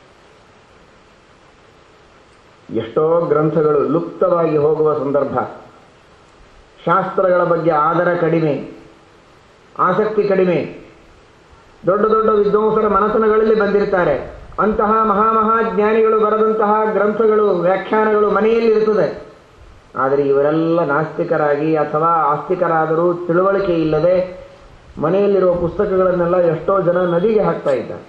ಎಷ್ಟೋ ಗ್ರಂಥಗಳು ಲುಪ್ತವಾಗಿ ಹೋಗುವ ಸಂದರ್ಭ ಶಾಸ್ತ್ರಗಳ ಬಗ್ಗೆ ಆದರ ಕಡಿಮೆ ಆಸಕ್ತಿ ಕಡಿಮೆ ದೊಡ್ಡ ದೊಡ್ಡ ವಿದ್ವಾಂಸರ ಮನತನಗಳಲ್ಲಿ ಬಂದಿರ್ತಾರೆ ಅಂತಹ ಮಹಾಮಹಾಜ್ಞಾನಿಗಳು ಬರೆದಂತಹ ಗ್ರಂಥಗಳು ವ್ಯಾಖ್ಯಾನಗಳು ಮನೆಯಲ್ಲಿರುತ್ತದೆ ಆದರೆ ಇವರೆಲ್ಲ ನಾಸ್ತಿಕರಾಗಿ ಅಥವಾ ಆಸ್ತಿಕರಾದರೂ ತಿಳುವಳಿಕೆ ಇಲ್ಲದೆ ಮನೆಯಲ್ಲಿರುವ ಪುಸ್ತಕಗಳನ್ನೆಲ್ಲ ಎಷ್ಟೋ ಜನ ನದಿಗೆ ಹಾಕ್ತಾ ಇದ್ದಾರೆ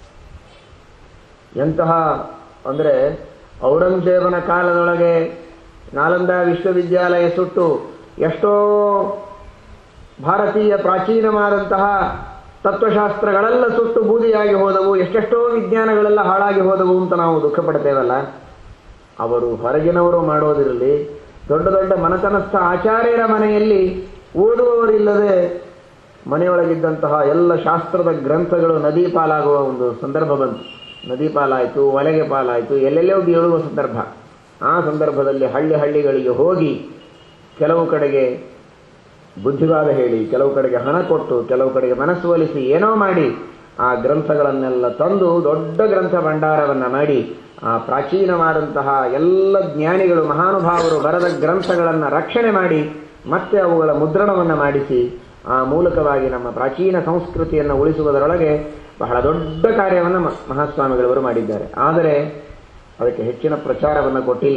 ಎಂತಹ ಅಂದರೆ ಔರಂಗಜೇಬನ ಕಾಲದೊಳಗೆ ನಾಲಂದ ವಿಶ್ವವಿದ್ಯಾಲಯ ಸುಟ್ಟು ಎಷ್ಟೋ ಭಾರತೀಯ ಪ್ರಾಚೀನವಾದಂತಹ ತತ್ವಶಾಸ್ತ್ರಗಳೆಲ್ಲ ಸುಟ್ಟು ಬೂದಿಯಾಗಿ ಹೋದವು ಎಷ್ಟೆಷ್ಟೋ ವಿಜ್ಞಾನಗಳೆಲ್ಲ ಹಾಳಾಗಿ ಹೋದವು ಅಂತ ನಾವು ದುಃಖ ಪಡ್ತೇವಲ್ಲ ಅವರು ಹೊರಗಿನವರು ಮಾಡೋದಿರಲಿ ದೊಡ್ಡ ದೊಡ್ಡ ಮನತನಸ್ಥ ಆಚಾರ್ಯರ ಮನೆಯಲ್ಲಿ ಓದುವವರಿಲ್ಲದೆ ಮನೆಯೊಳಗಿದ್ದಂತಹ ಎಲ್ಲ ಶಾಸ್ತ್ರದ ಗ್ರಂಥಗಳು ನದಿ ಪಾಲಾಗುವ ಒಂದು ಸಂದರ್ಭ ಬಂತು ನದಿ ಪಾಲಾಯಿತು ಒಲೆಗೆ ಪಾಲಾಯಿತು ಎಲ್ಲೆಲ್ಲೋ ಬೀಳುವ ಸಂದರ್ಭ ಆ ಸಂದರ್ಭದಲ್ಲಿ ಹಳ್ಳಿ ಹಳ್ಳಿಗಳಿಗೆ ಹೋಗಿ ಕೆಲವು ಕಡೆಗೆ ಬುದ್ಧಿವಾದ ಹೇಳಿ ಕೆಲವು ಕಡೆಗೆ ಹಣ ಕೊಟ್ಟು ಕೆಲವು ಕಡೆಗೆ ಮನಸ್ಸು ಒಲಿಸಿ ಏನೋ ಮಾಡಿ ಆ ಗ್ರಂಥಗಳನ್ನೆಲ್ಲ ತಂದು ದೊಡ್ಡ ಗ್ರಂಥ ಭಂಡಾರವನ್ನು ಮಾಡಿ ಆ ಪ್ರಾಚೀನವಾದಂತಹ ಎಲ್ಲ ಜ್ಞಾನಿಗಳು ಮಹಾನುಭಾವರು ಬರೆದ ಗ್ರಂಥಗಳನ್ನು ರಕ್ಷಣೆ ಮಾಡಿ ಮತ್ತೆ ಅವುಗಳ ಮುದ್ರಣವನ್ನು ಮಾಡಿಸಿ ಆ ಮೂಲಕವಾಗಿ ನಮ್ಮ ಪ್ರಾಚೀನ ಸಂಸ್ಕೃತಿಯನ್ನು ಉಳಿಸುವುದರೊಳಗೆ ಬಹಳ ದೊಡ್ಡ ಕಾರ್ಯವನ್ನು ಮ- ಮಹಾಸ್ವಾಮಿಗಳವರು ಮಾಡಿದ್ದಾರೆ ಆದರೆ ಅದಕ್ಕೆ ಹೆಚ್ಚಿನ ಪ್ರಚಾರವನ್ನು ಕೊಟ್ಟಿಲ್ಲ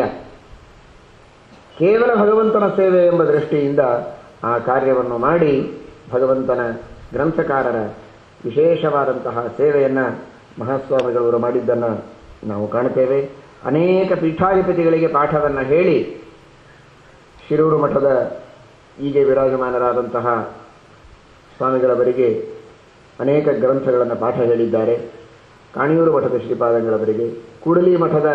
ಕೇವಲ ಭಗವಂತನ ಸೇವೆ ಎಂಬ ದೃಷ್ಟಿಯಿಂದ ಆ ಕಾರ್ಯವನ್ನು ಮಾಡಿ ಭಗವಂತನ ಗ್ರಂಥಕಾರರ ವಿಶೇಷವಾದಂತಹ ಸೇವೆಯನ್ನು ಮಹಾಸ್ವಾಮಿಗಳವರು ಮಾಡಿದ್ದನ್ನು ನಾವು ಕಾಣ್ತೇವೆ ಅನೇಕ ಪೀಠಾಧಿಪತಿಗಳಿಗೆ ಪಾಠವನ್ನು ಹೇಳಿ ಶಿರೂರು ಮಠದ ಹೀಗೆ ವಿರಾಜಮಾನರಾದಂತಹ ಸ್ವಾಮಿಗಳವರಿಗೆ ಅನೇಕ ಗ್ರಂಥಗಳನ್ನು ಪಾಠ ಹೇಳಿದ್ದಾರೆ ಕಾಣಿಯೂರು ಮಠದ ಶ್ರೀಪಾದಂಗಳವರಿಗೆ ಕೂಡಲಿ ಮಠದ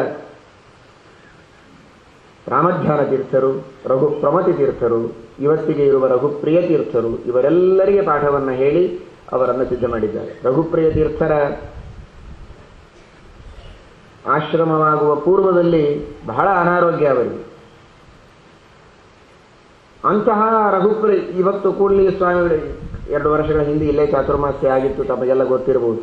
ರಾಮಧ್ಯಾನ ತೀರ್ಥರು ರಘು ಪ್ರಮತಿ ತೀರ್ಥರು ಇವತ್ತಿಗೆ ಇರುವ ರಘುಪ್ರಿಯ ತೀರ್ಥರು ಇವರೆಲ್ಲರಿಗೆ ಪಾಠವನ್ನು ಹೇಳಿ ಅವರನ್ನು ಸಿದ್ಧ ಮಾಡಿದ್ದಾರೆ ರಘುಪ್ರಿಯ ತೀರ್ಥರ ಆಶ್ರಮವಾಗುವ ಪೂರ್ವದಲ್ಲಿ ಬಹಳ ಅನಾರೋಗ್ಯ ಅವರಿಗೆ ಅಂತಹ ರಘುಪ್ರಿ ಇವತ್ತು ಕೂಡಲಿ ಸ್ವಾಮಿಗಳು ಎರಡು ವರ್ಷಗಳ ಹಿಂದೆ ಇಲ್ಲೇ ಚಾತುರ್ಮಾಸ್ಯ ಆಗಿತ್ತು ತಮಗೆಲ್ಲ ಗೊತ್ತಿರಬಹುದು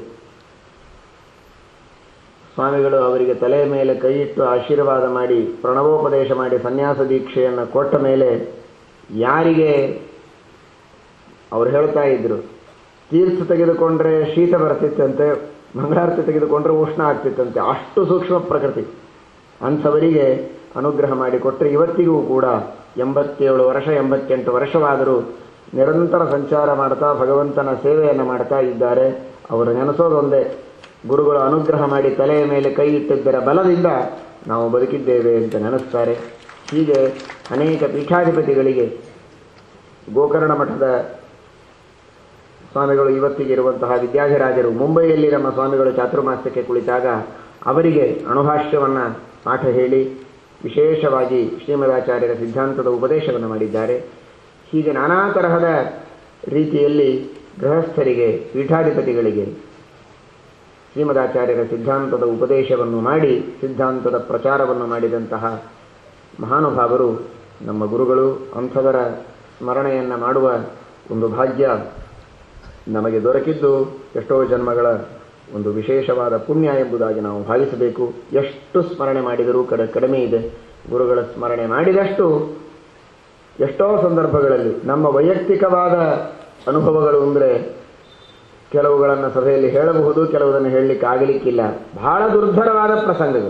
ಸ್ವಾಮಿಗಳು ಅವರಿಗೆ ತಲೆಯ ಮೇಲೆ ಕೈ ಇಟ್ಟು ಆಶೀರ್ವಾದ ಮಾಡಿ ಪ್ರಣವೋಪದೇಶ ಮಾಡಿ ಸನ್ಯಾಸ ದೀಕ್ಷೆಯನ್ನು ಕೊಟ್ಟ ಮೇಲೆ ಯಾರಿಗೆ ಅವ್ರು ಹೇಳ್ತಾ ಇದ್ರು ತೀರ್ಥ ತೆಗೆದುಕೊಂಡ್ರೆ ಶೀತ ಬರ್ತಿತ್ತಂತೆ ಮಂಗಳಾರತಿ ತೆಗೆದುಕೊಂಡ್ರೆ ಉಷ್ಣ ಆಗ್ತಿತ್ತಂತೆ ಅಷ್ಟು ಸೂಕ್ಷ್ಮ ಪ್ರಕೃತಿ ಅಂಥವರಿಗೆ ಅನುಗ್ರಹ ಮಾಡಿಕೊಟ್ರೆ ಇವತ್ತಿಗೂ ಕೂಡ ಎಂಬತ್ತೇಳು ವರ್ಷ ಎಂಬತ್ತೆಂಟು ವರ್ಷವಾದರೂ ನಿರಂತರ ಸಂಚಾರ ಮಾಡ್ತಾ ಭಗವಂತನ ಸೇವೆಯನ್ನು ಮಾಡ್ತಾ ಇದ್ದಾರೆ ಅವರು ನೆನೆಸೋದೊಂದೇ ಗುರುಗಳು ಅನುಗ್ರಹ ಮಾಡಿ ತಲೆಯ ಮೇಲೆ ಕೈ ಇಟ್ಟಿದ್ದರ ಬಲದಿಂದ ನಾವು ಬದುಕಿದ್ದೇವೆ ಅಂತ ನೆನೆಸ್ತಾರೆ ಹೀಗೆ ಅನೇಕ ಪೀಠಾಧಿಪತಿಗಳಿಗೆ ಗೋಕರ್ಣ ಮಠದ ಸ್ವಾಮಿಗಳು ಇವತ್ತಿಗೆ ಇರುವಂತಹ ವಿದ್ಯಾಧಿರಾಜರು ಮುಂಬೈಯಲ್ಲಿ ನಮ್ಮ ಸ್ವಾಮಿಗಳು ಚಾತುರ್ಮಾಸ್ಯಕ್ಕೆ ಕುಳಿತಾಗ ಅವರಿಗೆ ಅಣುಭಾಷ್ಯವನ್ನು ಪಾಠ ಹೇಳಿ ವಿಶೇಷವಾಗಿ ಶ್ರೀಮದಾಚಾರ್ಯರ ಸಿದ್ಧಾಂತದ ಉಪದೇಶವನ್ನು ಮಾಡಿದ್ದಾರೆ ಹೀಗೆ ನಾನಾ ತರಹದ ರೀತಿಯಲ್ಲಿ ಗೃಹಸ್ಥರಿಗೆ ಪೀಠಾಧಿಪತಿಗಳಿಗೆ ಶ್ರೀಮದಾಚಾರ್ಯರ ಸಿದ್ಧಾಂತದ ಉಪದೇಶವನ್ನು ಮಾಡಿ ಸಿದ್ಧಾಂತದ ಪ್ರಚಾರವನ್ನು ಮಾಡಿದಂತಹ ಮಹಾನುಭಾವರು ನಮ್ಮ ಗುರುಗಳು ಅಂಥವರ ಸ್ಮರಣೆಯನ್ನು ಮಾಡುವ ಒಂದು ಭಾಗ್ಯ ನಮಗೆ ದೊರಕಿದ್ದು ಎಷ್ಟೋ ಜನ್ಮಗಳ ಒಂದು ವಿಶೇಷವಾದ ಪುಣ್ಯ ಎಂಬುದಾಗಿ ನಾವು ಭಾವಿಸಬೇಕು ಎಷ್ಟು ಸ್ಮರಣೆ ಮಾಡಿದರೂ ಕಡೆ ಕಡಿಮೆ ಇದೆ ಗುರುಗಳ ಸ್ಮರಣೆ ಮಾಡಿದಷ್ಟು ಎಷ್ಟೋ ಸಂದರ್ಭಗಳಲ್ಲಿ ನಮ್ಮ ವೈಯಕ್ತಿಕವಾದ ಅನುಭವಗಳು ಅಂದರೆ ಕೆಲವುಗಳನ್ನು ಸಭೆಯಲ್ಲಿ ಹೇಳಬಹುದು ಕೆಲವುದನ್ನು ಹೇಳಲಿಕ್ಕೆ ಆಗಲಿಕ್ಕಿಲ್ಲ ಬಹಳ ದುರ್ಧರವಾದ ಪ್ರಸಂಗಗಳು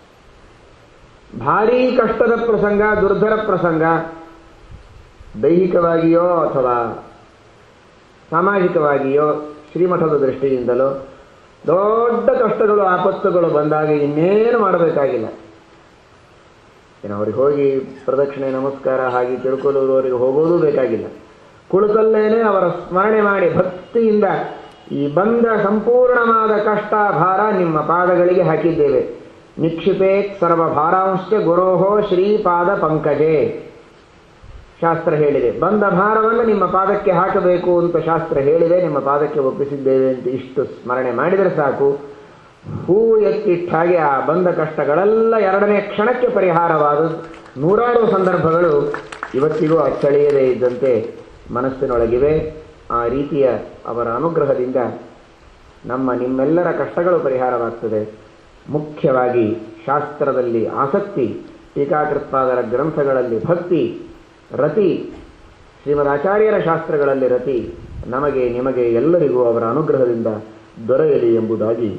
ಭಾರೀ ಕಷ್ಟದ ಪ್ರಸಂಗ ದುರ್ಧರ ಪ್ರಸಂಗ ದೈಹಿಕವಾಗಿಯೋ ಅಥವಾ ಸಾಮಾಜಿಕವಾಗಿಯೋ ಶ್ರೀಮಠದ ದೃಷ್ಟಿಯಿಂದಲೋ ದೊಡ್ಡ ಕಷ್ಟಗಳು ಆಪತ್ತುಗಳು ಬಂದಾಗ ಇನ್ನೇನು ಮಾಡಬೇಕಾಗಿಲ್ಲ ಏನು ಅವ್ರಿಗೆ ಹೋಗಿ ಪ್ರದಕ್ಷಿಣೆ ನಮಸ್ಕಾರ ಹಾಗೆ ತಿಳ್ಕೊಳ್ಳುವವರಿಗೆ ಹೋಗೋದು ಬೇಕಾಗಿಲ್ಲ ಕುಳಿತಲ್ಲೇನೆ ಅವರ ಸ್ಮರಣೆ ಮಾಡಿ ಭಕ್ತಿಯಿಂದ ಈ ಬಂದ ಸಂಪೂರ್ಣವಾದ ಕಷ್ಟ ಭಾರ ನಿಮ್ಮ ಪಾದಗಳಿಗೆ ಹಾಕಿದ್ದೇವೆ ನಿಕ್ಷಿಪೇತ್ ಸರ್ವ ಭಾರಾಂಶ ಗುರೋಹೋ ಶ್ರೀಪಾದ ಪಂಕಜೆ ಶಾಸ್ತ್ರ ಹೇಳಿದೆ ಬಂದ ಭಾರವನ್ನು ನಿಮ್ಮ ಪಾದಕ್ಕೆ ಹಾಕಬೇಕು ಅಂತ ಶಾಸ್ತ್ರ ಹೇಳಿದೆ ನಿಮ್ಮ ಪಾದಕ್ಕೆ ಒಪ್ಪಿಸಿದ್ದೇವೆ ಅಂತ ಇಷ್ಟು ಸ್ಮರಣೆ ಮಾಡಿದರೆ ಸಾಕು ಹೂ ಎತ್ತಿಟ್ಟ ಹಾಗೆ ಆ ಬಂದ ಕಷ್ಟಗಳೆಲ್ಲ ಎರಡನೇ ಕ್ಷಣಕ್ಕೆ ಪರಿಹಾರವಾದ ನೂರಾರು ಸಂದರ್ಭಗಳು ಇವತ್ತಿಗೂ ಅಚ್ಚಳಿಯದೇ ಇದ್ದಂತೆ ಮನಸ್ಸಿನೊಳಗಿವೆ ಆ ರೀತಿಯ ಅವರ ಅನುಗ್ರಹದಿಂದ ನಮ್ಮ ನಿಮ್ಮೆಲ್ಲರ ಕಷ್ಟಗಳು ಪರಿಹಾರವಾಗ್ತದೆ ಮುಖ್ಯವಾಗಿ ಶಾಸ್ತ್ರದಲ್ಲಿ ಆಸಕ್ತಿ ಟೀಕಾಕೃತ್ಪಾದರ ಗ್ರಂಥಗಳಲ್ಲಿ ಭಕ್ತಿ ರತಿ ಶ್ರೀಮದಾಚಾರ್ಯರ ಶಾಸ್ತ್ರಗಳಲ್ಲಿ ರತಿ ನಮಗೆ ನಿಮಗೆ ಎಲ್ಲರಿಗೂ ಅವರ ಅನುಗ್ರಹದಿಂದ ದೊರೆಯಲಿ ಎಂಬುದಾಗಿ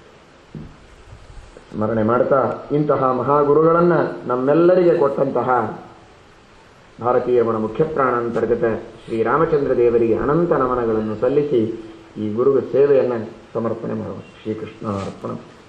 ಸ್ಮರಣೆ ಮಾಡ್ತಾ ಇಂತಹ ಮಹಾಗುರುಗಳನ್ನು ನಮ್ಮೆಲ್ಲರಿಗೆ ಕೊಟ್ಟಂತಹ ಭಾರತೀಯ ಮನ ಮುಖ್ಯ ಪ್ರಾಣಾಂತರ್ಗತ ಶ್ರೀರಾಮಚಂದ್ರ ದೇವರಿಗೆ ಅನಂತ ನಮನಗಳನ್ನು ಸಲ್ಲಿಸಿ ಈ ಗುರುಗ ಸೇವೆಯನ್ನು ಸಮರ್ಪಣೆ ಮಾಡುವ ಶ್ರೀಕೃಷ್ಣ ಅರ್ಪಣ